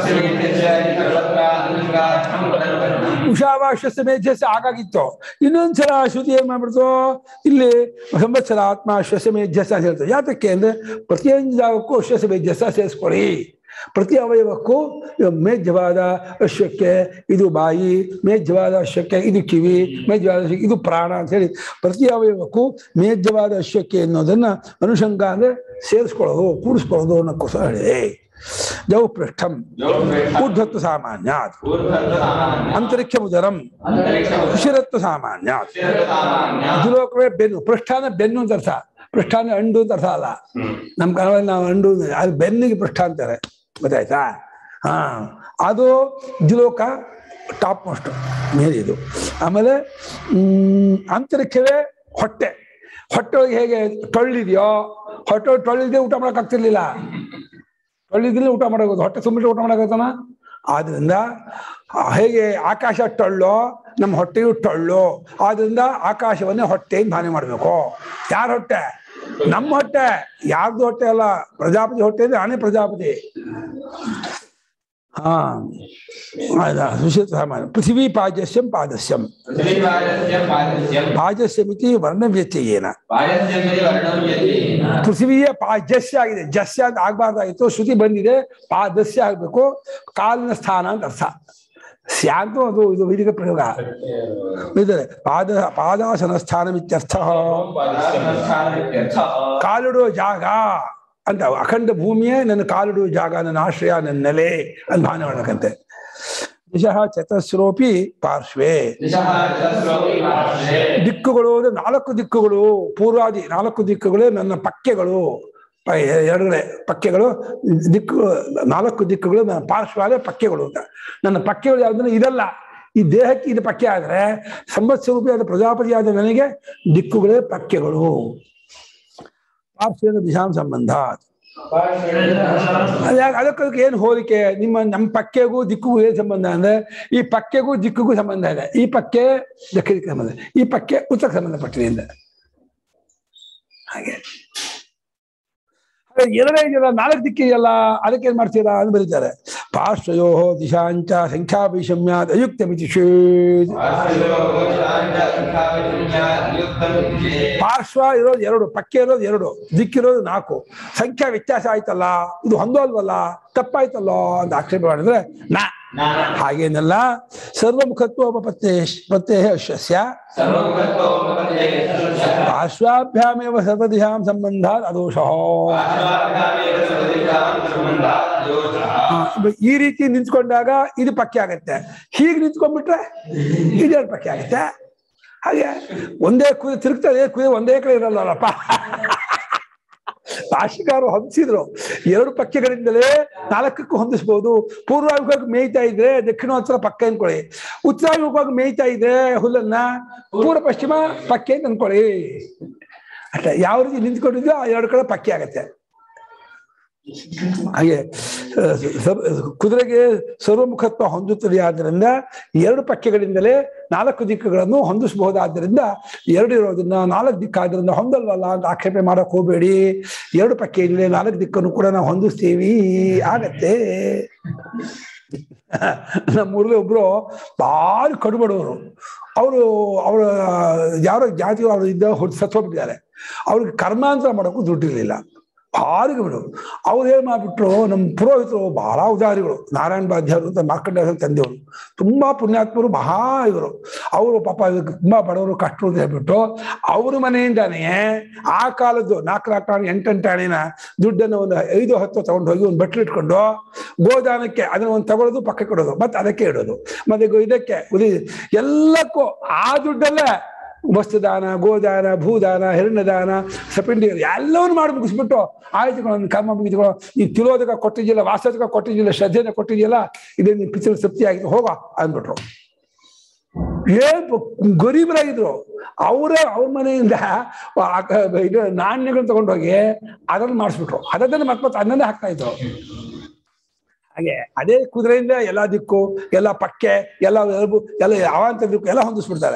ಉಷಾವಾಶ್ವಸ್ಯ ಮೇಧ್ಯಸ್ಯ ಆಗಾಗಿತ್ತು ಇನ್ನೊಂದ್ಸಲ ಶ್ರುತಿ ಏನ್ ಮಾಡ್ಬಿಡ್ತು ಇಲ್ಲಿ ಸಂವತ್ಸರ ಆತ್ಮ ಅಶ್ವಸ್ಯ ಮೇಧ್ಯಸ್ಯ ಅಂತ ಹೇಳ್ತಾರೆ ಯಾತಕ್ಕೆ ಅಂದ್ರೆ ಪ್ರತಿಯೊಂದು ಜಾಗಕ್ಕೂ ಅಶ್ವಸ್ಯ ಮೇಧ್ಯಸ್ಯ ಸೇರಿಸ್ಕೊಳ್ಳಿ ಪ್ರತಿ ಅವಯವಕ್ಕೂ ಇವಾಗ ಮೇಧ್ಯವಾದ ಅಶ್ವಕ್ಕೆ ಇದು ಬಾಯಿ ಮೇಧ್ಯವಾದ ಅಶ್ವಕ್ಕೆ ಇದು ಕಿವಿ ಮೇಧ್ಯವಾದ ಅಶ್ವಕ್ಕೆ ಇದು ಪ್ರಾಣ ಅಂತ ಹೇಳಿ ಪ್ರತಿ ಅವಯವಕ್ಕೂ ಮೇಧ್ಯವಾದ ಅಶ್ವಕ್ಕೆ ಅನ್ನೋದನ್ನ ಅನುಷಂಗ ಅಂದ್ರೆ ಸೇರಿಸ್ಕೊಳ್ಳೋದು ಕೂಡಿಸ್ಕೊಳ್ಳೋದು ಅನ್ನೋಕ್ಕೋಸ್ಕರ ಹೇಳಿದೆ ಜೌ ಪೃಷ್ಠಂ ಊರ್ಧ್ವತ್ವ ಸಾಮಾನ್ಯಾತ್ ಅಂತರಿಕ್ಷ ಉದರಂ ಉಸಿರತ್ವ ಸಾಮಾನ್ಯಾತ್ ದುಲೋಕವೇ ಬೆನ್ನು ಪೃಷ್ಠಾನ ಬೆನ್ನು ಅಂತ ಅರ್ಥ ಪೃಷ್ಠಾನ ಅಂಡು ಅಂತ ಅರ್ಥ ಅಲ್ಲ ನಮ್ ಕಾಲದಲ್ಲಿ ನಾವು ಅಂಡು ಅಂದ್ರೆ ಅದು ಬೆನ್ನಿಗೆ ಪೃಷ್ಠ ಅಂತಾರೆ ಗೊತ್ತಾಯ್ತಾ ಹಾ ಅದು ದ್ವಿಲೋಕ ಟಾಪ್ ಮೋಸ್ಟ್ ಮೇಲೆ ಇದು ಆಮೇಲೆ ಹ್ಮ್ ಅಂತರಿಕ್ಷವೇ ಹೊಟ್ಟೆ ಹೊಟ್ಟೆ ಒಳಗೆ ಹೇಗೆ ಟೊಳ್ಳಿದೆಯೋ ಹೊಟ್ಟೆ ಒಳಗೆ ಟೊಳ್ಳಿದೆ ಊಟ ಮಾಡಕ್ ಆಗ್ತಿರ್ಲಿಲ್ಲ ಟೊಳ್ಳಿದ್ರೆ ಊಟ ಮಾಡೋದು ಹೊಟ್ಟೆ ತುಂಬಿಟ್ಟು ಊಟ ಮಾಡಕತ್ತಾನ ಆದ್ರಿಂದ ಆ, ಹೇಗೆ ಆಕಾಶ ಟೊಳ್ಳೋ ನಮ್ಮ ಹೊಟ್ಟೆಯು ಟೊಳ್ಳು ಆದ್ರಿಂದ ಆಕಾಶವನ್ನೇ ಹೊಟ್ಟೆಯಿಂದ ಭಾವನೆ ಮಾಡ್ಬೇಕು ಯಾರ ಹೊಟ್ಟೆ ನಮ್ಮ ಹೊಟ್ಟೆ ಯಾರ್ದು ಹೊಟ್ಟೆ ಅಲ್ಲ ಪ್ರಜಾಪತಿ ಹೊಟ್ಟೆ ಅಂದ್ರೆ ನಾನೇ ಪ್ರಜಾಪತಿ ಹಾ ಆಯ್ತಾ ಸುಶೀತ ಸಾಮಾನ್ಯ ಪೃಥ್ವಿ ಪಾಜಸ್ಯಂ ಪಾದಸ್ಯಂ ಪಾಜಸ್ಯಮಿತಿ ವರ್ಣವ್ಯತ್ಯಯೇನ ಪೃಥ್ವಿಯ ಪಾಜಸ್ಯ ಆಗಿದೆ ಜಸ್ಯ ಅಂತ ಆಗ್ಬಾರ್ದಾಗಿತ್ತು ಶ್ರುತಿ ಬಂದಿದೆ ಪಾದಸ್ಯ ಆಗ್ಬೇಕು ಕಾಲಿನ ಸ್ಥಾನ ಅಂತ ಅರ್ಥ ಸ್ಯಾಂತು ಅದು ಇದು ವೈದಿಕ ಪ್ರಯೋಗ ಇದ್ದಾರೆ ಪಾದ ಪಾದಾಸನ ಸ್ಥಾನಮಿತ್ಯರ್ಥ ಕಾಲಿಡುವ ಜಾಗ ಅಂತ ಅಖಂಡ ಭೂಮಿಯೇ ನನ್ನ ಕಾಲಿಡುವ ಜಾಗ ನನ್ನ ಆಶ್ರಯ ನನ್ನ ನೆಲೆ ಅಂತ ಭಾವನೆ ಮಾಡ್ಬೇಕಂತೆ ದಿಶಃ ಚತಸ್ರೋಪಿ ಪಾರ್ಶ್ವೇ ದಿಶಃ ಚತಸ್ರೋಪಿ ಪಾರ್ಶ್ವೇ ದಿಕ್ಕುಗಳು ಅಂದ್ರೆ ನಾಲ್ಕು ದಿಕ್ಕುಗಳು ಪೂರ್ವಾದಿ ನಾಲ್ಕು ದಿಕ್ಕುಗಳು ನನ್ನ ಪಕ್ಕೆಗಳು ಪ- ಎರಡುಗಡೆ ಪಕ್ಕೆಗಳು ದಿಕ್ಕು ನಾಲ್ಕು ದಿಕ್ಕುಗಳು ನನ್ನ ಪಾರ್ಶ್ವಾದ ಪಕ್ಕೆಗಳು ಅಂತ ನನ್ನ ಪಕ್ಕೆಗಳು ಯಾವ್ದಂದ್ರೆ ಇದಲ್ಲ ಈ ದೇಹಕ್ಕೆ ಇದು ಪಕ್ಕೆ ಆದ್ರೆ ಸಂವತ್ಸರೂಪಿಯಾದ ಪ್ರಜಾಪತಿಯಾದ ನನಗೆ ದಿಕ್ಕುಗಳೇ ಪಕ್ಕೆಗಳು ಪಾರ್ಶ್ವದ ದಿಶಾಂ ಸಂಬಂಧ ಅದ್ಯಾಕ್- ಅದಕ್ಕೆ ಏನು ಹೋಲಿಕೆ ನಿಮ್ಮ ನಮ್ಮ ಪಕ್ಕೆಗೂ ದಿಕ್ಕಿಗೂ ಏನು ಸಂಬಂಧ ಅಂದ್ರೆ ಈ ಪಕ್ಕೆಗೂ ದಿಕ್ಕಿಗೂ ಸಂಬಂಧ ಇದೆ ಈ ಪಕ್ಕೆ ದಕ್ಷಿಣಕ್ಕೆ ಸಂಬಂಧ ಈ ಪಕ್ಕೆ ಉತ್ತರಕ್ಕೆ ಸಂಬಂಧಪಟ್ಟಿದೆ ಅಂತ ಹಾಗೆ ಹಾಗೆ ಎರಡೇ ಇದೆಯಲ್ಲ ನಾಲ್ಕು ದಿಕ್ಕಿದೆಯಲ್ಲ ಅದಕ್ಕೆ ಏನ್ ಮಾಡ್ತೀರಾ ಅಂತ ಬರೀತಾರೆ ಪಾರ್ಶ್ವಯೋ ದಿಶಾಂಚ ಸಂಖ್ಯಾ ವೈಷಮ್ಯಾತ್ ಅಯುಕ್ತ ಮಿತಿಷೇದ್ ಪಾರ್ಶ್ವ ಇರೋದು ಎರಡು ಪಕ್ಕೆ ಇರೋದು ಎರಡು ದಿಕ್ಕಿರೋದು ನಾಲ್ಕು ಸಂಖ್ಯಾ ವ್ಯತ್ಯಾಸ ಆಯ್ತಲ್ಲ ಇದು ಹೊಂದೋಲ್ವಲ್ಲ ತಪ್ಪಾಯ್ತಲ್ಲೋ ಅಂತ ಆಕ್ಷೇಪ ಮಾಡಿದ್ರೆ ನಾ ಹಾಗೇನಲ್ಲ ಸರ್ವಮುಖತ್ವ ಪ್ರತ್ಯೇ ಪ್ರತ್ಯಯ ಶಸ್ಯ ಪಾರ್ಶ್ವಾಭ್ಯಾಮೇವ ಸರ್ವದಿಶಾಂ ಸಂಬಂಧ ಅದೋಷ ಈ ರೀತಿ ನಿಂತ್ಕೊಂಡಾಗ ಇದು ಪಕ್ಕೆ ಆಗತ್ತೆ ಹೀಗೆ ನಿಂತ್ಕೊಂಡ್ಬಿಟ್ರೆ ಇದೆರಡು ಪಕ್ಕೆ ಆಗತ್ತೆ ಹಾಗೆ ಒಂದೇ ಕುದಿ ತಿರುಗ್ತದೆ ಕುದಿ ಒಂದೇ ಕಡೆ ಇರಲ್ಲಪ್ಪ ಭಾಷಿಕಾರು ಹೊಂದಿಸಿದ್ರು ಎರಡು ಪಕ್ಕೆಗಳಿಂದಲೇ ನಾಲ್ಕಕ್ಕೂ ಹೊಂದಿಸ್ಬೋದು ಪೂರ್ವಾಭಿಮುಖವಾಗಿ ಮೇಯ್ತಾ ಇದ್ರೆ ದಕ್ಷಿಣೋತ್ತರ ಪಕ್ಕ ಅನ್ಕೊಳ್ಳಿ ಉತ್ತರಾಭಿಮುಖವಾಗಿ ಮೇಯ್ತಾ ಇದ್ರೆ ಹುಲ್ಲನ್ನ ಪೂರ್ವ ಪಶ್ಚಿಮ ಪಕ್ಕೆ ಅಂತ ಅನ್ಕೊಳ್ಳಿ ಅಷ್ಟೇ ಯಾವ ರೀತಿ ನಿಂತ್ಕೊಂಡಿದ್ಯೋ ಆ ಎರಡು ಕಡೆ ಪಕ್ಕೆ ಆಗತ್ತೆ ಹಾಗೆ ಆ, ಸ- ಕುದುರೆಗೆ ಸರ್ವಮುಖತ್ವ ಹೊಂದುತ್ತದೆ ಆದ್ದರಿಂದ ಎರಡು ಪಕ್ಕೆಗಳಿಂದಲೇ ನಾಲ್ಕು ದಿಕ್ಕುಗಳನ್ನು ಹೊಂದಿಸಬಹುದಾದ್ದರಿಂದ ಎರಡು ಇರೋದನ್ನ ನಾಲ್ಕು ದಿಕ್ಕಾದ್ರಿಂದ ಹೊಂದಲ್ವಲ್ಲ ಅಂತ ಆಕ್ಷೇಪೆ ಮಾಡಕ್ ಹೋಗ್ಬೇಡಿ ಎರಡು ಪಕ್ಕೆಯಿಂದಲೇ ನಾಲ್ಕು ದಿಕ್ಕನ್ನು ಕೂಡ ನಾವು ಹೊಂದಿಸ್ತೀವಿ ಆಗತ್ತೆ ನಮ್ಮೂರಲ್ಲಿ ಒಬ್ರು ಭಾರಿ ಕಡುಬಡವರು ಅವರು ಅವರ ಯಾರೋ ಜಾತಿ ಅವರು ಇದ್ದ ಹೊಡ್ ಸತ್ತೋಗ್ಬಿಟ್ಟಿದ್ದಾರೆ ಅವ್ರಿಗೆ ಕರ್ಮಾಂತರ ಮಾಡೋಕ್ಕೂ ದುಡ್ಡಿರ್ಲಿಲ್ಲ ಭಾರಿ ಬಿಡು ಅವ್ರು ಏನ್ ಮಾಡ್ಬಿಟ್ರು ನಮ್ಮ ಪುರೋಹಿತರು ಬಹಳ ಉದಾರಿಗಳು ನಾರಾಯಣ ಬಾಧ್ಯವರು ಅಂತ ಮಾರ್ಕಂಡ ತಂದೆಯವರು ತುಂಬಾ ಪುಣ್ಯಾತ್ಮರು ಮಹಾ ಇವರು ಅವರು ಪಾಪ ಇದಕ್ಕೆ ತುಂಬಾ ಬಡವರು ಕಷ್ಟರು ಅಂತ ಹೇಳ್ಬಿಟ್ಟು ಅವ್ರ ಮನೆಯಿಂದಾನೇ ಆ ಕಾಲದ್ದು ನಾಲ್ಕು ನಾಲ್ಕು ಆಣೆ ಎಂಟೆಂಟು ಆಣೆನ ದುಡ್ಡನ್ನು ಒಂದು ಐದು ಹತ್ತು ತಗೊಂಡು ಹೋಗಿ ಒಂದು ಬಟ್ಲು ಇಟ್ಕೊಂಡು ಗೋದಾನಕ್ಕೆ ಅದನ್ನ ಒಂದು ತಗೊಳ್ಳೋದು ಪಕ್ಕ ಕೊಡೋದು ಮತ್ತೆ ಅದಕ್ಕೆ ಇಡೋದು ಮತ್ತೆ ಗೋ- ಇದಕ್ಕೆ ಉದಿ ಎಲ್ಲಕ್ಕೂ ಆ ದುಡ್ಡಲ್ಲೇ ವಸ್ತುದಾನ ಗೋದಾನ ಭೂದಾನ ಹಿರಣ್ಯದಾನ ಸಪಿಂಡಿ ಎಲ್ಲವನ್ನು ಮಾಡಿ ಮುಗಿಸ್ಬಿಟ್ಟು ಆಯ್ತು ಒಂದು ಕರ್ಮ ಮುಗಿದುಕೊ ಈ ತಿಲೋದಕ ಕೊಟ್ಟಿದ್ಯಲ್ಲ ವಾಸದಕ ಕೊಟ್ಟಿದ್ಯಲ್ಲ ಶ್ರದ್ಧೆನ ಕೊಟ್ಟಿದ್ಯಲ್ಲ ಇದೇ ನಿನ್ ಪಿತೃ ತೃಪ್ತಿ ಆಗಿದೆ ಹೋಗ ಅಂದ್ಬಿಟ್ರು ಏನ್ ಪ- ಗರೀಬರಾಗಿದ್ರು ಅವರೇ ಅವ್ರ ಮನೆಯಿಂದ ಆ ಕ- ಇದು ನಾಣ್ಯಗಳನ್ನ ತಗೊಂಡೋಗಿ ಅದನ್ನ ಮಾಡಿಸ್ಬಿಟ್ರು ಅದನ್ನ ಮತ್ತೆ ಮತ್ತೆ ಅದನ್ನೇ ಹಾಕ್ತಾ ಇದ್ರು ಹಾಗೆ ಅದೇ ಕುದುರೆಯಿಂದ ಎಲ್ಲ ದಿಕ್ಕು ಎಲ್ಲ ಪಕ್ಕೆ ಎಲ್ಲ ಎಲುಬು ಎಲ್ಲ ಅವಾಂತ ದಿಕ್ಕು ಎಲ್ಲ ಹೊಂದಿಸ್ಬಿಡ್ತಾರೆ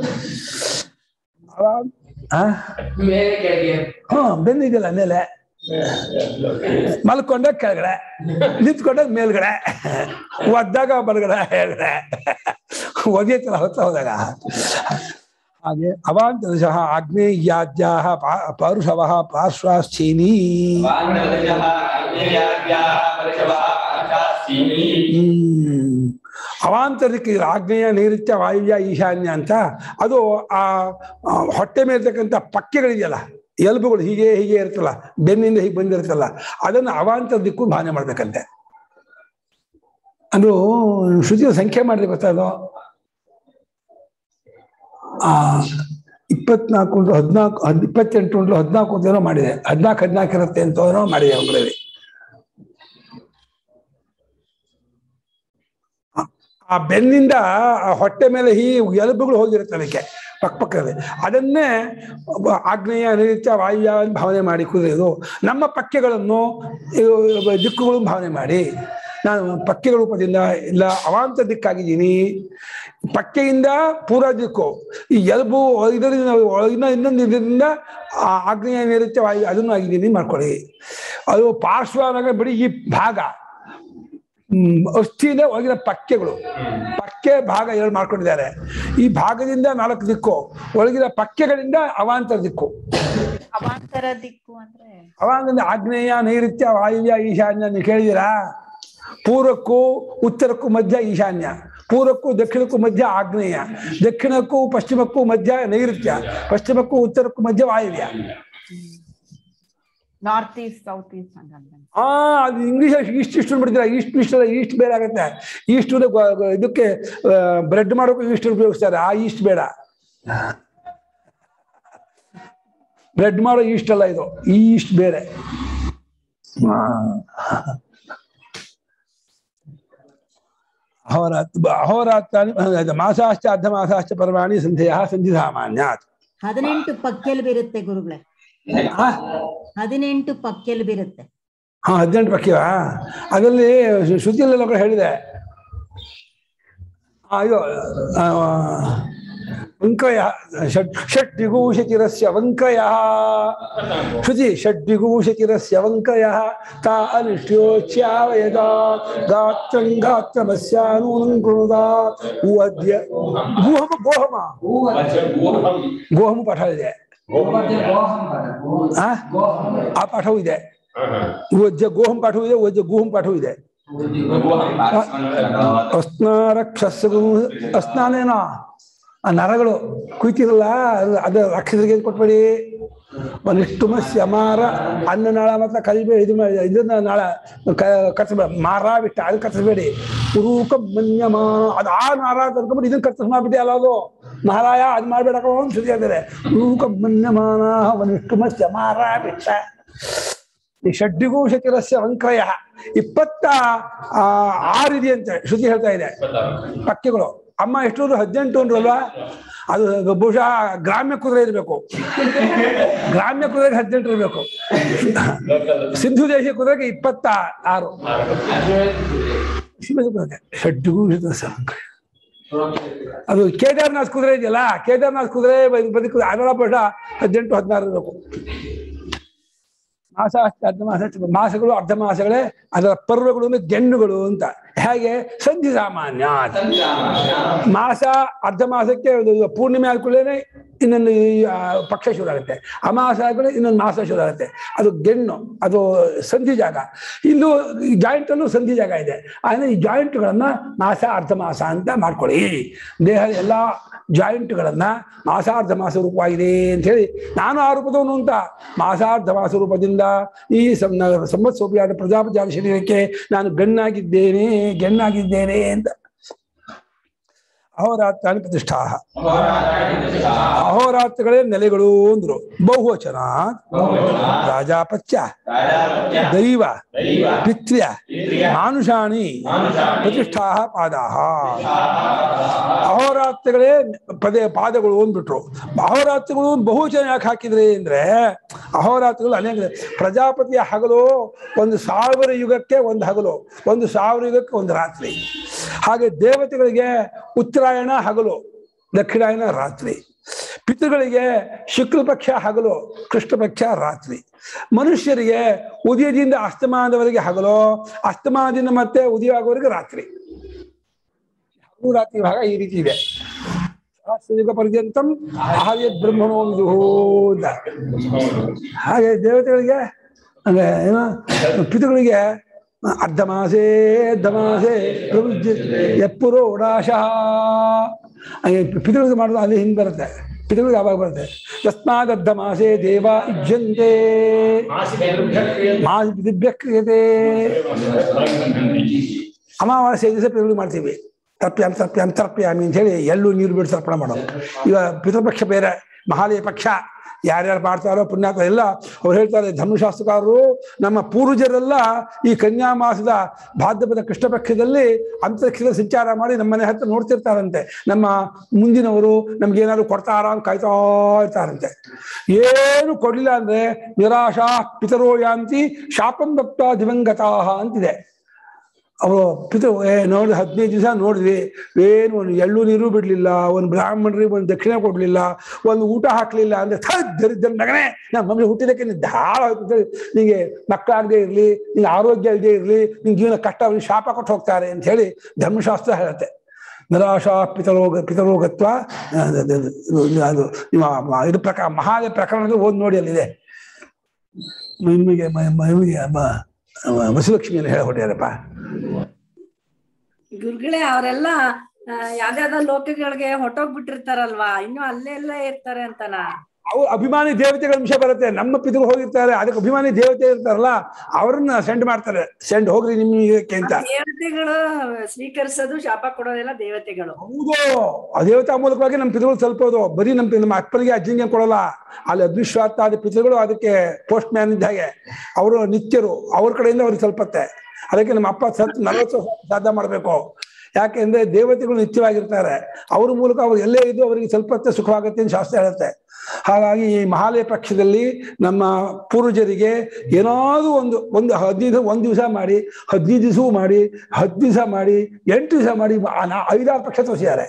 ಅವ- ಆ? ಹ್ಮ್ ಬೆನ್ನಿದೆಯಲ್ಲ ಮೇಲೆ ಮಲ್ಕೊಂಡಾಗ ಕೆಳಗಡೆ ನಿಂತ್ಕೊಂಡಾಗ ಮೇಲ್ಗಡೆ ಒದ್ದಾಗ ಬಲಗಡೆ ಎಡಗಡೆ ಒಗೆಯತ್ತಲ್ಲ ಹೊತ್ತ ಹೋದಾಗ ಹಾಗೆ ಅವಾಂತರಶಃ ಆಗ್ನೇಯಾದ್ಯಾ ಪೌರುಷವ ಪಾರ್ಶ್ವಾಶ್ಚೀನಿ ಹ್ಮ್ ಅವಾಂತರಕ್ಕೆ ಆಗ್ನೇಯ ನೈಋತ್ಯ ವಾಯುವ್ಯ ಈಶಾನ್ಯ ಅಂತ ಅದು ಆ ಆ ಹೊಟ್ಟೆ ಮೇಲೆ ಇರ್ತಕ್ಕಂಥ ಪಕ್ಕೆಗಳಿದೆಯಲ್ಲ ಎಲುಬುಗಳು ಹೀಗೆ ಹೀಗೆ ಇರ್ತಲ್ಲ ಬೆನ್ನಿಂದ ಹೀಗೆ ಬಂದಿರ್ತಲ್ಲ ಅದನ್ನು ಅವಾಂತರ ದಿಕ್ಕು ಭಾವನೆ ಮಾಡ್ಬೇಕಂತೆ ಅದು ಶ್ರುತಿಯ ಸಂಖ್ಯೆ ಮಾಡಿದೆ ಗೊತ್ತಾ ಅದು ಆ ಇಪ್ಪತ್ನಾಲ್ಕು ಉಂಟು ಹದಿನಾಲ್ಕು ಹದ್ ಇಪ್ಪತ್ತೆಂಟು ಉಂಟು ಹದಿನಾಲ್ಕು ಅಂತ ಏನೋ ಮಾಡಿದೆ ಹದಿನಾಲ್ಕು ಹದಿನಾಲ್ಕು ಇರುತ್ತೆ ಅಂತ ಏನೋ ಮಾಡಿದೆ ಅವರಲ್ಲಿ ಆ ಬೆನ್ನಿಂದ ಆ ಹೊಟ್ಟೆ ಮೇಲೆ ಈ ಎಲುಬುಗಳು ಹೋಗಿರುತ್ತೆ ಅದಕ್ಕೆ ಪಕ್ಕ ಪಕ್ಕದಲ್ಲಿ ಅದನ್ನೇ ಒಬ್ಬ ಆಗ್ನೇಯ ನೈಋತ್ಯ ವಾಯುವ್ಯ ಅಂತ ಭಾವನೆ ಮಾಡಿ ಕುದುರೆದು ನಮ್ಮ ಪಕ್ಕೆಗಳನ್ನು ಇವು ದಿಕ್ಕುಗಳನ್ನು ಭಾವನೆ ಮಾಡಿ ನಾನು ಪಕ್ಕೆಗಳ ರೂಪದಿಂದ ಇಲ್ಲ ಅವಾಂತ ದಿಕ್ಕಾಗಿದ್ದೀನಿ ಪಕ್ಕೆಯಿಂದ ಪೂರ್ವ ದಿಕ್ಕು ಈ ಎಲುಬು ಇದರಿಂದ ಇನ್ನ ಇನ್ನೊಂದು ಇದರಿಂದ ಆ ಆಗ್ನೇಯ ನೈಋತ್ಯ ವಾಯು ಅದನ್ನು ಆಗಿದ್ದೀನಿ ಮಾಡ್ಕೊಳ್ಳಿ ಅದು ಪಾರ್ಶ್ವ ಅನ್ನೋದು ಬರೀ ಈ ಭಾಗ ಹ್ಮ್ ಅಸ್ಥಿಯಿಂದ ಒಳಗಿನ ಪಕ್ಕೆಗಳು ಪಕ್ಕೆ ಭಾಗ ಎರಡು ಮಾಡ್ಕೊಂಡಿದ್ದಾರೆ ಈ ಭಾಗದಿಂದ ನಾಲ್ಕು ದಿಕ್ಕು ಒಳಗಿನ ಪಕ್ಕೆಗಳಿಂದ ಅವಾಂತರ ದಿಕ್ಕು ಅವಾಂತರ ದಿಕ್ಕು ಅಂದ್ರೆ ಅವಾಂತರ ಆಗ್ನೇಯ ನೈಋತ್ಯ ವಾಯುವ್ಯ ಈಶಾನ್ಯ ನೀವು ಕೇಳಿದಿರಾ ಪೂರ್ವಕ್ಕೂ ಉತ್ತರಕ್ಕೂ ಮಧ್ಯ ಈಶಾನ್ಯ ಪೂರ್ವಕ್ಕೂ ದಕ್ಷಿಣಕ್ಕೂ ಮಧ್ಯ ಆಗ್ನೇಯ ದಕ್ಷಿಣಕ್ಕೂ ಪಶ್ಚಿಮಕ್ಕೂ ಮಧ್ಯ ನೈಋತ್ಯ ಪಶ್ಚಿಮಕ್ಕೂ ಉತ್ತರಕ್ಕೂ ಮಧ್ಯ ವಾಯುವ್ಯ ನಾರ್ತ್ ಈಸ್ಟ್ ಸೌತ್ ಈಸ್ಟ್ ಅಂತ ಆ ಅದು ಇಂಗ್ಲಿಷ್ ಈಸ್ಟ್ ಇಷ್ಟು ಬಿಡ್ತೀರಾ ಈಸ್ಟ್ ಈಸ್ಟ್ ಅಲ್ಲ ಈಸ್ಟ್ ಬೇರೆ ಆಗುತ್ತೆ ಈಸ್ಟ್ ಇದಕ್ಕೆ ಬ್ರೆಡ್ ಮಾಡೋಕೆ ಈಸ್ಟ್ ಉಪಯೋಗಿಸ್ತಾರೆ ಆ ಈಸ್ಟ್ ಬೇಡ ಬ್ರೆಡ್ ಮಾಡೋ ಈಸ್ಟ್ ಅಲ್ಲ ಇದು ಈ ಈಸ್ಟ್ ಬೇರೆ ಅಹೋರಾತ್ ಅಹೋರಾತ್ರಾಣಿ ಅಹ್, ಮಾಸಾಶ್ಚ ಅರ್ಧ ಮಾಸಾಶ್ಚ ಪರ್ವಾಣಿ ಸಂಧ್ಯಾ ಸಂಧಿ ಸಾಮಾನ್ಯಾತ್ ಹದಿನೆಂಟು ಪಕ್ಕೆಲುಬಿರುತ್ತೆ ಗುರುಗಳೇ ಆ? ಹದಿನೆಂಟು ಪಕ್ಕೆಲುಬಿರುತ್ತೆ ಹಾ ಹದಿನೆಂಟು ಪಕ್ಕಿವಾ ಅದರಲ್ಲಿ ಶ್ರುತಿಯಲ್ಲೆಲ್ಲ ಕೂಡ ಹೇಳಿದೆ ಆ, ಇದು ಆ, ವಂಕಯ ಷಟ್ ಷಡ್ವಿಭೂಷತಿರಸ್ಯ ವಂಕಯ ಶ್ರುತಿ ಷಡ್ವಿಭೂಷತಿರಸ್ಯ ವಂಕಯ ತಾ ಅನಿಷ್ಟ್ಯೋಚ್ಯಾವಯದ ಗಾತ್ರಂ ಗಾತ್ರಮಸ್ಯಾನೂನಂ ಕೃಣುದ ಅದ್ಯ ಗೋಹಮ ಗೋಹಮ ಗೋಹಮ ಪಾಠ ಇದೆ ಆ? ಆ ಪಾಠವೂ ಇದೆ ವಜ್ಜ ಗೋಹಂ ಪಾಠವೂ ಇದೆ ವಜ್ಜ ಗೂಹಂ ಪಾಠವೂ ಇದೆ ಅಸ್ನಾರಕ್ಷಸ ಅಸ್ನಾನೇನ ಆ ನರಗಳು ಕುಯ್ತಿರಲ್ಲ ಅದು ಅದು ರಾಕ್ಷಸರಿಗೆ ಕೊಟ್ಬೇಡಿ ಒಂದಿಷ್ಟು ಅಮಾರ ಅನ್ನ ನಾಳ ಮಾತ್ರ ಕಲಿಬೇಡಿ ಇದು ಮಾಡಿ ಇದನ್ನ ನಾಳ ಕತ್ತಬೇಡ ಮಾರ ಬಿಟ್ಟ ಅದು ಕತ್ತಬೇಡಿ ಉರೂಕ ಮನ್ಯಮ ಅದು ಆ ನಾರ ತರ್ಕೊಂಬಿಟ್ಟು ಇದನ್ನ ಕತ್ತರಿಸ್ ಮಾಡ್ಬಿಟ್ಟು ಅಲ್ಲ ಅದು ಮಹಾರಾಯ ಅದು ಮಾಡ್ಬೇಡಕ್ಕ ಅಂತ ಸುದ್ದಿ ಹೇಳ್ತಾರೆ ಉರೂಕ ಮನ್ಯಮಾನ ಒಂದಿಷ್ಟು ಅಮಾರ ಬಿಟ್ಟ ಈ ಷಡ್ಡಿಗೂ ಶತಿರಸ್ಯ ವಂಕ್ರಯ ಇಪ್ಪತ್ತ ಆ, ಆರು ಇದೆಯಂತೆ ಶ್ರುತಿ ಹೇಳ್ತಾ ಇದೆ ಪಕ್ಕೆಗಳು ಅಮ್ಮ ಎಷ್ಟು ಅಂದ್ರು ಹದಿನೆಂಟು ಅಂದ್ರಲ್ವಾ ಅದು ಬಹುಶಃ ಗ್ರಾಮ್ಯ ಕುದುರೆ ಇರಬೇಕು ಗ್ರಾಮ್ಯ ಕುದುರೆಗೆ ಹದಿನೆಂಟು ಇರಬೇಕು ಸಿಂಧು ದೇಶ ಕುದುರೆಗೆ ಇಪ್ಪತ್ತ ಆರು ಷಡ್ಡಿಗೂ ಶತಿರಸ್ಯ ವಂಕ್ರಯ ಅದು ಕೇದಾರ್ನಾಥ್ ಕುದುರೆ ಇದೆಯಲ್ಲ ಕೇದಾರ್ನಾಥ್ ಕುದುರೆ ಬದುಕು ಅದರ ಬಹುಶಃ ಹದಿನೆಂಟು ಹದಿನಾರು ಇರಬೇಕು ಮಾಸ ಅರ್ಧ ಮಾಸ ಮಾಸಗಳು ಅರ್ಧ ಮಾಸಗಳೇ ಅದರ ಪರ್ವಗಳು ಅಂದ್ರೆ ಗೆಣ್ಣುಗಳು ಅಂತ ಹೇಗೆ ಸಂಧಿ ಸಾಮಾನ್ಯ ಮಾಸ ಅರ್ಧ ಮಾಸಕ್ಕೆ ಒಂದು ಪೂರ್ಣಿಮೆ ಆದ್ಕೊಳ್ಳೇನೆ ಇನ್ನೊಂದು ಈ, ಆ, ಪಕ್ಷ ಶುರು ಆಗುತ್ತೆ ಅಮಾಸ ಆದ್ಮೇಲೆ ಇನ್ನೊಂದು ಮಾಸ ಶುರು ಆಗುತ್ತೆ ಅದು ಗೆಣ್ಣು ಅದು ಸಂಧಿ ಜಾಗ ಇಲ್ಲೂ ಜಾಯಿಂಟ್ ಅಲ್ಲೂ ಸಂಧಿ ಜಾಗ ಇದೆ ಆದ್ರೆ ಈ ಜಾಯಿಂಟ್ಗಳನ್ನ ಮಾಸ ಅರ್ಧ ಮಾಸ ಅಂತ ಮಾಡ್ಕೊಳ್ಳಿ ದೇಹದ ಎಲ್ಲಾ ಜಾಯಿಂಟ್ಗಳನ್ನ ಮಾಸಾರ್ಧ ಮಾಸ ರೂಪವಾಗಿದೆ ಅಂತ ಹೇಳಿ ನಾನು ಆ ರೂಪದವನು ಅಂತ ಮಾಸಾರ್ಧ ಮಾಸ ರೂಪದಿಂದ ಈ ಸಂ- ಸಂವತ್ಸೋಪಿಯಾದ ಪ್ರಜಾಪತಿಯಾದ ಶರೀರಕ್ಕೆ ನಾನು ಗಣ್ಣಾಗಿದ್ದೇನೆ ಗೆಣ್ಣಾಗಿದ್ದೇನೆ ಅಂತ ಅಹೋರಾತ್ರಾಣಿ ಪ್ರತಿಷ್ಠಾ ಅಹೋರಾತ್ರಗಳೇ ನೆಲೆಗಳು ಅಂದ್ರು ಬಹುವಚನ ರಾಜಾಪತ್ಯ ದೈವ ಪಿತ್ರ್ಯ ಮಾನುಷಾಣಿ ಪ್ರತಿಷ್ಠಾ ಪಾದಾ ಅಹೋರಾತ್ರಗಳೇ ಪದೇ ಪಾದಗಳು ಅಂದ್ಬಿಟ್ರು ಅಹೋರಾತ್ರಗಳು ಬಹುವಚನ ಯಾಕೆ ಹಾಕಿದ್ರಿ ಅಂದ್ರೆ ಅಹೋರಾತ್ರಗಳು ಅನೇಕ ಇದೆ. ಪ್ರಜಾಪತಿಯ ಹಗಲು ಒಂದು ಸಾವಿರ ಯುಗಕ್ಕೆ ಒಂದು ಹಗಲು ಒಂದು ಸಾವಿರ ಯುಗಕ್ಕೆ ಒಂದು ರಾತ್ರಿ ಹಾಗೆ ದೇವತೆಗಳಿಗೆ ಉತ್ತರಾಯಣ ಹಗಲು ದಕ್ಷಿಣಾಯನ ರಾತ್ರಿ ಪಿತೃಗಳಿಗೆ ಶುಕ್ಲ ಪಕ್ಷ ಹಗಲು ಕೃಷ್ಣ ಪಕ್ಷ ರಾತ್ರಿ ಮನುಷ್ಯರಿಗೆ ಉದಯದಿಂದ ಅಸ್ತಮಾನದವರೆಗೆ ಹಗಲು ಅಸ್ತಮಾನದಿಂದ ಮತ್ತೆ ಉದಯ ಆಗುವವರೆಗೆ ರಾತ್ರಿ ಹಗಲು ರಾತ್ರಿ ಭಾಗ ಈ ರೀತಿ ಇದೆ ಸಹಸ್ರಯುಗ ಪರ್ಯಂತಂ ಆರ್ಯ ಬ್ರಹ್ಮಣೋ ವಿದುಹು ಅಂತ ಹಾಗೆ ದೇವತೆಗಳಿಗೆ ಅಂದ್ರೆ ಏನು ಪಿತೃಗಳಿಗೆ ಅರ್ಧ ಮಾಸೇ ಅರ್ಧ ಮಾಸೇ ಪ್ರವೃತ್ತಿ ಎಪ್ಪುರೋ ಉಡಾಶಃ ಹಾಗೆ ಪಿತೃಗಳಿಗೆ ಮಾಡೋದು ಅಲ್ಲಿ ಹಿಂದೆ ಬರುತ್ತೆ ಪಿತೃಗಳಿಗೆ ಯಾವಾಗ ಬರುತ್ತೆ ತಸ್ಮಾದ್ ಅರ್ಧ ಮಾಸೇ ದೇವ ಇಜ್ಜಂತೆ ಮಾಸ ಪಿತೃಭ್ಯ ಕ್ರಿಯತೆ ಅಮಾವಾಸ್ಯೆ ದಿವಸ ಪಿತೃಗಳಿಗೆ ಮಾಡ್ತೀವಿ ತರ್ಪ್ಯಾಮ್ ತರ್ಪ್ಯಾಮ್ ತರ್ಪ್ಯಾಮಿ ಅಂತ ಹೇಳಿ ಎಳ್ಳು ನೀರು ಬಿಟ್ಟು ತರ್ಪಣ ಮಾಡೋದು ಈಗ ಪಿತೃಪಕ್ಷ ಬೇರೆ ಮಹಾಲಯ ಪಕ್ಷ ಯಾರ್ಯಾರು ಮಾಡ್ತಾರೋ ಪುಣ್ಯಾತ ಎಲ್ಲ ಅವ್ರು ಹೇಳ್ತಾರೆ ಧರ್ಮಶಾಸ್ತ್ರಕಾರರು ನಮ್ಮ ಪೂರ್ವಜರೆಲ್ಲ ಈ ಕನ್ಯಾ ಮಾಸದ ಭಾದ್ರಪದ ಕೃಷ್ಣ ಪಕ್ಷದಲ್ಲಿ ಅಂತರಿಕ್ಷದಲ್ಲಿ ಸಂಚಾರ ಮಾಡಿ ನಮ್ಮ ಮನೆ ಹತ್ರ ನೋಡ್ತಿರ್ತಾರಂತೆ ನಮ್ಮ ಮುಂದಿನವರು ನಮ್ಗೆ ಏನಾದ್ರು ಕೊಡ್ತಾರ ಅಂತ ಕಾಯ್ತಾ ಇರ್ತಾರಂತೆ ಏನು ಕೊಡ್ಲಿಲ್ಲ ಅಂದ್ರೆ ನಿರಾಶಾ ಪಿತರೋ ಯಾಂತಿ ಶಾಪಂ ಭಕ್ತ ದಿವಂಗತಾ ಅಂತಿದೆ ಅವರು ಪಿತ ಏ ನೋಡಿ ಹದಿನೈದು ದಿವಸ ನೋಡಿದ್ವಿ ಏನು ಒಂದು ಎಳ್ಳು ನೀರು ಬಿಡ್ಲಿಲ್ಲ ಒಂದು ಬ್ರಾಹ್ಮಣರಿಗೆ ಒಂದು ದಕ್ಷಿಣ ಕೊಡ್ಲಿಲ್ಲ ಒಂದು ಊಟ ಹಾಕ್ಲಿಲ್ಲ ಅಂದ್ರೆ ಥ ದರಿದ್ರ ಮಗನೇ ನಮ್ಮ ಮಮ್ಮಿ ಹುಟ್ಟಿದಕ್ಕೆ ನೀನು ಧಾಳ ನಿಂಗೆ ಮಕ್ಕಳಾಗದೆ ಇರ್ಲಿ ನಿಂಗೆ ಆರೋಗ್ಯ ಇಲ್ಲದೆ ಇರ್ಲಿ ನಿನ್ ಜೀವನ ಕಷ್ಟ ಅವ್ರಿಗೆ ಶಾಪ ಕೊಟ್ಟು ಹೋಗ್ತಾರೆ ಅಂತ ಹೇಳಿ ಧರ್ಮಶಾಸ್ತ್ರ ಹೇಳುತ್ತೆ ನಿರಾಶಾ ಪಿತರೋಗ ಪಿತರೋಗತ್ವ ಅದು- ಅದು- ಅದು- ಅದು ನಿಮ್ಮ ಮ- ಇದು ಪ್ರಕಾರ ಮಹಾದೇವ ಪ್ರಕರಣದಲ್ಲಿ ಓದ್ ನೋಡಿ ಅಲ್ಲಿದೆ ನಿಮಗೆ ನಿಮಗೆ ವಸುಲಕ್ಷ್ಮಿಯಲ್ಲಿ ಹೇಳ್ಕೊಟ್ಟಿದ್ದಾರಪ್ಪ ಗುರುಗಳೇ ಅವರೆಲ್ಲ ಯಾವ್ದಾವ್ದೋ ಲೋಕಗಳಿಗೆ ಹೊಟ್ಟೋಗ್ಬಿಟ್ಟಿರ್ತಾರಲ್ವಾ ಇನ್ನು ಅಲ್ಲೇ ಎಲ್ಲ ಇರ್ತಾರೆ ಅಂತನಾ ಅವ್ರು ಅಭಿಮಾನಿ ದೇವತೆಗಳ ಅಂಶ ಬರುತ್ತೆ ನಮ್ಮ ಪಿತೃ ಹೋಗಿರ್ತಾರೆ ಅದಕ್ಕೆ ಅಭಿಮಾನಿ ದೇವತೆ ಇರ್ತಾರಲ್ಲ ಅವ್ರನ್ನ ಸೆಂಡ್ ಮಾಡ್ತಾರೆ ಸೆಂಡ್ ಹೋಗ್ರಿ ನಿಮಗೆ ಅಂತ ದೇವತೆಗಳು ಸ್ವೀಕರಿಸೋದು ಶಾಪ ಕೊಡೋದೆಲ್ಲ ದೇವತೆಗಳು ಹೌದು ಆ ದೇವತಾ ಮೂಲಕವಾಗಿ ನಮ್ಮ ಪಿತೃಗಳು ತಲುಪೋದು ಬರೀ ನಮ್ಮ ನಮ್ಮ ಅಪ್ಪನಿಗೆ ಅಜ್ಜಿಗೆ ಕೊಡಲ್ಲ ಅಲ್ಲಿ ಅದ್ವಿಶ್ವಾಸ ಪಿತೃಗಳು ಅದಕ್ಕೆ ಪೋಸ್ಟ್ ಮ್ಯಾನ್ ಇದ್ದ ಹಾಗೆ ಅವರು ನಿತ್ಯರು ಅವ್ರ ಕಡೆಯಿಂದ ಅವ್ರಿಗೆ ತಲುಪತ್ತೆ ಅದಕ್ಕೆ ನಮ್ಮ ಅಪ್ಪ ಸತ್ ನಲವತ್ತು ವರ್ಷ ಶ್ರಾದ್ದ ಮಾಡಬೇಕು ಯಾಕೆಂದ್ರೆ ದೇವತೆಗಳು ನಿತ್ಯವಾಗಿರ್ತಾರೆ ಅವ್ರ ಮೂಲಕ ಅವ್ರು ಎಲ್ಲೇ ಇದ್ದು ಅವರಿಗೆ ಸ್ವಲ್ಪತ್ತೆ ಸುಖವಾಗುತ್ತೆ ಅಂತ ಶಾಸ್ತ್ರ ಹೇಳುತ್ತೆ ಹಾಗಾಗಿ ಈ ಮಹಾಲಯ ಪಕ್ಷದಲ್ಲಿ ನಮ್ಮ ಪೂರ್ವಜರಿಗೆ ಏನಾದ್ರು ಒಂದು ಒಂದು ಹದಿನೈದು ಒಂದು ದಿವಸ ಮಾಡಿ ಹದಿನೈದು ದಿವಸವೂ ಮಾಡಿ ಹತ್ತು ದಿವಸ ಮಾಡಿ ಎಂಟು ದಿವಸ ಮಾಡಿ ಆ ನಾ- ಐದಾರು ಪಕ್ಷ ತೋರಿಸಿದ್ದಾರೆ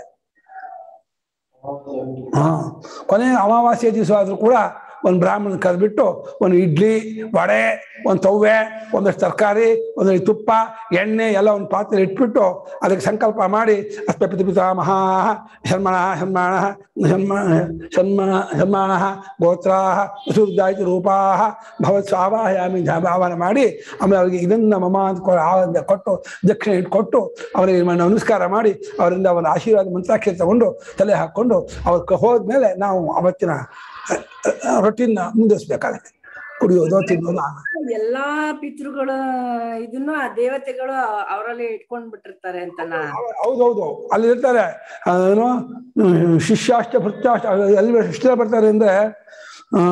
ಹಾ ಕೊನೆ ಅಮಾವಾಸ್ಯೆ ದಿವಸ ಆದ್ರೂ ಕೂಡ ಒಂದು ಬ್ರಾಹ್ಮಣ ಕರೆದ್ಬಿಟ್ಟು ಒಂದು ಇಡ್ಲಿ ವಡೆ ಒಂದು ತವ್ವೆ ಒಂದಷ್ಟು ತರಕಾರಿ ಒಂದಷ್ಟು ತುಪ್ಪ ಎಣ್ಣೆ ಎಲ್ಲ ಒಂದು ಪಾತ್ರೆ ಇಟ್ಬಿಟ್ಟು ಅದಕ್ಕೆ ಸಂಕಲ್ಪ ಮಾಡಿ ಅಸ್ಪಪಿತ ಪಿತಾಮಹ ಶರ್ಮಣ ಶರ್ಮಾಣ ಶರ್ಮ ಶರ್ಮ ಶರ್ಮಾಣ ಗೋತ್ರ ಸುರ್ದಾಯಿತ ರೂಪಾ ಭವತ್ ಸ್ವಾವಾಹಯಾಮಿ ಆಹ್ವಾನ ಮಾಡಿ ಆಮೇಲೆ ಅವರಿಗೆ ಇದನ್ನ ಮಮ ಅಂತ ಕೊ- ಆ- ಕೊಟ್ಟು ದಕ್ಷಿಣೆ ಇಟ್ಕೊಟ್ಟು ಅವರಿಗೆ ಮ- ನಮಸ್ಕಾರ ಮಾಡಿ ಅವರಿಂದ ಅವರ ಆಶೀರ್ವಾದ ಮಂತ್ರಾಕ್ಷರ ತಗೊಂಡು ತಲೆ ಹಾಕೊಂಡು ಅವ್ರ ಹೋದ್ಮೇಲೆ ನಾವು ಅವತ್ತಿನ ರೊಟ್ಟಿನ ಮುಂದುವರಿಸ್ಬೇಕಾಗತ್ತೆ ಕುಡಿಯೋದು ತಿನ್ನೋದು ಆಮೇಲೆ ಎಲ್ಲಾ ಪಿತೃಗಳ ಇದನ್ನು ಆ ದೇವತೆಗಳು ಅವರಲ್ಲಿ ಇಟ್ಕೊಂಡ್ ಬಿಟ್ಟಿರ್ತಾರೆ ಅಂತ ನಾ ಹೌದೌದು ಅಲ್ಲಿ ಇರ್ತಾರೆ ಆ, ಏನು ಹ್ಮ್, ಶಿಷ್ಯಾಷ್ಟ ಭೃತ್ಯಾಷ್ಟ ಎಲ್ಲಿ ಶಿಷ್ಯ ಬರ್ತಾರೆ ಅಂದ್ರೆ ಆ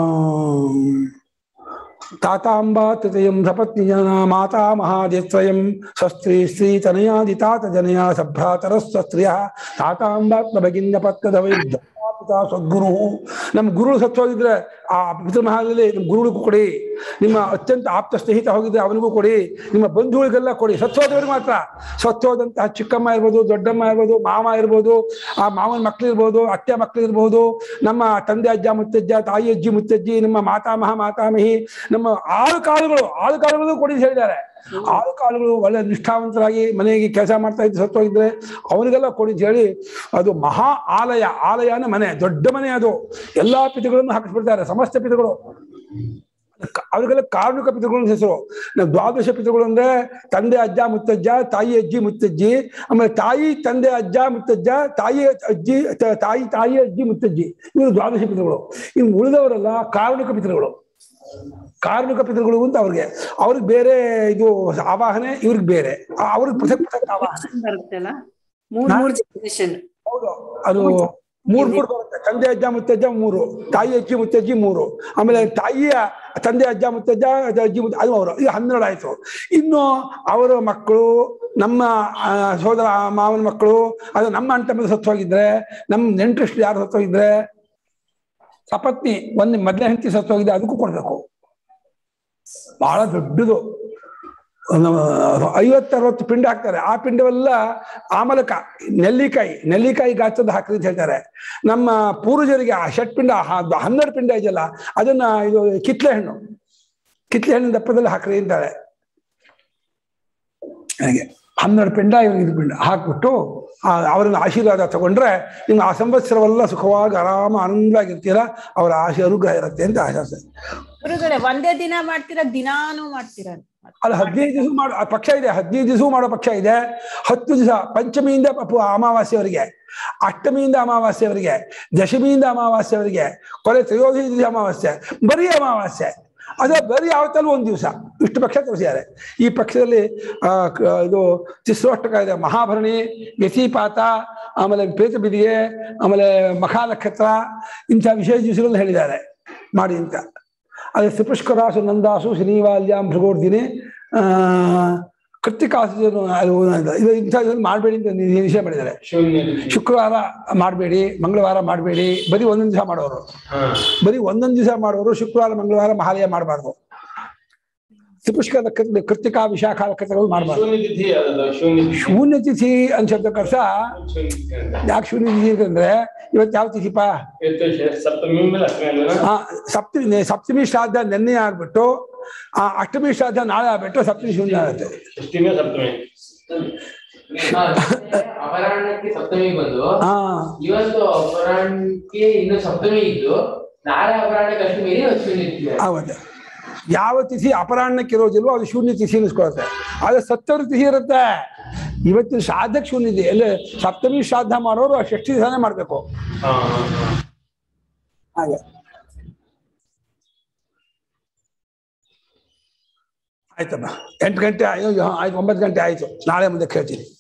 ತಾತಾಂಬ ತೃತೀಯಂ ಸಪತ್ನಿ ಜನ ಮಾತಾ ಮಹಾದಿತ್ರಯಂ ಸ್ವಸ್ತ್ರೀ ಸ್ತ್ರೀ ತನಯಾದಿ ತಾತ ಜನಯ ಸಭ್ರಾತರ ಸ್ವಸ್ತ್ರೀಯ ತಾತಾಂಬಾತ್ಮ ಭಗಿನ್ಯ ಪತ್ರದ ವೈದ್ಯ ಪಿತಾ ಸದ್ಗುರು ನಮ್ಮ ಗುರು ಸತ್ತೋಗಿದ್ರೆ ಆ ಪಿತೃಮಹಾಲಲ್ಲಿ ನಿಮ್ಮ ಗುರುಗಳಿಗೂ ಕೊಡಿ ನಿಮ್ಮ ಅತ್ಯಂತ ಆಪ್ತ ಸ್ನೇಹಿತ ಹೋಗಿದ್ರೆ ಅವನಿಗೂ ಕೊಡಿ ನಿಮ್ಮ ಬಂಧುಗಳಿಗೆಲ್ಲ ಕೊಡಿ ಸತ್ತೋದವ್ರಿಗೆ ಮಾತ್ರ ಸತ್ತೋದಂತಹ ಚಿಕ್ಕಮ್ಮ ಇರ್ಬೋದು ದೊಡ್ಡಮ್ಮ ಇರ್ಬೋದು ಮಾವ ಇರ್ಬೋದು ಆ ಮಾವನ ಮಕ್ಳು ಇರ್ಬೋದು ಅತ್ತೆ ಮಕ್ಳು ಇರ್ಬೋದು ನಮ್ಮ ತಂದೆ ಅಜ್ಜ ಮುತ್ತಜ್ಜ ತಾಯಿ ಅಜ್ಜಿ ಮುತ್ತಜ್ಜಿ ನಮ್ಮ ಮಾತಾಮಹ ಮಾತಾಮಹಿ ನಮ್ಮ ಆಳು ಕಾಳುಗಳು ಆಳು ಕಾಳುಗಳು ಕೊಡಿ ಅಂತ ಹೇಳಿದ್ದಾರೆ ಆಳು ಕಾಳುಗಳು ಒಳ್ಳೆ ನಿಷ್ಠಾವಂತರಾಗಿ ಮನೆಗೆ ಕೆಲಸ ಮಾಡ್ತಾ ಇದ್ದು ಸತ್ತೋಗಿದ್ರೆ ಅವನಿಗೆಲ್ಲ ಕೊಡಿ ಅಂತ ಹೇಳಿ ಅದು ಮಹಾ ಆಲಯ ಆಲಯನ ಮನೆ ದೊಡ್ಡ ಮನೆ ಅದು ಎಲ್ಲಾ ಪಿತೃಗಳನ್ನು ಹಾಕಿಸ್ಬಿಡ್ತಾರೆ ಸಮಸ್ತ ಪಿತೃಗಳು ಕ- ಅವ್ರಿಗೆಲ್ಲ ಕಾರುಣಿಕ ಪಿತೃಗಳು ಅಂತ ಹೆಸರು ನಾವು ದ್ವಾದಶ ಪಿತೃಗಳು ಅಂದ್ರೆ ತಂದೆ ಅಜ್ಜ ಮುತ್ತಜ್ಜ ತಾಯಿ ಅಜ್ಜಿ ಮುತ್ತಜ್ಜಿ ಆಮೇಲೆ ತಾಯಿ ತಂದೆ ಅಜ್ಜ ಮುತ್ತಜ್ಜ ತಾಯಿ ಅಜ್ಜಿ ತ- ತಾಯಿ ತಾಯಿ ಅಜ್ಜಿ ಮುತ್ತಜ್ಜಿ ಇವರು ದ್ವಾದಶ ಪಿತೃಗಳು ಇನ್ನು ಉಳಿದವರೆಲ್ಲ ಕಾರುಣಿಕ ಪಿತೃಗಳು ಕಾರುಣಿಕ ಪಿತೃಗಳು ಅಂತ ಅವ್ರಿಗೆ ಅವ್ರಿಗೆ ಬೇರೆ ಇದು ಆವಾಹನೆ ಇವ್ರಿಗೆ ಬೇರೆ ಆ- ಅವ್ರಿಗೆ ಪೃಥಕ್ ಪೃಥಕ್ ಆವಾಹನೆ ಬರುತ್ತಲ್ಲ ಮೂರ್ ಮೂರ್ ಜನರೇಷನ್ ಹೌದು ಅದು ಮೂರ್ ಮೂರು ಬರುತ್ತೆ ತಂದೆ ಅಜ್ಜ ಮುತ್ತಜ್ಜ ಮೂರು ತಾಯಿ ಅಜ್ಜಿ ಮುತ್ತಜ್ಜಿ ಮೂರು ಆಮೇಲೆ ತಾಯಿಯ ತಂದೆ ಅಜ್ಜ ಮುತ್ತಜ್ಜ ಅದು ಅಜ್ಜಿ ಮುತ್ತ ಅದು ಅವರು ಈಗ ಹನ್ನೆರಡು ಆಯ್ತು ಇನ್ನು ಅವರ ಮಕ್ಕಳು ನಮ್ಮ ಆ, ಸೋದರ ಮಾವನ ಮಕ್ಕಳು ಅದು ನಮ್ಮ ಅಣ್ಣ ತಮ್ಮದ ಸತ್ತೋಗಿದ್ರೆ ನಮ್ಮ ನೆಂಟರಿಷ್ಟು ಯಾರು ಸತ್ತೋಗಿದ್ರೆ ಸಪತ್ನಿ ಒಂದು ಮೊದಲನೇ ಹೆಂಡತಿ ಸತ್ತೋಗಿದೆ ಅದಕ್ಕೂ ಕೊಡ್ಬೇಕು ಬಹಳ ದೊಡ್ಡದು ಐವತ್ತರವತ್ತು ಪಿಂಡ ಹಾಕ್ತಾರೆ ಆ ಪಿಂಡವೆಲ್ಲ ಆಮಲಕ ನೆಲ್ಲಿಕಾಯಿ ನೆಲ್ಲಿಕಾಯಿ ಗಾತ್ರದ ಹಾಕ್ರಿ ಅಂತ ಹೇಳ್ತಾರೆ ನಮ್ಮ ಪೂರ್ವಜರಿಗೆ ಆ ಷಟ್ ಪಿಂಡ ಹ- ಹನ್ನೆರಡು ಪಿಂಡ ಇದೆಯಲ್ಲ ಅದನ್ನ ಇದು ಕಿತ್ಲೆ ಹಣ್ಣು ಕಿತ್ಲೆ ಹಣ್ಣಿನ ದಪ್ಪದಲ್ಲಿ ಹಾಕ್ರಿ ಅಂತಾರೆ ಹಾಗೆ ಹನ್ನೆರಡು ಪಿಂಡ ಇವ್ರಿಗೆ ಇದು ಪಿಂಡ ಹಾಕ್ಬಿಟ್ಟು ಆ ಅವರನ್ನ ಆಶೀರ್ವಾದ ತಗೊಂಡ್ರೆ ನಿಮ್ಮ ಆ ಸಂವತ್ಸರವೆಲ್ಲ ಸುಖವಾಗಿ ಆರಾಮ ಆನಂದವಾಗಿರ್ತೀರ ಅವರ ಆಶೆ ಅನುಗ್ರಹ ಇರುತ್ತೆ ಅಂತ ಆಶಾಸೆ ಗುರುಗಳೇ ಒಂದೇ ದಿನ ಮಾಡ್ತೀರಾ ದಿನಾನು ಮಾಡ್ತೀರಾ ಅಲ್ಲಿ ಹದಿನೈದು ದಿವಸ ಮಾಡೋ ಆ ಪಕ್ಷ ಇದೆ ಹದಿನೈದು ದಿವಸ ಮಾಡೋ ಪಕ್ಷ ಇದೆ ಹತ್ತು ದಿವಸ ಪಂಚಮಿಯಿಂದ ಪಪು- ಅಮಾವಾಸ್ಯವರೆಗೆ ಅಷ್ಟಮಿಯಿಂದ ಅಮಾವಾಸ್ಯವರೆಗೆ ದಶಮಿಯಿಂದ ಅಮಾವಾಸ್ಯವರೆಗೆ ಕೊನೆ ತ್ರಯೋದಶಿ ದಿವಸ ಅಮಾವಾಸ್ಯೆ ಬರೀ ಅಮಾವಾಸ್ಯೆ ಅದೇ ಬರೀ ಯಾವತ್ತಲ್ಲೂ ಒಂದು ದಿವಸ ಇಷ್ಟು ಪಕ್ಷ ತೋರಿಸಿದ್ದಾರೆ ಈ ಪಕ್ಷದಲ್ಲಿ ಆ, ಕ- ಇದು ತಿಸ್ರೋಷ್ಟಕ ಇದೆ ಮಹಾಭರಣಿ ವ್ಯತಿಪಾತ ಆಮೇಲೆ ಪ್ರೇತ ಬಿದಿಗೆ ಆಮೇಲೆ ಮಖಾ ನಕ್ಷತ್ರ ಇಂಥ ವಿಶೇಷ ದಿವಸಗಳನ್ನ ಹೇಳಿದ್ದಾರೆ ಮಾಡಿ ಅಂತ ಅದೇ ತ್ರಿಪುಷ್ಕರಾಸು ನಂದಾಸು ಶ್ರೀವಾಲ್ಯಾಂ ಭೃಗೋರ್ದಿನಿ ಆ ಕೃತಿಕಾಸು ಅದು ಇದು ಇಂಥ ಇದನ್ನ ಮಾಡಬೇಡಿ ಅಂತ ನಿ- ನಿಷೇಧ ಮಾಡಿದ್ದಾರೆ ಶೂನ್ಯ ಶುಕ್ರವಾರ ಮಾಡಬೇಡಿ ಮಂಗಳವಾರ ಮಾಡಬೇಡಿ ಬರೀ ಒಂದೊಂದು ದಿವಸ ಮಾಡೋರು ಹಾ ಬರೀ ಒಂದೊಂದು ದಿವಸ ಮಾಡೋರು ಶುಕ್ರವಾರ ಮಂಗಳವಾರ ಮಹಾಲಯ ಮಾಡಬಾರ್ದು ತ್ರಿಪುಷ್ಕ ನಕ್ಷತ್ರ ಕೃತಿಕಾ ವಿಶಾಖ ನಕ್ಷತ್ರಗಳು ಮಾಡಬಾರ್ದು ಶೂನ್ಯ ತಿಥಿ ಅದು ಶೂನ್ಯ ತಿಥಿ. ಶೂನ್ಯ ತಿಥಿ ಅಂತ ಶಬ್ದಕ್ಕರ್ಥ ಶೂನ್ಯ ತಿಥಿ ಅಂತ ಯಾಕೆ ಶೂನ್ಯ ತಿಥಿ ಅಂದ್ರೆ ಇವತ್ತು ಯಾವ ತಿಥಿಪ ಇವತ್ತು ಶ- ಸಪ್ತಮಿ ಮೇಲೆ ಅಷ್ಟಮಿ ಅಲ್ವೇನಾ? ಆ ಸಪ್ತಮಿ ಸಪ್ತಮಿ ಶ್ರಾದ್ದ ನೆನ್ನೆ ಆಗ್ಬಿಟ್ಟು ಆ ಅಷ್ಟಮಿ ಶ್ರಾದ್ದ ನಾಳೆ ಆಗ್ಬಿಟ್ಟು ಸಪ್ತಮಿ ಶೂನ್ಯ ಆಗುತ್ತೆ ಷಷ್ಠಿ ಮೇಲೆ ಸಪ್ತಮಿ ಅಪರಾಹ್ನಕ್ಕೆ ಸಪ್ತಮಿ ಬಂದು ಹಾ ಇವತ್ತು ಅಪರಾಹ್ನಕ್ಕೆ ಇನ್ನು ಸಪ್ತಮಿ ಇದ್ದು ನಾಳೆ ಅಪರಾಹ್ನಕ್ಕೆ ಅಷ್ಟಮಿ ಇದೆ ಅಶ್ವಿನಿ ಇಟ್ಟಿದ್ದಾರೆ. ಆಗುತ್ತೆ ಯಾವ ತಿಥಿ ಅಪರಾಹ್ನಕ್ಕೆ ಇರೋದಿಲ್ವೋ ಅದು ಶೂನ್ಯ ತಿಥಿ ಅನಿಸ್ಕೊಳುತ್ತೆ ಆದ್ರೆ ಸತ್ತವ್ರ ತಿಥಿ ಇರುತ್ತೆ ಇವತ್ತಿನ ಶ್ರಾದ್ದಕ್ಕೆ ಶೂನ್ಯ ಇದೆ ಎಲ್ಲ ಸಪ್ತಮಿ ಶ್ರಾದ್ದ ಮಾಡೋರು ಆ ಷಷ್ಠಿ ದಿವಸನೇ ಮಾಡ್ಬೇಕು ಹಾ ಹಾ ಹಾ ಹಾಗೆ ಆಯ್ತಮ್ಮ ಎಂಟು ಗಂಟೆ ಆಯ್ತು ಆಯ್ತು ಒಂಬತ್ತು ಗಂಟೆ ಆಯ್ತು ನಾಳೆ ಮುಂದೆ ಕೇಳ್ತೀನಿ